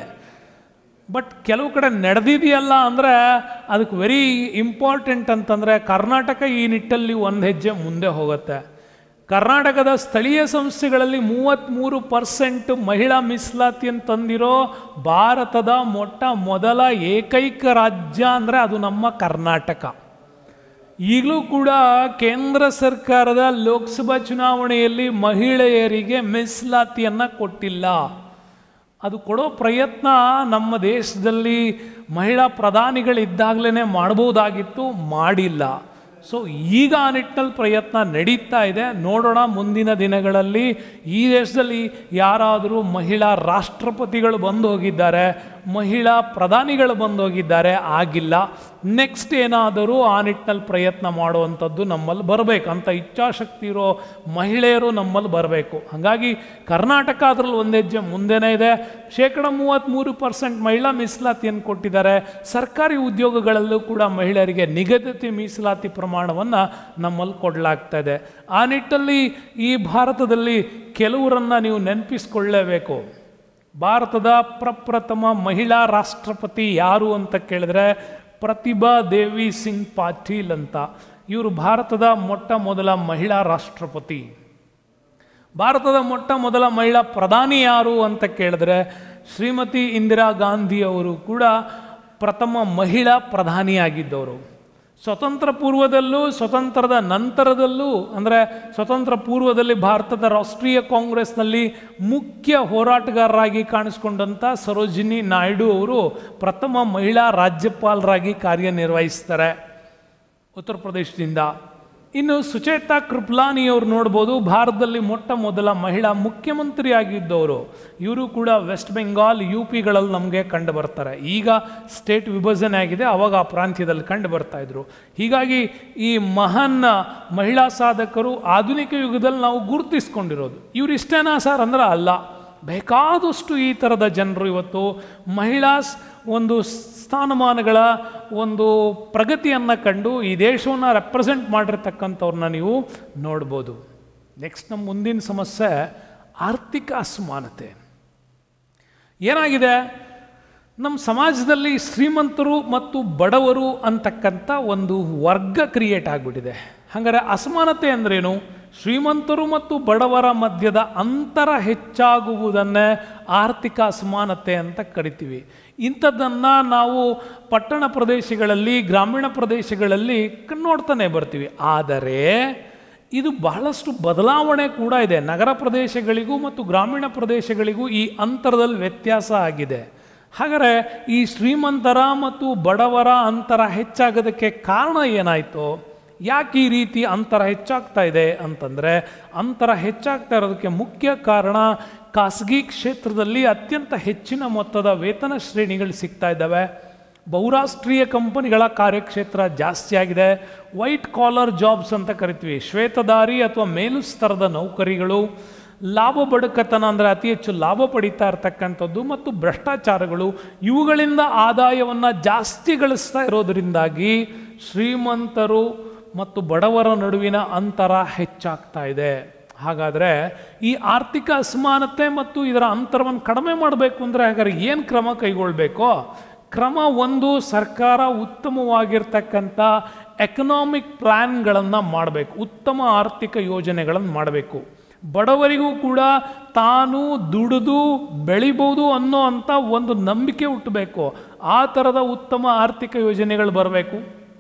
ಬಟ್ ಕೆಲವು ಕಡೆ ನಡೆದಿದೆಯಲ್ಲ ಅಂದರೆ ಅದಕ್ಕೆ ವೆರಿ ಇಂಪಾರ್ಟೆಂಟ್ ಅಂತಂದರೆ ಕರ್ನಾಟಕ ಈ ನಿಟ್ಟಲ್ಲಿ ಒಂದು ಹೆಜ್ಜೆ ಮುಂದೆ ಹೋಗುತ್ತೆ ಕರ್ನಾಟಕದ ಸ್ಥಳೀಯ ಸಂಸ್ಥೆಗಳಲ್ಲಿ ಮೂವತ್ತ್ಮೂರು ಪರ್ಸೆಂಟ್ ಮಹಿಳಾ ಮೀಸಲಾತಿಯನ್ನು ತಂದಿರೋ ಭಾರತದ ಮೊಟ್ಟ ಮೊದಲ ಏಕೈಕ ರಾಜ್ಯ ಅಂದರೆ ಅದು ನಮ್ಮ ಕರ್ನಾಟಕ ಈಗಲೂ ಕೂಡ ಕೇಂದ್ರ ಸರ್ಕಾರದ ಲೋಕಸಭಾ ಚುನಾವಣೆಯಲ್ಲಿ ಮಹಿಳೆಯರಿಗೆ ಮೀಸಲಾತಿಯನ್ನು ಕೊಟ್ಟಿಲ್ಲ ಅದು ಕೊಡೋ ಪ್ರಯತ್ನ ನಮ್ಮ ದೇಶದಲ್ಲಿ ಮಹಿಳಾ ಪ್ರಧಾನಿಗಳಿದ್ದಾಗಲೇ ಮಾಡ್ಬೋದಾಗಿತ್ತು ಮಾಡಿಲ್ಲ ಸೊ ಈಗ ಆ ನಿಟ್ಟಿನಲ್ಲಿ ಪ್ರಯತ್ನ ನಡೀತಾ ಇದೆ ನೋಡೋಣ ಮುಂದಿನ ದಿನಗಳಲ್ಲಿ ಈ ದೇಶದಲ್ಲಿ ಯಾರಾದರೂ ಮಹಿಳಾ ರಾಷ್ಟ್ರಪತಿಗಳು ಬಂದು ಹೋಗಿದ್ದಾರೆ ಮಹಿಳಾ ಪ್ರಧಾನಿಗಳು ಬಂದು ಹೋಗಿದ್ದಾರೆ ಆಗಿಲ್ಲ ನೆಕ್ಸ್ಟ್ ಏನಾದರೂ ಆ ನಿಟ್ಟಿನಲ್ಲಿ ಪ್ರಯತ್ನ ಮಾಡುವಂಥದ್ದು ನಮ್ಮಲ್ಲಿ ಬರಬೇಕು ಅಂತ ಇಚ್ಛಾಶಕ್ತಿ ಇರೋ ಮಹಿಳೆಯರು ನಮ್ಮಲ್ಲಿ ಬರಬೇಕು ಹಾಗಾಗಿ ಕರ್ನಾಟಕ ಅದರಲ್ಲಿ ಒಂದು ಹೆಜ್ಜೆ ಮುಂದೆನೇ ಇದೆ ಶೇಕಡ ಮೂವತ್ತ್ಮೂರು ಪರ್ಸೆಂಟ್ ಮಹಿಳಾ ಮೀಸಲಾತಿಯನ್ನು ಕೊಟ್ಟಿದ್ದಾರೆ ಸರ್ಕಾರಿ ಉದ್ಯೋಗಗಳಲ್ಲೂ ಕೂಡ ಮಹಿಳೆಯರಿಗೆ ನಿಗದಿತ ಮೀಸಲಾತಿ ಪ್ರಮಾಣವನ್ನು ನಮ್ಮಲ್ಲಿ ಕೊಡಲಾಗ್ತಾ ಇದೆ ಆ ನಿಟ್ಟಲ್ಲಿ ಈ ಭಾರತದಲ್ಲಿ ಕೆಲವರನ್ನು ನೀವು ನೆನಪಿಸ್ಕೊಳ್ಳೇಬೇಕು ಭಾರತದ ಪ್ರಪ್ರಥಮ ಮಹಿಳಾ ರಾಷ್ಟ್ರಪತಿ ಯಾರು ಅಂತ ಕೇಳಿದ್ರೆ ಪ್ರತಿಭಾ ದೇವಿ ಸಿಂಗ್ ಪಾಟೀಲ್ ಅಂತ ಇವರು ಭಾರತದ ಮೊಟ್ಟ ಮೊದಲ ಮಹಿಳಾ ರಾಷ್ಟ್ರಪತಿ ಭಾರತದ ಮೊಟ್ಟ ಮೊದಲ ಮಹಿಳಾ ಪ್ರಧಾನಿ ಯಾರು ಅಂತ ಕೇಳಿದ್ರೆ ಶ್ರೀಮತಿ ಇಂದಿರಾ ಗಾಂಧಿ ಅವರು ಕೂಡ ಪ್ರಥಮ ಮಹಿಳಾ ಪ್ರಧಾನಿಯಾಗಿದ್ದವರು ಸ್ವತಂತ್ರ ಪೂರ್ವದಲ್ಲೂ ಸ್ವತಂತ್ರದ ನಂತರದಲ್ಲೂ ಅಂದರೆ ಸ್ವತಂತ್ರ ಪೂರ್ವದಲ್ಲಿ ಭಾರತದ ರಾಷ್ಟ್ರೀಯ ಕಾಂಗ್ರೆಸ್ನಲ್ಲಿ ಮುಖ್ಯ ಹೋರಾಟಗಾರರಾಗಿ ಕಾಣಿಸ್ಕೊಂಡಂಥ ಸರೋಜಿನಿ ನಾಯ್ಡು ಅವರು ಪ್ರಥಮ ಮಹಿಳಾ ರಾಜ್ಯಪಾಲರಾಗಿ ಕಾರ್ಯನಿರ್ವಹಿಸ್ತಾರೆ ಉತ್ತರ ಪ್ರದೇಶದಿಂದ ಇನ್ನು ಸುಚೇತಾ ಕೃಪ್ಲಾನಿ ಅವರು ನೋಡ್ಬೋದು ಭಾರತದಲ್ಲಿ ಮೊಟ್ಟ ಮೊದಲ ಮಹಿಳಾ ಮುಖ್ಯಮಂತ್ರಿ ಆಗಿದ್ದವರು ಇವರು ಕೂಡ ವೆಸ್ಟ್ ಬೆಂಗಾಲ್ ಯು ಪಿಗಳಲ್ಲಿ ನಮಗೆ ಕಂಡು ಬರ್ತಾರೆ ಈಗ ಸ್ಟೇಟ್ ವಿಭಜನೆ ಆಗಿದೆ ಅವಾಗ ಆ ಪ್ರಾಂತ್ಯದಲ್ಲಿ ಕಂಡು ಬರ್ತಾ ಇದ್ರು ಹೀಗಾಗಿ ಈ ಮಹಾನ್ ಮಹಿಳಾ ಸಾಧಕರು ಆಧುನಿಕ ಯುಗದಲ್ಲಿ ನಾವು ಗುರುತಿಸ್ಕೊಂಡಿರೋದು ಇವ್ರು ಇಷ್ಟೇನಾ ಸರ್ ಅಂದ್ರೆ ಅಲ್ಲ ಬೇಕಾದಷ್ಟು ಈ ಥರದ ಜನರು ಇವತ್ತು ಮಹಿಳಾ ಸ್- ಒಂದು ಸ್ಥಾನಮಾನಗಳ ಒಂದು ಪ್ರಗತಿಯನ್ನು ಕಂಡು ಈ ದೇಶವನ್ನು ರೆಪ್ರೆಸೆಂಟ್ ಮಾಡಿರ್ತಕ್ಕಂಥವ್ರನ್ನ ನೀವು ನೋಡ್ಬೋದು ನೆಕ್ಸ್ಟ್ ನಮ್ಮ ಮುಂದಿನ ಸಮಸ್ಯೆ ಆರ್ಥಿಕ ಅಸಮಾನತೆ ಏನಾಗಿದೆ ನಮ್ಮ ಸಮಾಜದಲ್ಲಿ ಶ್ರೀಮಂತರು ಮತ್ತು ಬಡವರು ಅಂತಕ್ಕಂಥ ಒಂದು ವರ್ಗ ಕ್ರಿಯೇಟ್ ಆಗಿಬಿಟ್ಟಿದೆ ಹಾಗಾದರೆ ಅಸಮಾನತೆ ಅಂದ್ರೇನು ಶ್ರೀಮಂತರು ಮತ್ತು ಬಡವರ ಮಧ್ಯದ ಅಂತರ ಹೆಚ್ಚಾಗುವುದನ್ನೇ ಆರ್ಥಿಕ ಅಸಮಾನತೆ ಅಂತ ಕರಿತೀವಿ ಇಂಥದ್ದನ್ನು ನಾವು ಪಟ್ಟಣ ಪ್ರದೇಶಗಳಲ್ಲಿ ಗ್ರಾಮೀಣ ಪ್ರದೇಶಗಳಲ್ಲಿ ಕ- ನೋಡ್ತಾನೆ ಬರ್ತೀವಿ ಆದರೆ ಇದು ಬಹಳಷ್ಟು ಬದಲಾವಣೆ ಕೂಡ ಇದೆ ನಗರ ಪ್ರದೇಶಗಳಿಗೂ ಮತ್ತು ಗ್ರಾಮೀಣ ಪ್ರದೇಶಗಳಿಗೂ ಈ ಅಂತರದಲ್ಲಿ ವ್ಯತ್ಯಾಸ ಆಗಿದೆ ಹಾಗಾದರೆ ಈ ಶ್ರೀಮಂತರ ಮತ್ತು ಬಡವರ ಅಂತರ ಹೆಚ್ಚಾಗೋದಕ್ಕೆ ಕಾರಣ ಏನಾಯಿತು ಯಾಕೆ ಈ ರೀತಿ ಅಂತರ ಹೆಚ್ಚಾಗ್ತಾ ಇದೆ ಅಂತಂದರೆ ಅಂತರ ಹೆಚ್ಚಾಗ್ತಾ ಇರೋದಕ್ಕೆ ಮುಖ್ಯ ಕಾರಣ ಖಾಸಗಿ ಕ್ಷೇತ್ರದಲ್ಲಿ ಅತ್ಯಂತ ಹೆಚ್ಚಿನ ಮೊತ್ತದ ವೇತನ ಶ್ರೇಣಿಗಳು ಸಿಗ್ತಾ ಇದ್ದಾವೆ ಬಹುರಾಷ್ಟ್ರೀಯ ಕಂಪನಿಗಳ ಕಾರ್ಯಕ್ಷೇತ್ರ ಜಾಸ್ತಿ ಆಗಿದೆ ವೈಟ್ ಕಾಲರ್ ಜಾಬ್ಸ್ ಅಂತ ಕರಿತೀವಿ ಶ್ವೇತದಾರಿ ಅಥವಾ ಮೇಲು ಸ್ತರದ ನೌಕರಿಗಳು ಲಾಭ ಬಡುಕತನ ಅಂದರೆ ಅತಿ ಹೆಚ್ಚು ಲಾಭ ಪಡಿತಾ ಇರ್ತಕ್ಕಂಥದ್ದು ಮತ್ತು ಭ್ರಷ್ಟಾಚಾರಗಳು ಇವುಗಳಿಂದ ಆದಾಯವನ್ನು ಜಾಸ್ತಿ ಗಳಿಸ್ತಾ ಇರೋದರಿಂದಾಗಿ ಶ್ರೀಮಂತರು ಮತ್ತು ಬಡವರ ನಡುವಿನ ಅಂತರ ಹೆಚ್ಚಾಗ್ತಾ ಇದೆ ಹಾಗಾದರೆ ಈ ಆರ್ಥಿಕ ಅಸಮಾನತೆ ಮತ್ತು ಇದರ ಅಂತರವನ್ನು ಕಡಿಮೆ ಮಾಡಬೇಕು ಅಂದರೆ ಹಾಗಾದ್ರೆ ಏನು ಕ್ರಮ ಕೈಗೊಳ್ಬೇಕೋ ಕ್ರಮ ಒಂದು ಸರ್ಕಾರ ಉತ್ತಮವಾಗಿರ್ತಕ್ಕಂಥ ಎಕನಾಮಿಕ್ ಪ್ಲ್ಯಾನ್ಗಳನ್ನು ಮಾಡಬೇಕು ಉತ್ತಮ ಆರ್ಥಿಕ ಯೋಜನೆಗಳನ್ನು ಮಾಡಬೇಕು ಬಡವರಿಗೂ ಕೂಡ ತಾನು ದುಡಿದು ಬೆಳಿಬೋದು ಅನ್ನೋ ಅಂಥ ಒಂದು ನಂಬಿಕೆ ಹುಟ್ಟಬೇಕು ಆ ಥರದ ಉತ್ತಮ ಆರ್ಥಿಕ ಯೋಜನೆಗಳು ಬರಬೇಕು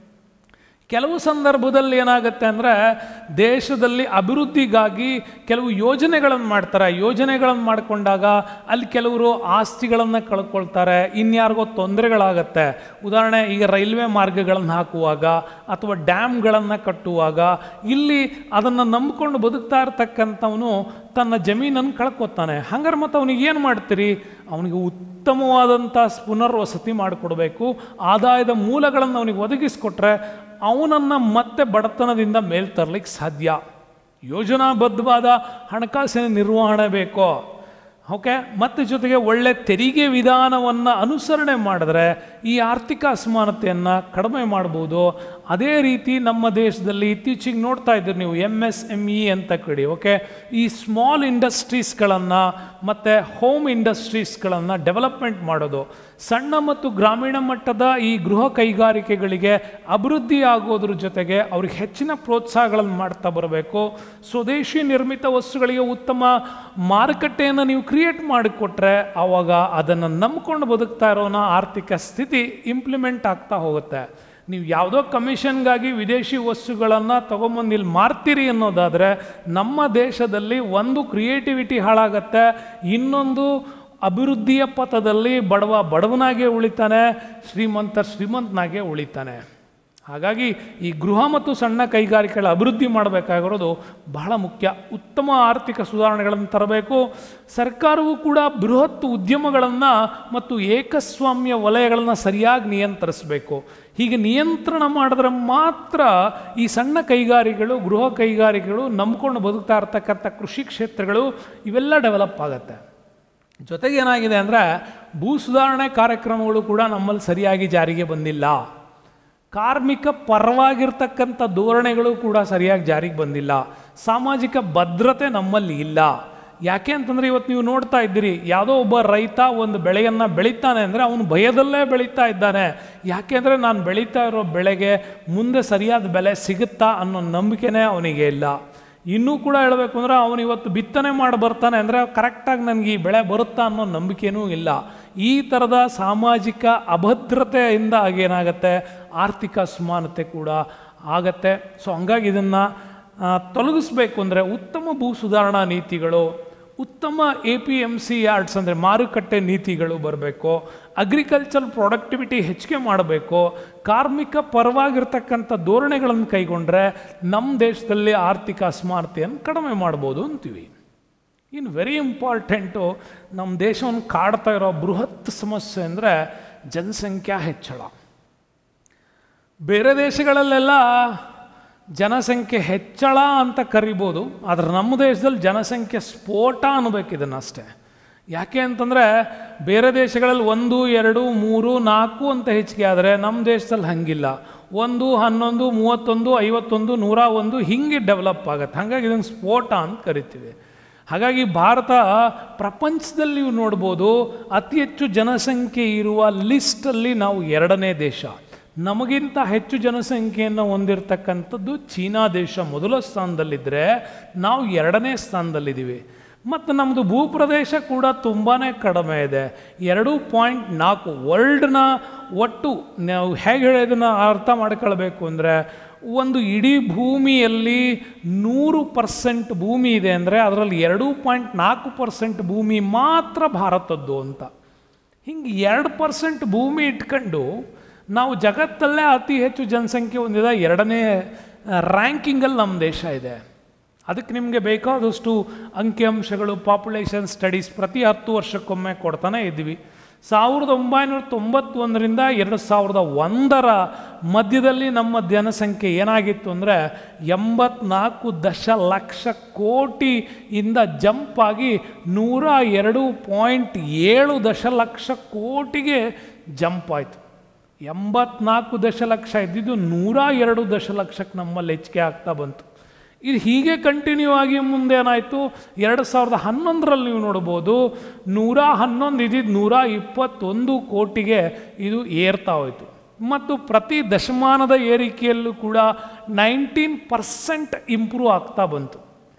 ಕೆಲವು ಸಂದರ್ಭದಲ್ಲಿ ಏನಾಗುತ್ತೆ ಅಂದರೆ ದೇಶದಲ್ಲಿ ಅಭಿವೃದ್ಧಿಗಾಗಿ ಕೆಲವು ಯೋಜನೆಗಳನ್ನು ಮಾಡ್ತಾರೆ ಯೋಜನೆಗಳನ್ನು ಮಾಡಿಕೊಂಡಾಗ ಅಲ್ಲಿ ಕೆಲವರು ಆಸ್ತಿಗಳನ್ನು ಕಳ್ಕೊಳ್ತಾರೆ ಇನ್ಯಾರಿಗೋ ತೊಂದರೆಗಳಾಗತ್ತೆ ಉದಾಹರಣೆ ಈಗ ರೈಲ್ವೆ ಮಾರ್ಗಗಳನ್ನು ಹಾಕುವಾಗ ಅಥವಾ ಡ್ಯಾಮ್ಗಳನ್ನು ಕಟ್ಟುವಾಗ ಇಲ್ಲಿ ಅದನ್ನು ನಂಬಿಕೊಂಡು ಬದುಕ್ತಾ ಇರ್ತಕ್ಕಂಥವನು ತನ್ನ ಜಮೀನನ್ನು ಕಳ್ಕೊತಾನೆ ಹಂಗಾರೆ ಮತ್ತು ಅವನಿಗೆ ಏನು ಮಾಡ್ತೀರಿ ಅವನಿಗೆ ಉತ್ತಮವಾದಂಥ ಪುನರ್ವಸತಿ ಮಾಡಿಕೊಡ್ಬೇಕು ಆದಾಯದ ಮೂಲಗಳನ್ನು ಅವನಿಗೆ ಒದಗಿಸ್ಕೊಟ್ರೆ ಅವನನ್ನು ಮತ್ತೆ ಬಡತನದಿಂದ ಮೇಲ್ ತರಲಿಕ್ಕೆ ಸಾಧ್ಯ ಯೋಜನಾಬದ್ಧವಾದ ಹಣಕಾಸಿನ ನಿರ್ವಹಣೆ ಬೇಕೋ ಓಕೆ ಮತ್ತು ಜೊತೆಗೆ ಒಳ್ಳೆ ತೆರಿಗೆ ವಿಧಾನವನ್ನು ಅನುಸರಣೆ ಮಾಡಿದ್ರೆ ಈ ಆರ್ಥಿಕ ಅಸಮಾನತೆಯನ್ನು ಕಡಿಮೆ ಮಾಡ್ಬೋದು ಅದೇ ರೀತಿ ನಮ್ಮ ದೇಶದಲ್ಲಿ ಇತ್ತೀಚೆಗೆ ನೋಡ್ತಾ ಇದ್ದೀರಿ ನೀವು ಎಮ್ ಎಸ್ ಎಮ್ ಇ ಅಂತ ಕಡಿ ಓಕೆ ಈ ಸ್ಮಾಲ್ ಇಂಡಸ್ಟ್ರೀಸ್ಗಳನ್ನು ಮತ್ತು ಹೋಮ್ ಇಂಡಸ್ಟ್ರೀಸ್ಗಳನ್ನು ಡೆವಲಪ್ಮೆಂಟ್ ಮಾಡೋದು ಸಣ್ಣ ಮತ್ತು ಗ್ರಾಮೀಣ ಮಟ್ಟದ ಈ ಗೃಹ ಕೈಗಾರಿಕೆಗಳಿಗೆ ಅಭಿವೃದ್ಧಿ ಆಗೋದ್ರ ಜೊತೆಗೆ ಅವ್ರಿಗೆ ಹೆಚ್ಚಿನ ಪ್ರೋತ್ಸಾಹಗಳನ್ನು ಮಾಡ್ತಾ ಬರಬೇಕು ಸ್ವದೇಶಿ ನಿರ್ಮಿತ ವಸ್ತುಗಳಿಗೆ ಉತ್ತಮ ಮಾರುಕಟ್ಟೆಯನ್ನು ನೀವು ಕ್ರಿಯೇಟ್ ಮಾಡಿಕೊಟ್ರೆ ಆವಾಗ ಅದನ್ನು ನಂಬ್ಕೊಂಡು ಬದುಕ್ತಾ ಇರೋನ ಆರ್ಥಿಕ ಸ್ಥಿತಿ ಇಂಪ್ಲಿಮೆಂಟ್ ಆಗ್ತಾ ಹೋಗುತ್ತೆ ನೀವು ಯಾವುದೋ ಕಮಿಷನ್ಗಾಗಿ ವಿದೇಶಿ ವಸ್ತುಗಳನ್ನು ತೊಗೊಂಬಂದು ಇಲ್ಲಿ ಮಾರ್ತೀರಿ ಅನ್ನೋದಾದರೆ ನಮ್ಮ ದೇಶದಲ್ಲಿ ಒಂದು ಕ್ರಿಯೇಟಿವಿಟಿ ಹಾಳಾಗತ್ತೆ ಇನ್ನೊಂದು ಅಭಿವೃದ್ಧಿಯ ಪಥದಲ್ಲಿ ಬಡವ ಬಡವನಾಗೆ ಉಳಿತಾನೆ ಶ್ರೀಮಂತ ಶ್ರೀಮಂತನಾಗೆ ಉಳಿತಾನೆ ಹಾಗಾಗಿ ಈ ಗೃಹ ಮತ್ತು ಸಣ್ಣ ಕೈಗಾರಿಕೆಗಳ ಅಭಿವೃದ್ಧಿ ಮಾಡಬೇಕಾಗಿರೋದು ಬಹಳ ಮುಖ್ಯ ಉತ್ತಮ ಆರ್ಥಿಕ ಸುಧಾರಣೆಗಳನ್ನು ತರಬೇಕು ಸರ್ಕಾರವು ಕೂಡ ಬೃಹತ್ ಉದ್ಯಮಗಳನ್ನು ಮತ್ತು ಏಕಸ್ವಾಮ್ಯ ವಲಯಗಳನ್ನು ಸರಿಯಾಗಿ ನಿಯಂತ್ರಿಸಬೇಕು ಹೀಗೆ ನಿಯಂತ್ರಣ ಮಾಡಿದ್ರೆ ಮಾತ್ರ ಈ ಸಣ್ಣ ಕೈಗಾರಿಕೆಗಳು ಗೃಹ ಕೈಗಾರಿಕೆಗಳು ನಂಬ್ಕೊಂಡು ಬದುಕ್ತಾ ಇರ್ತಕ್ಕಂಥ ಕೃಷಿ ಕ್ಷೇತ್ರಗಳು ಇವೆಲ್ಲ ಡೆವಲಪ್ ಆಗುತ್ತೆ ಜೊತೆಗೆ ಏನಾಗಿದೆ ಅಂದರೆ ಭೂ ಸುಧಾರಣೆ ಕಾರ್ಯಕ್ರಮಗಳು ಕೂಡ ನಮ್ಮಲ್ಲಿ ಸರಿಯಾಗಿ ಜಾರಿಗೆ ಬಂದಿಲ್ಲ ಕಾರ್ಮಿಕ ಪರವಾಗಿರ್ತಕ್ಕಂಥ ಧೋರಣೆಗಳು ಕೂಡ ಸರಿಯಾಗಿ ಜಾರಿಗೆ ಬಂದಿಲ್ಲ ಸಾಮಾಜಿಕ ಭದ್ರತೆ ನಮ್ಮಲ್ಲಿ ಇಲ್ಲ ಯಾಕೆ ಅಂತಂದರೆ ಇವತ್ತು ನೀವು ನೋಡ್ತಾ ಇದ್ದೀರಿ ಯಾವುದೋ ಒಬ್ಬ ರೈತ ಒಂದು ಬೆಳೆಯನ್ನು ಬೆಳೀತಾನೆ ಅಂದರೆ ಅವನು ಭಯದಲ್ಲೇ ಬೆಳೀತಾ ಇದ್ದಾನೆ ಯಾಕೆಂದರೆ ನಾನು ಬೆಳೀತಾ ಇರೋ ಬೆಳೆಗೆ ಮುಂದೆ ಸರಿಯಾದ ಬೆಲೆ ಸಿಗುತ್ತಾ ಅನ್ನೋ ನಂಬಿಕೆನೇ ಅವನಿಗೆ ಇಲ್ಲ ಇನ್ನೂ ಕೂಡ ಹೇಳಬೇಕು ಅಂದರೆ ಅವನು ಇವತ್ತು ಬಿತ್ತನೆ ಮಾಡಿ ಬರ್ತಾನೆ ಅಂದರೆ ಕರೆಕ್ಟಾಗಿ ನನಗೆ ಈ ಬೆಳೆ ಬರುತ್ತಾ ಅನ್ನೋ ನಂಬಿಕೆನೂ ಇಲ್ಲ ಈ ಥರದ ಸಾಮಾಜಿಕ ಅಭದ್ರತೆಯಿಂದ ಏನಾಗುತ್ತೆ ಆರ್ಥಿಕ ಅಸಮಾನತೆ ಕೂಡ ಆಗತ್ತೆ ಸೊ ಹಂಗಾಗಿ ಇದನ್ನು ತೊಲಗಿಸ್ಬೇಕು ಅಂದರೆ ಉತ್ತಮ ಭೂ ಸುಧಾರಣಾ ನೀತಿಗಳು ಉತ್ತಮ A P M C yards ಅಂದರೆ ಮಾರುಕಟ್ಟೆ ನೀತಿಗಳು ಬರಬೇಕು ಅಗ್ರಿಕಲ್ಚರ್ ಪ್ರೊಡಕ್ಟಿವಿಟಿ ಹೆಚ್ಚಿಗೆ ಮಾಡಬೇಕು ಕಾರ್ಮಿಕ ಪರವಾಗಿರ್ತಕ್ಕಂಥ ಧೋರಣೆಗಳನ್ನು ಕೈಗೊಂಡ್ರೆ ನಮ್ಮ ದೇಶದಲ್ಲಿ ಆರ್ಥಿಕ ಅಸಮಾನತೆಯನ್ನು ಕಡಿಮೆ ಮಾಡ್ಬೋದು ಅಂತೀವಿ ಇನ್ನು ವೆರಿ ಇಂಪಾರ್ಟೆಂಟು ನಮ್ಮ ದೇಶವನ್ನು ಕಾಡ್ತಾ ಇರೋ ಬೃಹತ್ ಸಮಸ್ಯೆ ಅಂದರೆ ಜನಸಂಖ್ಯಾ ಹೆಚ್ಚಳ ಬೇರೆ ದೇಶಗಳಲ್ಲೆಲ್ಲ ಜನಸಂಖ್ಯೆ ಹೆಚ್ಚಳ ಅಂತ ಕರಿಬೋದು ಆದರೆ ನಮ್ಮ ದೇಶದಲ್ಲಿ ಜನಸಂಖ್ಯೆ ಸ್ಫೋಟ ಅನ್ಬೇಕು ಇದನ್ನು ಅಷ್ಟೇ ಯಾಕೆ ಅಂತಂದರೆ ಬೇರೆ ದೇಶಗಳಲ್ಲಿ ಒಂದು ಎರಡು ಮೂರು ನಾಲ್ಕು ಅಂತ ಹೆಚ್ಚಿಗೆ ಆದರೆ ನಮ್ಮ ದೇಶದಲ್ಲಿ ಹಂಗಿಲ್ಲ ಒಂದು ಹನ್ನೊಂದು ಮೂವತ್ತೊಂದು ಐವತ್ತೊಂದು ನೂರ ಒಂದು ಹಿಂಗೆ ಡೆವಲಪ್ ಆಗುತ್ತೆ ಹಾಗಾಗಿ ಇದನ್ನು ಸ್ಫೋಟ ಅಂತ ಕರಿತೀವಿ ಹಾಗಾಗಿ ಭಾರತ ಪ್ರಪಂಚದಲ್ಲಿ ನೀವು ನೋಡ್ಬೋದು ಅತಿ ಹೆಚ್ಚು ಜನಸಂಖ್ಯೆ ಇರುವ ಲಿಸ್ಟಲ್ಲಿ ನಾವು ಎರಡನೇ ದೇಶ ನಮಗಿಂತ ಹೆಚ್ಚು ಜನಸಂಖ್ಯೆಯನ್ನು ಹೊಂದಿರತಕ್ಕಂಥದ್ದು ಚೀನಾ ದೇಶ ಮೊದಲ ಸ್ಥಾನದಲ್ಲಿದ್ದರೆ ನಾವು ಎರಡನೇ ಸ್ಥಾನದಲ್ಲಿದ್ದೀವಿ ಮತ್ತು ನಮ್ಮದು ಭೂಪ್ರದೇಶ ಕೂಡ ತುಂಬಾ ಕಡಿಮೆ ಇದೆ ಎರಡು ಪಾಯಿಂಟ್ ನಾಲ್ಕು ವರ್ಲ್ಡ್ನ ಒಟ್ಟು ನಾವು ಹೇಗೆ ಹೇಳೋದನ್ನು ಅರ್ಥ ಮಾಡ್ಕೊಳ್ಬೇಕು ಅಂದರೆ ಒಂದು ಇಡೀ ಭೂಮಿಯಲ್ಲಿ ನೂರು ಪರ್ಸೆಂಟ್ ಭೂಮಿ ಇದೆ ಅಂದರೆ ಅದರಲ್ಲಿ ಎರಡು ಪಾಯಿಂಟ್ ನಾಲ್ಕು ಪರ್ಸೆಂಟ್ ಭೂಮಿ ಮಾತ್ರ ಭಾರತದ್ದು ಅಂತ ಹಿಂಗೆ ಎರಡು ಪರ್ಸೆಂಟ್ ಭೂಮಿ ಇಟ್ಕೊಂಡು ನಾವು ಜಗತ್ತಲ್ಲೇ ಅತಿ ಹೆಚ್ಚು ಜನಸಂಖ್ಯೆ ಹೊಂದಿದ ಎರಡನೇ ರ್ಯಾಂಕಿಂಗಲ್ಲಿ ನಮ್ಮ ದೇಶ ಇದೆ ಅದಕ್ಕೆ ನಿಮಗೆ ಬೇಕಾದಷ್ಟು ಅಂಕಿಅಂಶಗಳು ಪಾಪ್ಯುಲೇಷನ್ ಸ್ಟಡೀಸ್ ಪ್ರತಿ ಹತ್ತು ವರ್ಷಕ್ಕೊಮ್ಮೆ ಕೊಡ್ತಾನೆ ಇದ್ವಿ ಸಾವಿರದ ಒಂಬೈನೂರ ತೊಂಬತ್ತೊಂದರಿಂದ ಎರಡು ಸಾವಿರದ ಒಂದರ ಮಧ್ಯದಲ್ಲಿ ನಮ್ಮ ಜನಸಂಖ್ಯೆ ಏನಾಗಿತ್ತು ಅಂದರೆ ಎಂಬತ್ನಾಲ್ಕು ದಶಲಕ್ಷ ಕೋಟಿಯಿಂದ ಜಂಪ್ ಆಗಿ ನೂರ ಎರಡು ಪಾಯಿಂಟ್ ಏಳು ದಶಲಕ್ಷ ಕೋಟಿಗೆ ಜಂಪ್ ಆಯಿತು ಎಂಬತ್ನಾಲ್ಕು ದಶಲಕ್ಷ ಇದ್ದಿದ್ದು ನೂರ ಎರಡು ದಶಲಕ್ಷಕ್ಕೆ ನಮ್ಮಲ್ಲಿ ಹೆಚ್ಚಿಗೆ ಆಗ್ತಾ ಬಂತು ಇದು ಹೀಗೆ ಕಂಟಿನ್ಯೂ ಆಗಿ ಮುಂದೆ ಏನಾಯಿತು ಎರಡು ಸಾವಿರದ ಹನ್ನೊಂದರಲ್ಲಿ ನೀವು ನೋಡ್ಬೋದು ನೂರ ಹನ್ನೊಂದು ಇದ್ದಿದ್ದು ನೂರ ಇಪ್ಪತ್ತೊಂದು ಕೋಟಿಗೆ ಇದು ಏರ್ತಾ ಹೋಯಿತು ಮತ್ತು ಪ್ರತಿ ದಶಮಾನದ ಏರಿಕೆಯಲ್ಲೂ ಕೂಡ ನೈನ್ಟೀನ್ ಪರ್ಸೆಂಟ್ ಇಂಪ್ರೂವ್ ಆಗ್ತಾ ಬಂತು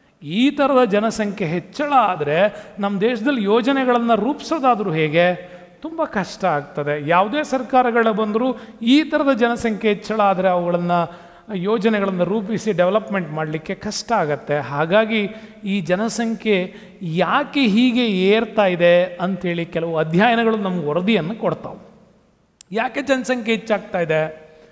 ಈ ಥರದ ಜನಸಂಖ್ಯೆ ಹೆಚ್ಚಳ ಆದರೆ ನಮ್ಮ ದೇಶದಲ್ಲಿ ಯೋಜನೆಗಳನ್ನು ರೂಪಿಸೋದಾದರೂ ಹೇಗೆ ತುಂಬ ಕಷ್ಟ ಆಗ್ತದೆ ಯಾವುದೇ ಸರ್ಕಾರಗಳು ಬಂದರೂ ಈ ಥರದ ಜನಸಂಖ್ಯೆ ಹೆಚ್ಚಳ ಆದರೆ ಅವುಗಳನ್ನು ಯೋಜನೆಗಳನ್ನು ರೂಪಿಸಿ ಡೆವಲಪ್ಮೆಂಟ್ ಮಾಡಲಿಕ್ಕೆ ಕಷ್ಟ ಆಗತ್ತೆ ಹಾಗಾಗಿ ಈ ಜನಸಂಖ್ಯೆ ಯಾಕೆ ಹೀಗೆ ಏರ್ತಾ ಇದೆ ಅಂಥೇಳಿ ಕೆಲವು ಅಧ್ಯಯನಗಳು ನಮ್ಗೆ ವರದಿಯನ್ನು ಕೊಡ್ತಾವೆ ಯಾಕೆ ಜನಸಂಖ್ಯೆ ಹೆಚ್ಚಾಗ್ತಾ ಇದೆ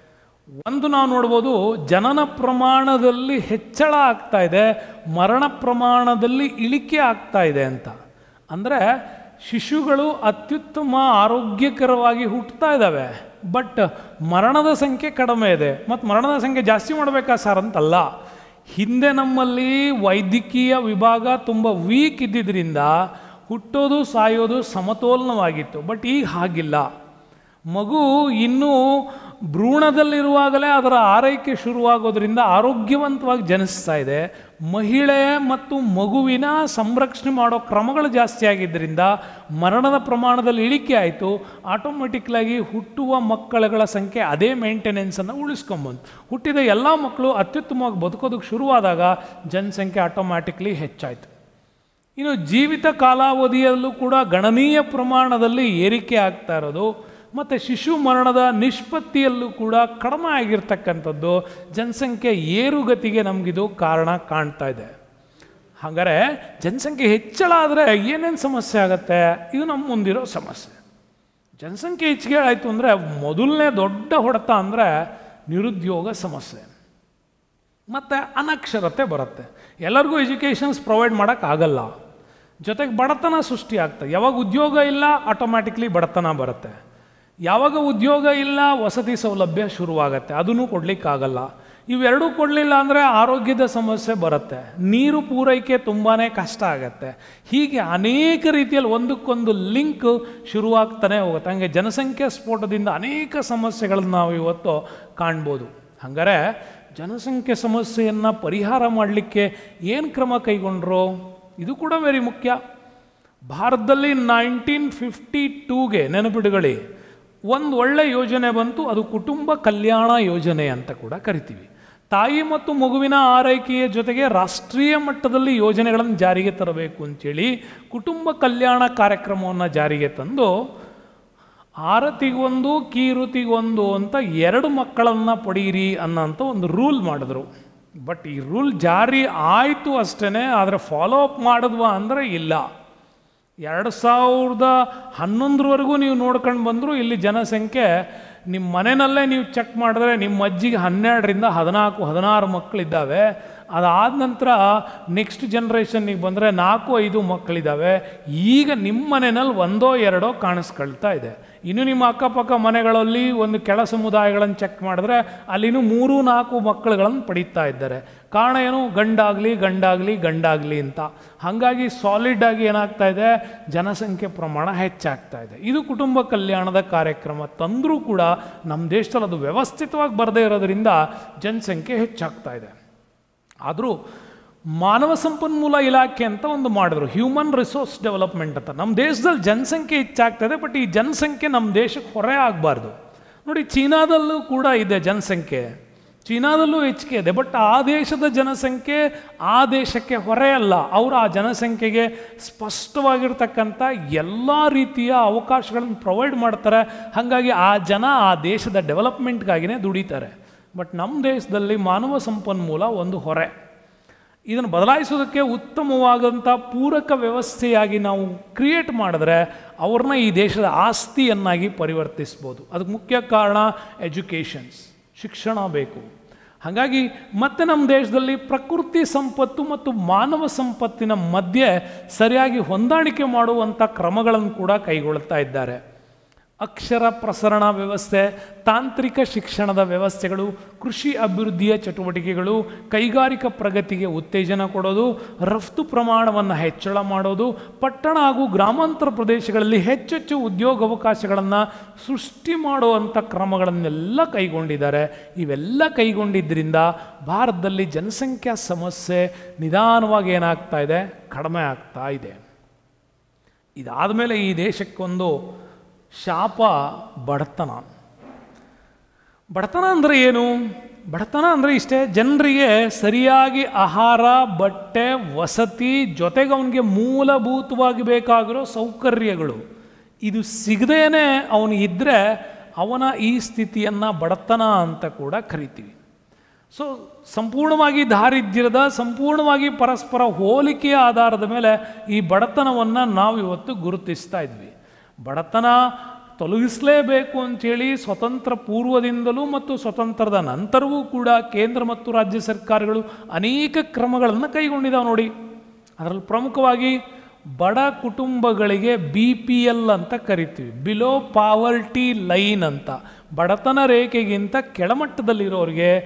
ಒಂದು ನಾವು ನೋಡ್ಬೋದು ಜನನ ಪ್ರಮಾಣದಲ್ಲಿ ಹೆಚ್ಚಳ ಆಗ್ತಾ ಇದೆ ಮರಣ ಪ್ರಮಾಣದಲ್ಲಿ ಇಳಿಕೆ ಆಗ್ತಾ ಇದೆ ಅಂತ ಅಂದರೆ ಶಿಶುಗಳು ಅತ್ಯುತ್ತಮ ಆರೋಗ್ಯಕರವಾಗಿ ಹುಟ್ಟುತ್ತಾ ಇದ್ದಾವೆ ಬಟ್ ಮರಣದ ಸಂಖ್ಯೆ ಕಡಿಮೆ ಇದೆ ಮತ್ತು ಮರಣದ ಸಂಖ್ಯೆ ಜಾಸ್ತಿ ಮಾಡಬೇಕಾ ಸರ್ ಅಂತಲ್ಲ ಹಿಂದೆ ನಮ್ಮಲ್ಲಿ ವೈದ್ಯಕೀಯ ವಿಭಾಗ ತುಂಬ ವೀಕ್ ಇದ್ದಿದ್ದರಿಂದ ಹುಟ್ಟೋದು ಸಾಯೋದು ಸಮತೋಲನವಾಗಿತ್ತು ಬಟ್ ಈಗ ಹಾಗಿಲ್ಲ ಮಗು ಇನ್ನೂ ಭ್ರೂಣದಲ್ಲಿರುವಾಗಲೇ ಅದರ ಆರೈಕೆ ಶುರುವಾಗೋದ್ರಿಂದ ಆರೋಗ್ಯವಂತವಾಗಿ ಜನಿಸ್ತಾ ಇದೆ ಮಹಿಳೆ ಮತ್ತು ಮಗುವಿನ ಸಂರಕ್ಷಣೆ ಮಾಡೋ ಕ್ರಮಗಳು ಜಾಸ್ತಿ ಆಗಿದ್ದರಿಂದ ಮರಣದ ಪ್ರಮಾಣದಲ್ಲಿ ಇಳಿಕೆ ಆಯಿತು ಆಟೋಮೆಟಿಕ್ಲಾಗಿ ಹುಟ್ಟುವ ಮಕ್ಕಳುಗಳ ಸಂಖ್ಯೆ ಅದೇ ಮೇಂಟೆನೆನ್ಸನ್ನು ಉಳಿಸ್ಕೊಂಬಂತು ಹುಟ್ಟಿದ ಎಲ್ಲ ಮಕ್ಕಳು ಅತ್ಯುತ್ತಮವಾಗಿ ಬದುಕೋದಕ್ಕೆ ಶುರುವಾದಾಗ ಜನಸಂಖ್ಯೆ ಆಟೋಮ್ಯಾಟಿಕ್ಲಿ ಹೆಚ್ಚಾಯಿತು ಇನ್ನು ಜೀವಿತ ಕಾಲಾವಧಿಯಲ್ಲೂ ಕೂಡ ಗಣನೀಯ ಪ್ರಮಾಣದಲ್ಲಿ ಏರಿಕೆ ಆಗ್ತಾ ಇರೋದು ಮತ್ತು ಶಿಶು ಮರಣದ ನಿಷ್ಪತ್ತಿಯಲ್ಲೂ ಕೂಡ ಕಡಿಮೆ ಆಗಿರ್ತಕ್ಕಂಥದ್ದು ಜನಸಂಖ್ಯೆ ಏರುಗತಿಗೆ ನಮಗಿದು ಕಾರಣ ಕಾಣ್ತಾ ಇದೆ ಹಾಗಾದರೆ ಜನಸಂಖ್ಯೆ ಹೆಚ್ಚಳ ಆದರೆ ಏನೇನು ಸಮಸ್ಯೆ ಆಗುತ್ತೆ ಇದು ನಮ್ಮ ಮುಂದಿರೋ ಸಮಸ್ಯೆ ಜನಸಂಖ್ಯೆ ಹೆಚ್ಚಿಗೆ ಆಯಿತು ಅಂದರೆ ಮೊದಲನೇ ದೊಡ್ಡ ಹೊಡೆತ ಅಂದರೆ ನಿರುದ್ಯೋಗ ಸಮಸ್ಯೆ ಮತ್ತು ಅನಕ್ಷರತೆ ಬರುತ್ತೆ ಎಲ್ಲರಿಗೂ ಎಜುಕೇಷನ್ಸ್ ಪ್ರೊವೈಡ್ ಮಾಡೋಕ್ಕಾಗಲ್ಲ ಜೊತೆಗೆ ಬಡತನ ಸೃಷ್ಟಿ ಆಗ್ತದೆ ಯಾವಾಗ ಉದ್ಯೋಗ ಇಲ್ಲ ಆಟೋಮ್ಯಾಟಿಕ್ಲಿ ಬಡತನ ಬರುತ್ತೆ ಯಾವಾಗ ಉದ್ಯೋಗ ಇಲ್ಲ ವಸತಿ ಸೌಲಭ್ಯ ಶುರುವಾಗತ್ತೆ ಅದನ್ನು ಕೊಡಲಿಕ್ಕಾಗಲ್ಲ ಇವೆರಡೂ ಕೊಡಲಿಲ್ಲ ಅಂದರೆ ಆರೋಗ್ಯದ ಸಮಸ್ಯೆ ಬರುತ್ತೆ ನೀರು ಪೂರೈಕೆ ತುಂಬಾ ಕಷ್ಟ ಆಗುತ್ತೆ ಹೀಗೆ ಅನೇಕ ರೀತಿಯಲ್ಲಿ ಒಂದಕ್ಕೊಂದು ಲಿಂಕ್ ಶುರುವಾಗ್ತಾನೆ ಹೋಗುತ್ತೆ ಹಂಗೆ ಜನಸಂಖ್ಯೆ ಸ್ಫೋಟದಿಂದ ಅನೇಕ ಸಮಸ್ಯೆಗಳನ್ನು ನಾವು ಇವತ್ತು ಕಾಣ್ಬೋದು ಹಾಗಾದರೆ ಜನಸಂಖ್ಯೆ ಸಮಸ್ಯೆಯನ್ನು ಪರಿಹಾರ ಮಾಡಲಿಕ್ಕೆ ಏನು ಕ್ರಮ ಕೈಗೊಂಡ್ರು ಇದು ಕೂಡ ವೆರಿ ಮುಖ್ಯ ಭಾರತದಲ್ಲಿ ನೈನ್ಟೀನ್ ಫಿಫ್ಟಿ ಟೂಗೆ ನೆನಪಿಡುಗಳಿ ಒಂದು ಒಳ್ಳೆ ಯೋಜನೆ ಬಂತು ಅದು ಕುಟುಂಬ ಕಲ್ಯಾಣ ಯೋಜನೆ ಅಂತ ಕೂಡ ಕರಿತೀವಿ ತಾಯಿ ಮತ್ತು ಮಗುವಿನ ಆರೈಕೆಯ ಜೊತೆಗೆ ರಾಷ್ಟ್ರೀಯ ಮಟ್ಟದಲ್ಲಿ ಯೋಜನೆಗಳನ್ನು ಜಾರಿಗೆ ತರಬೇಕು ಅಂತೇಳಿ ಕುಟುಂಬ ಕಲ್ಯಾಣ ಕಾರ್ಯಕ್ರಮವನ್ನು ಜಾರಿಗೆ ತಂದು ಆರತಿಗೊಂದು ಕೀರುತಿಗೊಂದು ಅಂತ ಎರಡು ಮಕ್ಕಳನ್ನು ಪಡೀರಿ ಅನ್ನೋಂಥ ಒಂದು ರೂಲ್ ಮಾಡಿದ್ರು ಬಟ್ ಈ ರೂಲ್ ಜಾರಿ ಆಯಿತು ಅಷ್ಟೇ ಆದರೆ ಫಾಲೋ ಅಪ್ ಮಾಡಿದ್ವಾ ಅಂದರೆ ಇಲ್ಲ ಎರಡು ಸಾವಿರದ ಹನ್ನೊಂದರವರೆಗೂ ನೀವು ನೋಡ್ಕೊಂಡು ಬಂದರೂ ಇಲ್ಲಿ ಜನಸಂಖ್ಯೆ ನಿಮ್ಮ ಮನೆಯಲ್ಲೇ ನೀವು ಚೆಕ್ ಮಾಡಿದ್ರೆ ನಿಮ್ಮ ಅಜ್ಜಿಗೆ ಹನ್ನೆರಡರಿಂದ ಹದಿನಾಲ್ಕು ಹದಿನಾರು ಮಕ್ಕಳಿದ್ದಾವೆ ಅದಾದ ನಂತರ ನೆಕ್ಸ್ಟ್ ಜನ್ರೇಷನ್ನಿಗೆ ಬಂದರೆ ನಾಲ್ಕು ಐದು ಮಕ್ಕಳಿದ್ದಾವೆ ಈಗ ನಿಮ್ಮ ಮನೆಯಲ್ಲಿ ಒಂದೋ ಎರಡೋ ಕಾಣಿಸ್ಕೊಳ್ತಾ ಇದೆ ಇನ್ನು ನಿಮ್ಮ ಅಕ್ಕಪಕ್ಕ ಮನೆಗಳಲ್ಲಿ ಒಂದು ಕೆಳ ಸಮುದಾಯಗಳನ್ನು ಚೆಕ್ ಮಾಡಿದ್ರೆ ಅಲ್ಲಿನೂ ಮೂರು ನಾಲ್ಕು ಮಕ್ಕಳುಗಳನ್ನು ಪಡೀತಾ ಇದ್ದಾರೆ ಕಾರಣ ಏನು ಗಂಡಾಗಲಿ ಗಂಡಾಗಲಿ ಗಂಡಾಗಲಿ ಅಂತ ಹಾಗಾಗಿ ಸಾಲಿಡ್ ಆಗಿ ಏನಾಗ್ತಾ ಇದೆ ಜನಸಂಖ್ಯೆ ಪ್ರಮಾಣ ಹೆಚ್ಚಾಗ್ತಾ ಇದೆ ಇದು ಕುಟುಂಬ ಕಲ್ಯಾಣದ ಕಾರ್ಯಕ್ರಮ ತಂದರೂ ಕೂಡ ನಮ್ಮ ದೇಶದಲ್ಲಿ ಅದು ವ್ಯವಸ್ಥಿತವಾಗಿ ಬರದೇ ಇರೋದ್ರಿಂದ ಜನಸಂಖ್ಯೆ ಹೆಚ್ಚಾಗ್ತಾ ಇದೆ ಆದರೂ ಮಾನವ ಸಂಪನ್ಮೂಲ ಇಲಾಖೆ ಅಂತ ಒಂದು ಮಾಡಿದ್ರು ಹ್ಯೂಮನ್ ರಿಸೋರ್ಸ್ ಡೆವಲಪ್ಮೆಂಟ್ ಅಂತ ನಮ್ಮ ದೇಶದಲ್ಲಿ ಜನಸಂಖ್ಯೆ ಹೆಚ್ಚಾಗ್ತದೆ ಬಟ್ ಈ ಜನಸಂಖ್ಯೆ ನಮ್ಮ ದೇಶಕ್ಕೆ ಹೊರೆ ಆಗಬಾರ್ದು ನೋಡಿ ಚೀನಾದಲ್ಲೂ ಕೂಡ ಇದೆ ಜನಸಂಖ್ಯೆ ಚೀನಾದಲ್ಲೂ ಹೆಚ್ಚಿಗೆ ಇದೆ ಬಟ್ ಆ ದೇಶದ ಜನಸಂಖ್ಯೆ ಆ ದೇಶಕ್ಕೆ ಹೊರೆ ಅಲ್ಲ ಅವರು ಆ ಜನಸಂಖ್ಯೆಗೆ ಸ್ಪಷ್ಟವಾಗಿರ್ತಕ್ಕಂಥ ಎಲ್ಲ ರೀತಿಯ ಅವಕಾಶಗಳನ್ನು ಪ್ರೊವೈಡ್ ಮಾಡ್ತಾರೆ ಹಾಗಾಗಿ ಆ ಜನ ಆ ದೇಶದ ಡೆವಲಪ್ಮೆಂಟ್ಗಾಗಿನೇ ದುಡಿತಾರೆ ಬಟ್ ನಮ್ಮ ದೇಶದಲ್ಲಿ ಮಾನವ ಸಂಪನ್ಮೂಲ ಒಂದು ಹೊರೆ ಇದನ್ನು ಬದಲಾಯಿಸೋದಕ್ಕೆ ಉತ್ತಮವಾದಂಥ ಪೂರಕ ವ್ಯವಸ್ಥೆಯಾಗಿ ನಾವು ಕ್ರಿಯೇಟ್ ಮಾಡಿದ್ರೆ ಅವ್ರನ್ನ ಈ ದೇಶದ ಆಸ್ತಿಯನ್ನಾಗಿ ಪರಿವರ್ತಿಸ್ಬೋದು ಅದಕ್ಕೆ ಮುಖ್ಯ ಕಾರಣ ಎಜುಕೇಷನ್ಸ್ ಶಿಕ್ಷಣ ಬೇಕು ಹಾಗಾಗಿ ಮತ್ತೆ ನಮ್ಮ ದೇಶದಲ್ಲಿ ಪ್ರಕೃತಿ ಸಂಪತ್ತು ಮತ್ತು ಮಾನವ ಸಂಪತ್ತಿನ ಮಧ್ಯೆ ಸರಿಯಾಗಿ ಹೊಂದಾಣಿಕೆ ಮಾಡುವಂಥ ಕ್ರಮಗಳನ್ನು ಕೂಡ ಕೈಗೊಳ್ತಾ ಇದ್ದಾರೆ ಅಕ್ಷರ ಪ್ರಸರಣ ವ್ಯವಸ್ಥೆ ತಾಂತ್ರಿಕ ಶಿಕ್ಷಣದ ವ್ಯವಸ್ಥೆಗಳು ಕೃಷಿ ಅಭಿವೃದ್ಧಿಯ ಚಟುವಟಿಕೆಗಳು ಕೈಗಾರಿಕಾ ಪ್ರಗತಿಗೆ ಉತ್ತೇಜನ ಕೊಡೋದು ರಫ್ತು ಪ್ರಮಾಣವನ್ನು ಹೆಚ್ಚಳ ಮಾಡೋದು ಪಟ್ಟಣ ಹಾಗೂ ಗ್ರಾಮಾಂತರ ಪ್ರದೇಶಗಳಲ್ಲಿ ಹೆಚ್ಚೆಚ್ಚು ಉದ್ಯೋಗಾವಕಾಶಗಳನ್ನು ಸೃಷ್ಟಿ ಮಾಡುವಂಥ ಕ್ರಮಗಳನ್ನೆಲ್ಲ ಕೈಗೊಂಡಿದ್ದಾರೆ ಇವೆಲ್ಲ ಕೈಗೊಂಡಿದ್ದರಿಂದ ಭಾರತದಲ್ಲಿ ಜನಸಂಖ್ಯಾ ಸಮಸ್ಯೆ ನಿಧಾನವಾಗಿ ಏನಾಗ್ತಾ ಇದೆ ಕಡಿಮೆ ಆಗ್ತಾ ಇದೆ ಇದಾದ ಮೇಲೆ ಈ ದೇಶಕ್ಕೊಂದು ಶಾಪ ಬಡತನ ಬಡತನ ಅಂದರೆ ಏನು ಬಡತನ ಅಂದರೆ ಇಷ್ಟೇ ಜನರಿಗೆ ಸರಿಯಾಗಿ ಆಹಾರ ಬಟ್ಟೆ ವಸತಿ ಜೊತೆಗೆ ಅವನಿಗೆ ಮೂಲಭೂತವಾಗಿ ಬೇಕಾಗಿರೋ ಸೌಕರ್ಯಗಳು ಇದು ಸಿಗದೇನೆ ಅವನು ಇದ್ದರೆ ಅವನ ಈ ಸ್ಥಿತಿಯನ್ನು ಬಡತನ ಅಂತ ಕೂಡ ಕರಿತೀವಿ ಸೊ ಸಂಪೂರ್ಣವಾಗಿ ದಾರಿದ್ರ್ಯದ ಸಂಪೂರ್ಣವಾಗಿ ಪರಸ್ಪರ ಹೋಲಿಕೆಯ ಆಧಾರದ ಮೇಲೆ ಈ ಬಡತನವನ್ನು ನಾವು ಇವತ್ತು ಗುರುತಿಸ್ತಾ ಇದ್ವಿ ಬಡತನ ತೊಲಗಿಸಲೇಬೇಕು ಅಂಥೇಳಿ ಸ್ವತಂತ್ರ ಪೂರ್ವದಿಂದಲೂ ಮತ್ತು ಸ್ವತಂತ್ರದ ನಂತರವೂ ಕೂಡ ಕೇಂದ್ರ ಮತ್ತು ರಾಜ್ಯ ಸರ್ಕಾರಗಳು ಅನೇಕ ಕ್ರಮಗಳನ್ನು ಕೈಗೊಂಡಿದ್ದಾವೆ ನೋಡಿ ಅದರಲ್ಲಿ ಪ್ರಮುಖವಾಗಿ ಬಡ ಕುಟುಂಬಗಳಿಗೆ ಬಿ ಪಿ ಎಲ್ ಅಂತ ಕರಿತೀವಿ ಬಿಲೋ ಪಾವರ್ಟಿ ಲೈನ್ ಅಂತ ಬಡತನ ರೇಖೆಗಿಂತ ಕೆಳಮಟ್ಟದಲ್ಲಿರೋರಿಗೆ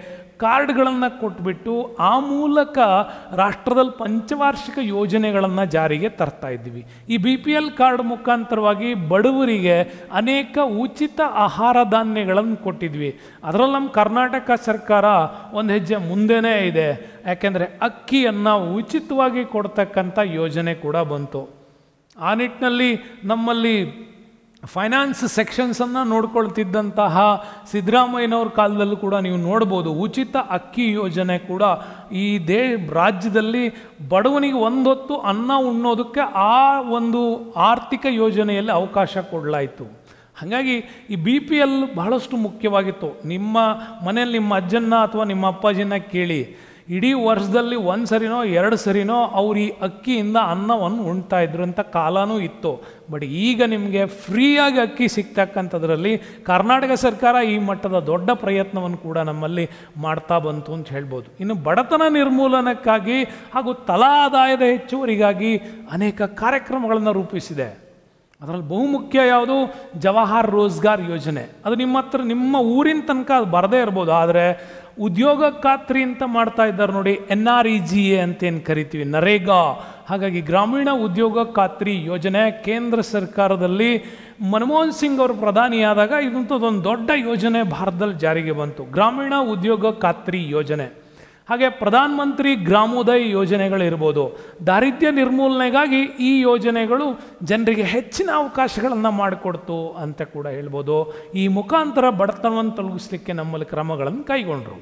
ಕಾರ್ಡ್ಗಳನ್ನು ಕೊಟ್ಬಿಟ್ಟು ಆ ಮೂಲಕ ರಾಷ್ಟ್ರದಲ್ಲಿ ಪಂಚವಾರ್ಷಿಕ ಯೋಜನೆಗಳನ್ನು ಜಾರಿಗೆ ತರ್ತಾ ಇದ್ವಿ ಈ ಬಿ ಪಿ ಎಲ್ ಕಾರ್ಡ್ ಮುಖಾಂತರವಾಗಿ ಬಡವರಿಗೆ ಅನೇಕ ಉಚಿತ ಆಹಾರ ಧಾನ್ಯಗಳನ್ನು ಕೊಟ್ಟಿದ್ವಿ ಅದರಲ್ಲಿ ನಮ್ಮ ಕರ್ನಾಟಕ ಸರ್ಕಾರ ಒಂದು ಹೆಜ್ಜೆ ಮುಂದೆನೇ ಇದೆ ಯಾಕೆಂದರೆ ಅಕ್ಕಿಯನ್ನು ಉಚಿತವಾಗಿ ಕೊಡ್ತಕ್ಕಂಥ ಯೋಜನೆ ಕೂಡ ಬಂತು ಆ ನಿಟ್ಟಿನಲ್ಲಿ ನಮ್ಮಲ್ಲಿ ಫೈನಾನ್ಸ್ ಸೆಕ್ಷನ್ಸನ್ನು ನೋಡ್ಕೊಳ್ತಿದ್ದಂತಹ ಸಿದ್ದರಾಮಯ್ಯನವ್ರ ಕಾಲದಲ್ಲೂ ಕೂಡ ನೀವು ನೋಡ್ಬೋದು ಉಚಿತ ಅಕ್ಕಿ ಯೋಜನೆ ಕೂಡ ಈ ದೇ ರಾಜ್ಯದಲ್ಲಿ ಬಡವನಿಗೆ ಒಂದೊತ್ತು ಅನ್ನ ಉಣ್ಣೋದಕ್ಕೆ ಆ ಒಂದು ಆರ್ಥಿಕ ಯೋಜನೆಯಲ್ಲಿ ಅವಕಾಶ ಕೊಡಲಾಯಿತು ಹಾಗಾಗಿ ಈ ಬಿ ಪಿ ಎಲ್ ಬಹಳಷ್ಟು ಮುಖ್ಯವಾಗಿತ್ತು ನಿಮ್ಮ ಮನೇಲಿ ನಿಮ್ಮ ಅಜ್ಜನ್ನ ಅಥವಾ ನಿಮ್ಮ ಅಪ್ಪಾಜಿನ ಕೇಳಿ ಇಡೀ ವರ್ಷದಲ್ಲಿ ಒಂದು ಸರಿನೋ ಎರಡು ಸರಿನೋ ಅವ್ರು ಈ ಅಕ್ಕಿಯಿಂದ ಅನ್ನವನ್ನು ಉಣ್ತಾ ಇದ್ರು ಅಂತ ಕಾಲನೂ ಇತ್ತು ಬಟ್ ಈಗ ನಿಮಗೆ ಫ್ರೀಯಾಗಿ ಅಕ್ಕಿ ಸಿಗ್ತಕ್ಕಂಥದ್ರಲ್ಲಿ ಕರ್ನಾಟಕ ಸರ್ಕಾರ ಈ ಮಟ್ಟದ ದೊಡ್ಡ ಪ್ರಯತ್ನವನ್ನು ಕೂಡ ನಮ್ಮಲ್ಲಿ ಮಾಡ್ತಾ ಬಂತು ಅಂತ ಹೇಳ್ಬೋದು ಇನ್ನು ಬಡತನ ನಿರ್ಮೂಲನಕ್ಕಾಗಿ ಹಾಗೂ ತಲಾ ಆದಾಯದ ಹೆಚ್ಚುವರಿಗಾಗಿ ಅನೇಕ ಕಾರ್ಯಕ್ರಮಗಳನ್ನು ರೂಪಿಸಿದೆ ಅದರಲ್ಲಿ ಬಹುಮುಖ್ಯ ಯಾವುದು ಜವಾಹರ್ ರೋಜ್ಗಾರ್ ಯೋಜನೆ ಅದು ನಿಮ್ಮ ಹತ್ರ ನಿಮ್ಮ ಊರಿನ ತನಕ ಅದು ಬರದೇ ಇರ್ಬೋದು ಆದರೆ ಉದ್ಯೋಗ ಖಾತ್ರಿ ಅಂತ ಮಾಡ್ತಾ ಇದ್ದಾರೆ ನೋಡಿ N R E G A ಅಂತೇನು ಕರಿತೀವಿ ನರೇಗಾ ಹಾಗಾಗಿ ಗ್ರಾಮೀಣ ಉದ್ಯೋಗ ಖಾತ್ರಿ ಯೋಜನೆ ಕೇಂದ್ರ ಸರ್ಕಾರದಲ್ಲಿ ಮನಮೋಹನ್ ಸಿಂಗ್ ಅವರು ಪ್ರಧಾನಿಯಾದಾಗ ಇದಂಥದ್ದೊಂದು ದೊಡ್ಡ ಯೋಜನೆ ಭಾರತದಲ್ಲಿ ಜಾರಿಗೆ ಬಂತು ಗ್ರಾಮೀಣ ಉದ್ಯೋಗ ಖಾತ್ರಿ ಯೋಜನೆ ಹಾಗೆ ಪ್ರಧಾನ ಮಂತ್ರಿ ಗ್ರಾಮೋದಯ ಯೋಜನೆಗಳಿರ್ಬೋದು ದಾರಿದ್ರ್ಯ ನಿರ್ಮೂಲನೆಗಾಗಿ ಈ ಯೋಜನೆಗಳು ಜನರಿಗೆ ಹೆಚ್ಚಿನ ಅವಕಾಶಗಳನ್ನು ಮಾಡಿಕೊಡ್ತು ಅಂತ ಕೂಡ ಹೇಳ್ಬೋದು ಈ ಮುಖಾಂತರ ಬಡತನವನ್ನು ತೊಲಗಿಸ್ಲಿಕ್ಕೆ ನಮ್ಮಲ್ಲಿ ಕ್ರಮಗಳನ್ನು ಕೈಗೊಂಡ್ರು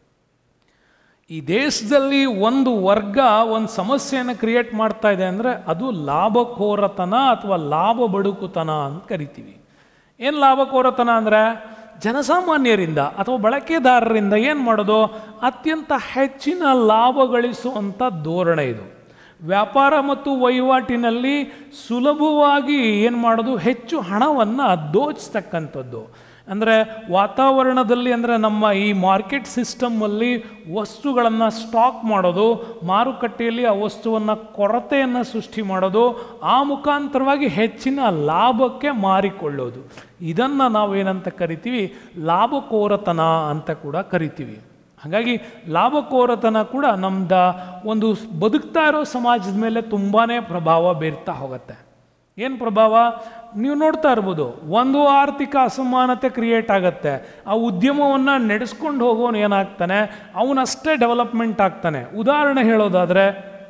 ಈ ದೇಶದಲ್ಲಿ ಒಂದು ವರ್ಗ ಒಂದು ಸಮಸ್ಯೆಯನ್ನು ಕ್ರಿಯೇಟ್ ಮಾಡ್ತಾ ಇದೆ ಅಂದರೆ ಅದು ಲಾಭಕೋರತನ ಅಥವಾ ಲಾಭ ಬಡುಕುತನ ಅಂತ ಕರಿತೀವಿ ಏನು ಲಾಭಕೋರತನ ಅಂದರೆ ಜನಸಾಮಾನ್ಯರಿಂದ ಅಥವಾ ಬಳಕೆದಾರರಿಂದ ಏನು ಮಾಡೋದು ಅತ್ಯಂತ ಹೆಚ್ಚಿನ ಲಾಭ ಗಳಿಸುವಂಥ ಧೋರಣೆ ಇದು ವ್ಯಾಪಾರ ಮತ್ತು ವಹಿವಾಟಿನಲ್ಲಿ ಸುಲಭವಾಗಿ ಏನು ಮಾಡೋದು ಹೆಚ್ಚು ಹಣವನ್ನು ದೋಚತಕ್ಕಂಥದ್ದು ಅಂದರೆ ವಾತಾವರಣದಲ್ಲಿ ಅಂದರೆ ನಮ್ಮ ಈ ಮಾರ್ಕೆಟ್ ಸಿಸ್ಟಮ್ಮಲ್ಲಿ ವಸ್ತುಗಳನ್ನು ಸ್ಟಾಕ್ ಮಾಡೋದು ಮಾರುಕಟ್ಟೆಯಲ್ಲಿ ಆ ವಸ್ತುವನ್ನು ಕೊರತೆಯನ್ನು ಸೃಷ್ಟಿ ಮಾಡೋದು ಆ ಮುಖಾಂತರವಾಗಿ ಹೆಚ್ಚಿನ ಲಾಭಕ್ಕೆ ಮಾರಿಕೊಳ್ಳೋದು ಇದನ್ನು ನಾವೇನಂತ ಕರಿತೀವಿ ಲಾಭಕೋರತನ ಅಂತ ಕೂಡ ಕರಿತೀವಿ ಹಾಗಾಗಿ ಲಾಭಕೋರತನ ಕೂಡ ನಮ್ದ ಒಂದು ಬದುಕ್ತಾ ಇರೋ ಸಮಾಜದ ಮೇಲೆ ತುಂಬಾ ಪ್ರಭಾವ ಬೀರ್ತಾ ಹೋಗುತ್ತೆ ಏನು ಪ್ರಭಾವ ನೀವು ನೋಡ್ತಾ ಇರ್ಬೋದು ಒಂದು ಆರ್ಥಿಕ ಅಸಮಾನತೆ ಕ್ರಿಯೇಟ್ ಆಗುತ್ತೆ ಆ ಉದ್ಯಮವನ್ನು ನಡೆಸ್ಕೊಂಡು ಹೋಗೋನು ಏನಾಗ್ತಾನೆ ಅವನಷ್ಟೇ ಡೆವಲಪ್ಮೆಂಟ್ ಆಗ್ತಾನೆ ಉದಾಹರಣೆ ಹೇಳೋದಾದರೆ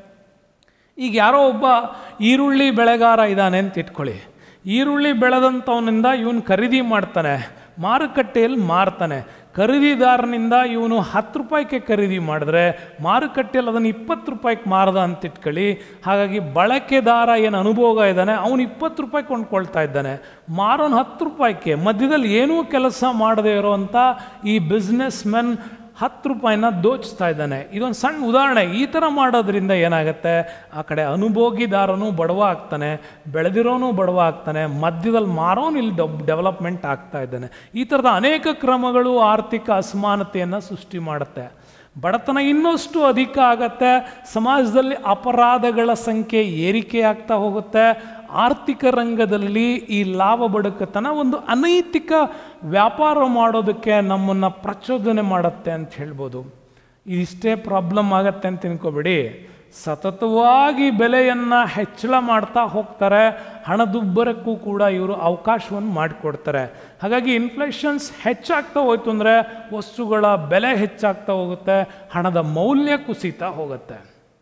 ಈಗ ಯಾರೋ ಒಬ್ಬ ಈರುಳ್ಳಿ ಬೆಳೆಗಾರ ಇದ್ದಾನೆ ಅಂತ ಇಟ್ಕೊಳ್ಳಿ ಈರುಳ್ಳಿ ಬೆಳೆದಂಥವನಿಂದ ಇವನು ಖರೀದಿ ಮಾಡ್ತಾನೆ ಮಾರುಕಟ್ಟೆಯಲ್ಲಿ ಮಾರ್ತಾನೆ ಖರೀದಿದಾರನಿಂದ ಇವನು ಹತ್ತು ರೂಪಾಯಿಗೆ ಖರೀದಿ ಮಾಡಿದ್ರೆ ಮಾರುಕಟ್ಟೆಯಲ್ಲಿ ಅದನ್ನು ಇಪ್ಪತ್ತು ರೂಪಾಯಿಗೆ ಮಾರ್ದ ಅಂತ ಇಟ್ಕೊಳ್ಳಿ ಹಾಗಾಗಿ ಬಳಕೆದಾರ ಏನು ಅನುಭೋಗ ಇದ್ದಾನೆ ಅವನು ಇಪ್ಪತ್ತು ರೂಪಾಯಿ ಕೊಂಡ್ಕೊಳ್ತಾ ಇದ್ದಾನೆ ಮಾರೋನು ಹತ್ತು ರೂಪಾಯಿಗೆ ಮಧ್ಯದಲ್ಲಿ ಏನೂ ಕೆಲಸ ಮಾಡದೇ ಇರೋವಂಥ ಈ ಬಿಸ್ನೆಸ್ ಮೆನ್ ಹತ್ತು ರೂಪಾಯಿನ ದೋಚ್ತಾ ಇದ್ದಾನೆ ಇದೊಂದು ಸಣ್ಣ ಉದಾಹರಣೆ ಈ ಥರ ಮಾಡೋದ್ರಿಂದ ಏನಾಗುತ್ತೆ ಆ ಕಡೆ ಅನುಭೋಗಿದಾರನು ಬಡವ ಆಗ್ತಾನೆ ಬೆಳೆದಿರೋನು ಬಡವ ಆಗ್ತಾನೆ ಮಧ್ಯದಲ್ಲಿ ಮಾರೋನು ಇಲ್ಲಿ ಡೆವಲಪ್ಮೆಂಟ್ ಆಗ್ತಾ ಇದ್ದಾನೆ ಈ ಥರದ ಅನೇಕ ಕ್ರಮಗಳು ಆರ್ಥಿಕ ಅಸಮಾನತೆಯನ್ನು ಸೃಷ್ಟಿ ಮಾಡುತ್ತೆ ಬಡತನ ಇನ್ನಷ್ಟು ಅಧಿಕ ಆಗತ್ತೆ ಸಮಾಜದಲ್ಲಿ ಅಪರಾಧಗಳ ಸಂಖ್ಯೆ ಏರಿಕೆ ಆಗ್ತಾ ಹೋಗುತ್ತೆ ಆರ್ಥಿಕ ರಂಗದಲ್ಲಿ ಈ ಲಾಭ ಬಡುಕತನ ಒಂದು ಅನೈತಿಕ ವ್ಯಾಪಾರ ಮಾಡೋದಕ್ಕೆ ನಮ್ಮನ್ನು ಪ್ರಚೋದನೆ ಮಾಡುತ್ತೆ ಅಂತ ಹೇಳ್ಬೋದು ಇದಿಷ್ಟೇ ಪ್ರಾಬ್ಲಮ್ ಆಗತ್ತೆ ಅಂತ ತಿನ್ಕೋಬೇಡಿ ಸತತವಾಗಿ ಬೆಲೆಯನ್ನು ಹೆಚ್ಚಳ ಮಾಡ್ತಾ ಹೋಗ್ತಾರೆ ಹಣದುಬ್ಬರಕ್ಕೂ ಕೂಡ ಇವರು ಅವಕಾಶವನ್ನು ಮಾಡಿಕೊಡ್ತಾರೆ ಹಾಗಾಗಿ ಇನ್ಫ್ಲೇಷನ್ಸ್ ಹೆಚ್ಚಾಗ್ತಾ ಹೋಯ್ತು ಅಂದರೆ ವಸ್ತುಗಳ ಬೆಲೆ ಹೆಚ್ಚಾಗ್ತಾ ಹೋಗುತ್ತೆ ಹಣದ ಮೌಲ್ಯ ಕುಸಿತಾ ಹೋಗುತ್ತೆ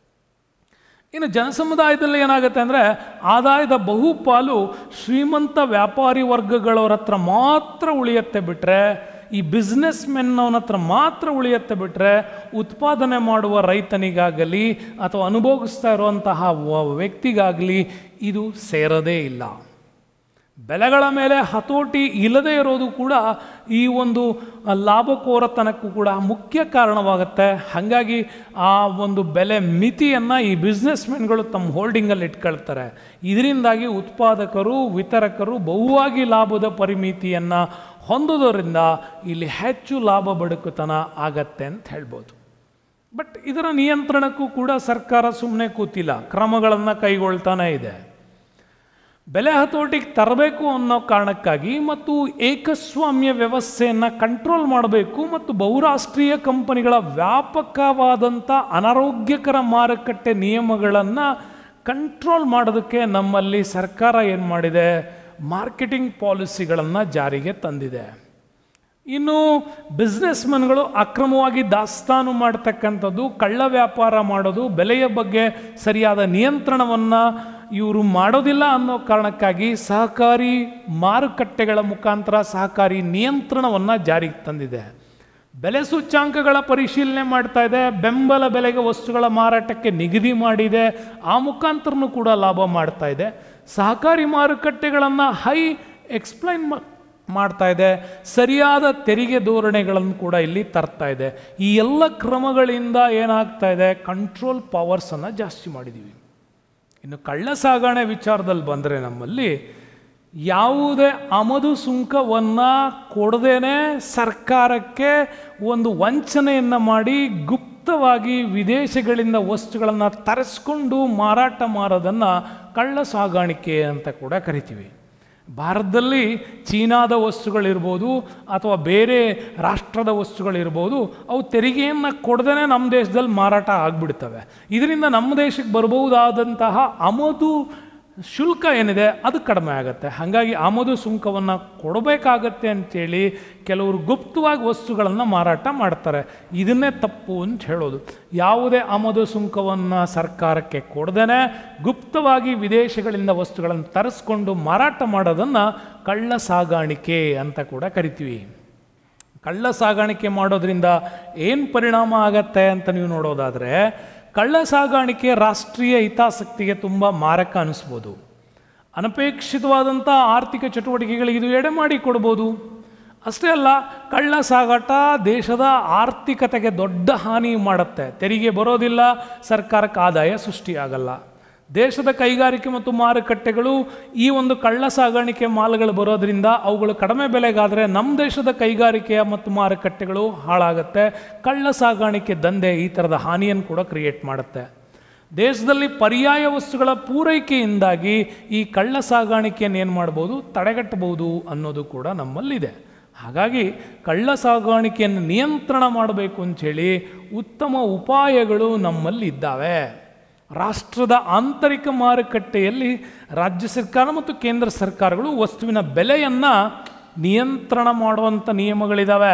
ಇನ್ನು ಜನಸಮುದಾಯದಲ್ಲಿ ಏನಾಗುತ್ತೆ ಅಂದರೆ ಆದಾಯದ ಬಹುಪಾಲು ಶ್ರೀಮಂತ ವ್ಯಾಪಾರಿ ವರ್ಗಗಳವ್ರ ಹತ್ರ ಮಾತ್ರ ಉಳಿಯುತ್ತೆ ಬಿಟ್ಟರೆ ಈ ಬಿಸ್ನೆಸ್ ಮೆನ್ನವನ ಹತ್ರ ಮಾತ್ರ ಉಳಿಯುತ್ತೆ ಬಿಟ್ಟರೆ ಉತ್ಪಾದನೆ ಮಾಡುವ ರೈತನಿಗಾಗಲಿ ಅಥವಾ ಅನುಭವಿಸ್ತಾ ಇರುವಂತಹ ವ್ಯಕ್ತಿಗಾಗಲಿ ಇದು ಸೇರದೇ ಇಲ್ಲ ಬೆಲೆಗಳ ಮೇಲೆ ಹತೋಟಿ ಇಲ್ಲದೇ ಇರೋದು ಕೂಡ ಈ ಒಂದು ಲಾಭಕೋರತನಕ್ಕೂ ಕೂಡ ಮುಖ್ಯ ಕಾರಣವಾಗುತ್ತೆ ಹಾಗಾಗಿ ಆ ಒಂದು ಬೆಲೆ ಮಿತಿಯನ್ನು ಈ ಬಿಸ್ನೆಸ್ಮೆನ್ಗಳು ತಮ್ಮ ಹೋಲ್ಡಿಂಗಲ್ಲಿ ಇಟ್ಕೊಳ್ತಾರೆ ಇದರಿಂದಾಗಿ ಉತ್ಪಾದಕರು ವಿತರಕರು ಬಹುವಾಗಿ ಲಾಭದ ಪರಿಮಿತಿಯನ್ನು ಹೊಂದೋದರಿಂದ ಇಲ್ಲಿ ಹೆಚ್ಚು ಲಾಭ ಬಡುಕುತನ ಆಗತ್ತೆ ಅಂತ ಹೇಳ್ಬೋದು ಬಟ್ ಇದರ ನಿಯಂತ್ರಣಕ್ಕೂ ಕೂಡ ಸರ್ಕಾರ ಸುಮ್ಮನೆ ಕೂತಿಲ್ಲ ಕ್ರಮಗಳನ್ನು ಕೈಗೊಳ್ತಾನೇ ಇದೆ ಬೆಲೆ ಹತೋಟಿಗೆ ತರಬೇಕು ಅನ್ನೋ ಕಾರಣಕ್ಕಾಗಿ ಮತ್ತು ಏಕಸ್ವಾಮ್ಯ ವ್ಯವಸ್ಥೆಯನ್ನು ಕಂಟ್ರೋಲ್ ಮಾಡಬೇಕು ಮತ್ತು ಬಹುರಾಷ್ಟ್ರೀಯ ಕಂಪನಿಗಳ ವ್ಯಾಪಕವಾದಂಥ ಅನಾರೋಗ್ಯಕರ ಮಾರುಕಟ್ಟೆ ನಿಯಮಗಳನ್ನು ಕಂಟ್ರೋಲ್ ಮಾಡೋದಕ್ಕೆ ನಮ್ಮಲ್ಲಿ ಸರ್ಕಾರ ಏನು ಮಾಡಿದೆ ಮಾರ್ಕೆಟಿಂಗ್ ಪಾಲಿಸಿಗಳನ್ನು ಜಾರಿಗೆ ತಂದಿದೆ ಇನ್ನು ಬಿಸ್ನೆಸ್ಮನ್ಗಳು ಅಕ್ರಮವಾಗಿ ದಾಸ್ತಾನು ಮಾಡ್ತಕ್ಕಂಥದ್ದು ಕಳ್ಳ ವ್ಯಾಪಾರ ಮಾಡೋದು ಬೆಲೆಯ ಬಗ್ಗೆ ಸರಿಯಾದ ನಿಯಂತ್ರಣವನ್ನು ಇವರು ಮಾಡೋದಿಲ್ಲ ಅನ್ನೋ ಕಾರಣಕ್ಕಾಗಿ ಸಹಕಾರಿ ಮಾರುಕಟ್ಟೆಗಳ ಮುಖಾಂತರ ಸಹಕಾರಿ ನಿಯಂತ್ರಣವನ್ನು ಜಾರಿಗೆ ತಂದಿದೆ ಬೆಲೆ ಸೂಚ್ಯಾಂಕಗಳ ಪರಿಶೀಲನೆ ಮಾಡ್ತಾ ಇದೆ ಬೆಂಬಲ ಬೆಲೆಗೆ ವಸ್ತುಗಳ ಮಾರಾಟಕ್ಕೆ ನಿಗದಿ ಮಾಡಿದೆ ಆ ಮುಖಾಂತರನೂ ಕೂಡ ಲಾಭ ಮಾಡ್ತಾ ಇದೆ ಸಹಕಾರಿ ಮಾರುಕಟ್ಟೆಗಳನ್ನು ಹೈ ಎಕ್ಸ್ಪ್ಲೈನ್ ಮಾಡ್ತಾ ಇದೆ ಸರಿಯಾದ ತೆರಿಗೆ ಧೋರಣೆಗಳನ್ನು ಕೂಡ ಇಲ್ಲಿ ತರ್ತಾ ಇದೆ ಈ ಎಲ್ಲ ಕ್ರಮಗಳಿಂದ ಏನಾಗ್ತಾ ಇದೆ ಕಂಟ್ರೋಲ್ ಪವರ್ಸನ್ನು ಜಾಸ್ತಿ ಮಾಡಿದ್ದೀವಿ ಇನ್ನು ಕಳ್ಳ ಸಾಗಣೆ ವಿಚಾರದಲ್ಲಿ ಬಂದರೆ ನಮ್ಮಲ್ಲಿ ಯಾವುದೇ ಆಮದು ಸುಂಕವನ್ನು ಕೊಡದೇನೆ ಸರ್ಕಾರಕ್ಕೆ ಒಂದು ವಂಚನೆಯನ್ನು ಮಾಡಿ ಗುಪ್ತವಾಗಿ ವಿದೇಶಗಳಿಂದ ವಸ್ತುಗಳನ್ನು ತರಿಸ್ಕೊಂಡು ಮಾರಾಟ ಮಾಡೋದನ್ನು ಕಳ್ಳ ಸಾಗಾಣಿಕೆ ಅಂತ ಕೂಡ ಕರಿತೀವಿ ಭಾರತದಲ್ಲಿ ಚೀನಾದ ವಸ್ತುಗಳಿರ್ಬೋದು ಅಥವಾ ಬೇರೆ ರಾಷ್ಟ್ರದ ವಸ್ತುಗಳಿರ್ಬೋದು ಅವು ತೆರಿಗೆಯನ್ನು ಕೊಡದೇ ನಮ್ಮ ದೇಶದಲ್ಲಿ ಮಾರಾಟ ಆಗಿಬಿಡ್ತವೆ ಇದರಿಂದ ನಮ್ಮ ದೇಶಕ್ಕೆ ಬರಬಹುದಾದಂತಹ ಆಮದು ಶುಲ್ಕ ಏನಿದೆ ಅದು ಕಡಿಮೆ ಆಗುತ್ತೆ ಹಾಗಾಗಿ ಆಮದು ಸುಂಕವನ್ನು ಕೊಡಬೇಕಾಗತ್ತೆ ಅಂತೇಳಿ ಕೆಲವರು ಗುಪ್ತವಾಗಿ ವಸ್ತುಗಳನ್ನು ಮಾರಾಟ ಮಾಡ್ತಾರೆ ಇದನ್ನೇ ತಪ್ಪು ಅಂತ ಹೇಳೋದು ಯಾವುದೇ ಆಮದು ಸುಂಕವನ್ನು ಸರ್ಕಾರಕ್ಕೆ ಕೊಡದೇ ಗುಪ್ತವಾಗಿ ವಿದೇಶಗಳಿಂದ ವಸ್ತುಗಳನ್ನು ತರಿಸ್ಕೊಂಡು ಮಾರಾಟ ಮಾಡೋದನ್ನು ಕಳ್ಳ ಸಾಗಾಣಿಕೆ ಅಂತ ಕೂಡ ಕರಿತೀವಿ ಕಳ್ಳ ಸಾಗಾಣಿಕೆ ಮಾಡೋದ್ರಿಂದ ಏನು ಪರಿಣಾಮ ಆಗತ್ತೆ ಅಂತ ನೀವು ನೋಡೋದಾದರೆ ಕಳ್ಳ ಸಾಗಾಣಿಕೆ ರಾಷ್ಟ್ರೀಯ ಹಿತಾಸಕ್ತಿಗೆ ತುಂಬ ಮಾರಕ ಅನಿಸ್ಬೋದು ಅನಪೇಕ್ಷಿತವಾದಂಥ ಆರ್ಥಿಕ ಚಟುವಟಿಕೆಗಳಿಗೆ ಇದು ಎಡೆ ಮಾಡಿ ಕೊಡ್ಬೋದು ಅಷ್ಟೇ ಅಲ್ಲ ಕಳ್ಳ ಸಾಗಾಟ ದೇಶದ ಆರ್ಥಿಕತೆಗೆ ದೊಡ್ಡ ಹಾನಿ ಮಾಡುತ್ತೆ ತೆರಿಗೆ ಬರೋದಿಲ್ಲ ಸರ್ಕಾರಕ್ಕೆ ಆದಾಯ ಸೃಷ್ಟಿಯಾಗಲ್ಲ ದೇಶದ ಕೈಗಾರಿಕೆ ಮತ್ತು ಮಾರುಕಟ್ಟೆಗಳು ಈ ಒಂದು ಕಳ್ಳ ಸಾಗಾಣಿಕೆ ಮಾಲುಗಳು ಬರೋದ್ರಿಂದ ಅವುಗಳು ಕಡಿಮೆ ಬೆಲೆಗಾದರೆ ನಮ್ಮ ದೇಶದ ಕೈಗಾರಿಕೆಯ ಮತ್ತು ಮಾರುಕಟ್ಟೆಗಳು ಹಾಳಾಗುತ್ತೆ ಕಳ್ಳ ಸಾಗಾಣಿಕೆ ದಂಧೆ ಈ ಥರದ ಹಾನಿಯನ್ನು ಕೂಡ ಕ್ರಿಯೇಟ್ ಮಾಡುತ್ತೆ ದೇಶದಲ್ಲಿ ಪರ್ಯಾಯ ವಸ್ತುಗಳ ಪೂರೈಕೆಯಿಂದಾಗಿ ಈ ಕಳ್ಳ ಸಾಗಾಣಿಕೆಯನ್ನು ಏನು ಮಾಡ್ಬೋದು ತಡೆಗಟ್ಟಬಹುದು ಅನ್ನೋದು ಕೂಡ ನಮ್ಮಲ್ಲಿದೆ ಹಾಗಾಗಿ ಕಳ್ಳ ಸಾಗಾಣಿಕೆಯನ್ನು ನಿಯಂತ್ರಣ ಮಾಡಬೇಕು ಅಂಥೇಳಿ ಉತ್ತಮ ಉಪಾಯಗಳು ನಮ್ಮಲ್ಲಿ ಇದ್ದಾವೆ ರಾಷ್ಟ್ರದ ಆಂತರಿಕ ಮಾರುಕಟ್ಟೆಯಲ್ಲಿ ರಾಜ್ಯ ಸರ್ಕಾರ ಮತ್ತು ಕೇಂದ್ರ ಸರ್ಕಾರಗಳು ವಸ್ತುವಿನ ಬೆಲೆಯನ್ನು ನಿಯಂತ್ರಣ ಮಾಡುವಂಥ ನಿಯಮಗಳಿದ್ದಾವೆ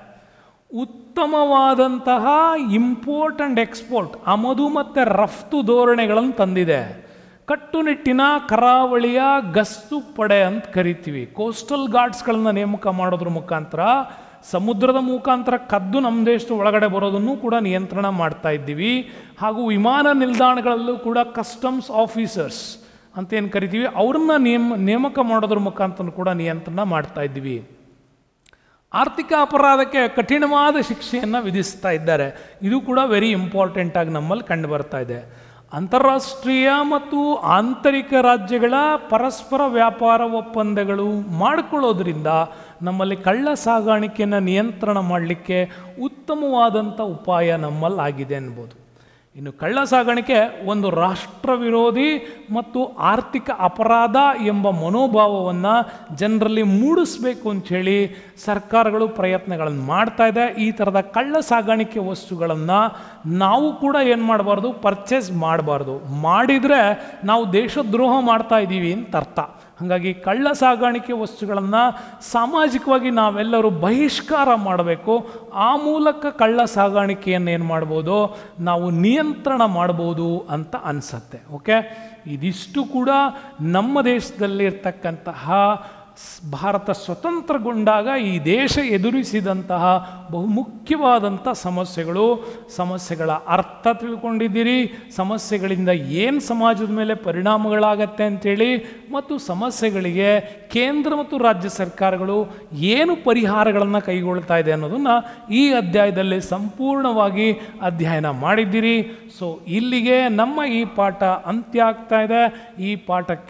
ಉತ್ತಮವಾದಂತಹ ಇಂಪೋರ್ಟ್ ಆ್ಯಂಡ್ ಎಕ್ಸ್ಪೋರ್ಟ್ ಆಮದು ಮತ್ತು ರಫ್ತು ಧೋರಣೆಗಳನ್ನು ತಂದಿದೆ ಕಟ್ಟುನಿಟ್ಟಿನ ಕರಾವಳಿಯ ಗಸ್ತು ಪಡೆ ಅಂತ ಕರಿತೀವಿ ಕೋಸ್ಟಲ್ ಗಾರ್ಡ್ಸ್ಗಳನ್ನ ನೇಮಕ ಮಾಡೋದ್ರ ಮುಖಾಂತರ ಸಮುದ್ರದ ಮುಖಾಂತರ ಕದ್ದು ನಮ್ಮ ದೇಶದ ಒಳಗಡೆ ಬರೋದನ್ನು ಕೂಡ ನಿಯಂತ್ರಣ ಮಾಡ್ತಾ ಇದ್ದೀವಿ ಹಾಗೂ ವಿಮಾನ ನಿಲ್ದಾಣಗಳಲ್ಲೂ ಕೂಡ ಕಸ್ಟಮ್ಸ್ ಆಫೀಸರ್ಸ್ ಅಂತ ಏನು ಕರಿತೀವಿ ಅವ್ರನ್ನ ನೇಮ ನೇಮಕ ಮಾಡೋದ್ರ ಮುಖಾಂತರ ಕೂಡ ನಿಯಂತ್ರಣ ಮಾಡ್ತಾ ಇದ್ದೀವಿ ಆರ್ಥಿಕ ಅಪರಾಧಕ್ಕೆ ಕಠಿಣವಾದ ಶಿಕ್ಷೆಯನ್ನು ವಿಧಿಸ್ತಾ ಇದ್ದಾರೆ ಇದು ಕೂಡ ವೆರಿ ಇಂಪಾರ್ಟೆಂಟ್ ಆಗಿ ನಮ್ಮಲ್ಲಿ ಕಂಡು ಬರ್ತಾ ಇದೆ ಅಂತಾರಾಷ್ಟ್ರೀಯ ಮತ್ತು ಆಂತರಿಕ ರಾಜ್ಯಗಳ ಪರಸ್ಪರ ವ್ಯಾಪಾರ ಒಪ್ಪಂದಗಳು ಮಾಡಿಕೊಳ್ಳೋದ್ರಿಂದ ನಮ್ಮಲ್ಲಿ ಕಳ್ಳ ಸಾಗಾಣಿಕೆಯನ್ನು ನಿಯಂತ್ರಣ ಮಾಡಲಿಕ್ಕೆ ಉತ್ತಮವಾದಂಥ ಉಪಾಯ ನಮ್ಮಲ್ಲಾಗಿದೆ ಅನ್ಬೋದು ಇನ್ನು ಕಳ್ಳ ಸಾಗಾಣಿಕೆ ಒಂದು ರಾಷ್ಟ್ರ ವಿರೋಧಿ ಮತ್ತು ಆರ್ಥಿಕ ಅಪರಾಧ ಎಂಬ ಮನೋಭಾವವನ್ನು ಜನರಲ್ಲಿ ಮೂಡಿಸ್ಬೇಕು ಅಂಥೇಳಿ ಸರ್ಕಾರಗಳು ಪ್ರಯತ್ನಗಳನ್ನು ಮಾಡ್ತಾ ಇದೆ ಈ ಥರದ ಕಳ್ಳ ಸಾಗಾಣಿಕೆ ವಸ್ತುಗಳನ್ನು ನಾವು ಕೂಡ ಏನು ಮಾಡಬಾರ್ದು ಪರ್ಚೇಸ್ ಮಾಡಬಾರ್ದು ಮಾಡಿದರೆ ನಾವು ದೇಶದ್ರೋಹ ಮಾಡ್ತಾ ಇದ್ದೀವಿ ಅಂತ ಅರ್ಥ ಹಾಗಾಗಿ ಕಳ್ಳ ಸಾಗಾಣಿಕೆ ವಸ್ತುಗಳನ್ನು ಸಾಮಾಜಿಕವಾಗಿ ನಾವೆಲ್ಲರೂ ಬಹಿಷ್ಕಾರ ಮಾಡಬೇಕು ಆ ಮೂಲಕ ಕಳ್ಳ ಸಾಗಾಣಿಕೆಯನ್ನು ಏನು ಮಾಡ್ಬೋದು ನಾವು ನಿಯಂತ್ರಣ ಮಾಡ್ಬೋದು ಅಂತ ಅನಿಸತ್ತೆ ಓಕೆ ಇದಿಷ್ಟು ಕೂಡ ನಮ್ಮ ದೇಶದಲ್ಲಿರ್ತಕ್ಕಂತಹ ಸ್- ಭಾರತ ಸ್ವತಂತ್ರಗೊಂಡಾಗ ಈ ದೇಶ ಎದುರಿಸಿದಂತಹ ಬಹುಮುಖ್ಯವಾದಂಥ ಸಮಸ್ಯೆಗಳು ಸಮಸ್ಯೆಗಳ ಅರ್ಥ ತಿಳ್ಕೊಂಡಿದ್ದೀರಿ ಸಮಸ್ಯೆಗಳಿಂದ ಏನು ಸಮಾಜದ ಮೇಲೆ ಪರಿಣಾಮಗಳಾಗತ್ತೆ ಅಂತೇಳಿ ಮತ್ತು ಸಮಸ್ಯೆಗಳಿಗೆ ಕೇಂದ್ರ ಮತ್ತು ರಾಜ್ಯ ಸರ್ಕಾರಗಳು ಏನು ಪರಿಹಾರಗಳನ್ನು ಕೈಗೊಳ್ತಾ ಇದೆ ಅನ್ನೋದನ್ನು ಈ ಅಧ್ಯಾಯದಲ್ಲಿ ಸಂಪೂರ್ಣವಾಗಿ ಅಧ್ಯಯನ ಮಾಡಿದ್ದೀರಿ ಸೊ ಇಲ್ಲಿಗೆ ನಮ್ಮ ಈ ಪಾಠ ಅಂತ್ಯ ಆಗ್ತಾ ಇದೆ ಈ ಪಾಠಕ್ಕೆ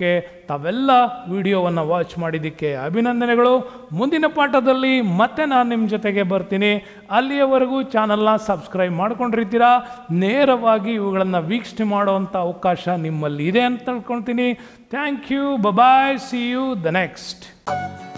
ತಾವೆಲ್ಲ ವಿಡಿಯೋವನ್ನು ವಾಚ್ ಮಾಡಿದ್ದಕ್ಕೆ ಅಭಿನಂದನೆಗಳು ಮುಂದಿನ ಪಾಠದಲ್ಲಿ ಮತ್ತೆ ನಾನು ನಿಮ್ಮ ಜೊತೆಗೆ ಬರ್ತೀನಿ ಅಲ್ಲಿಯವರೆಗೂ ಚಾನಲ್ನ ಸಬ್ಸ್ಕ್ರೈಬ್ ಮಾಡ್ಕೊಂಡಿರ್ತೀರಾ ನೇರವಾಗಿ ಇವುಗಳನ್ನು ವೀಕ್ಷಣೆ ಮಾಡುವಂಥ ಅವಕಾಶ ನಿಮ್ಮಲ್ಲಿ ಇದೆ ಅಂತ ತಿಳ್ಕೊಳ್ತೀನಿ thank you bye bye see you the next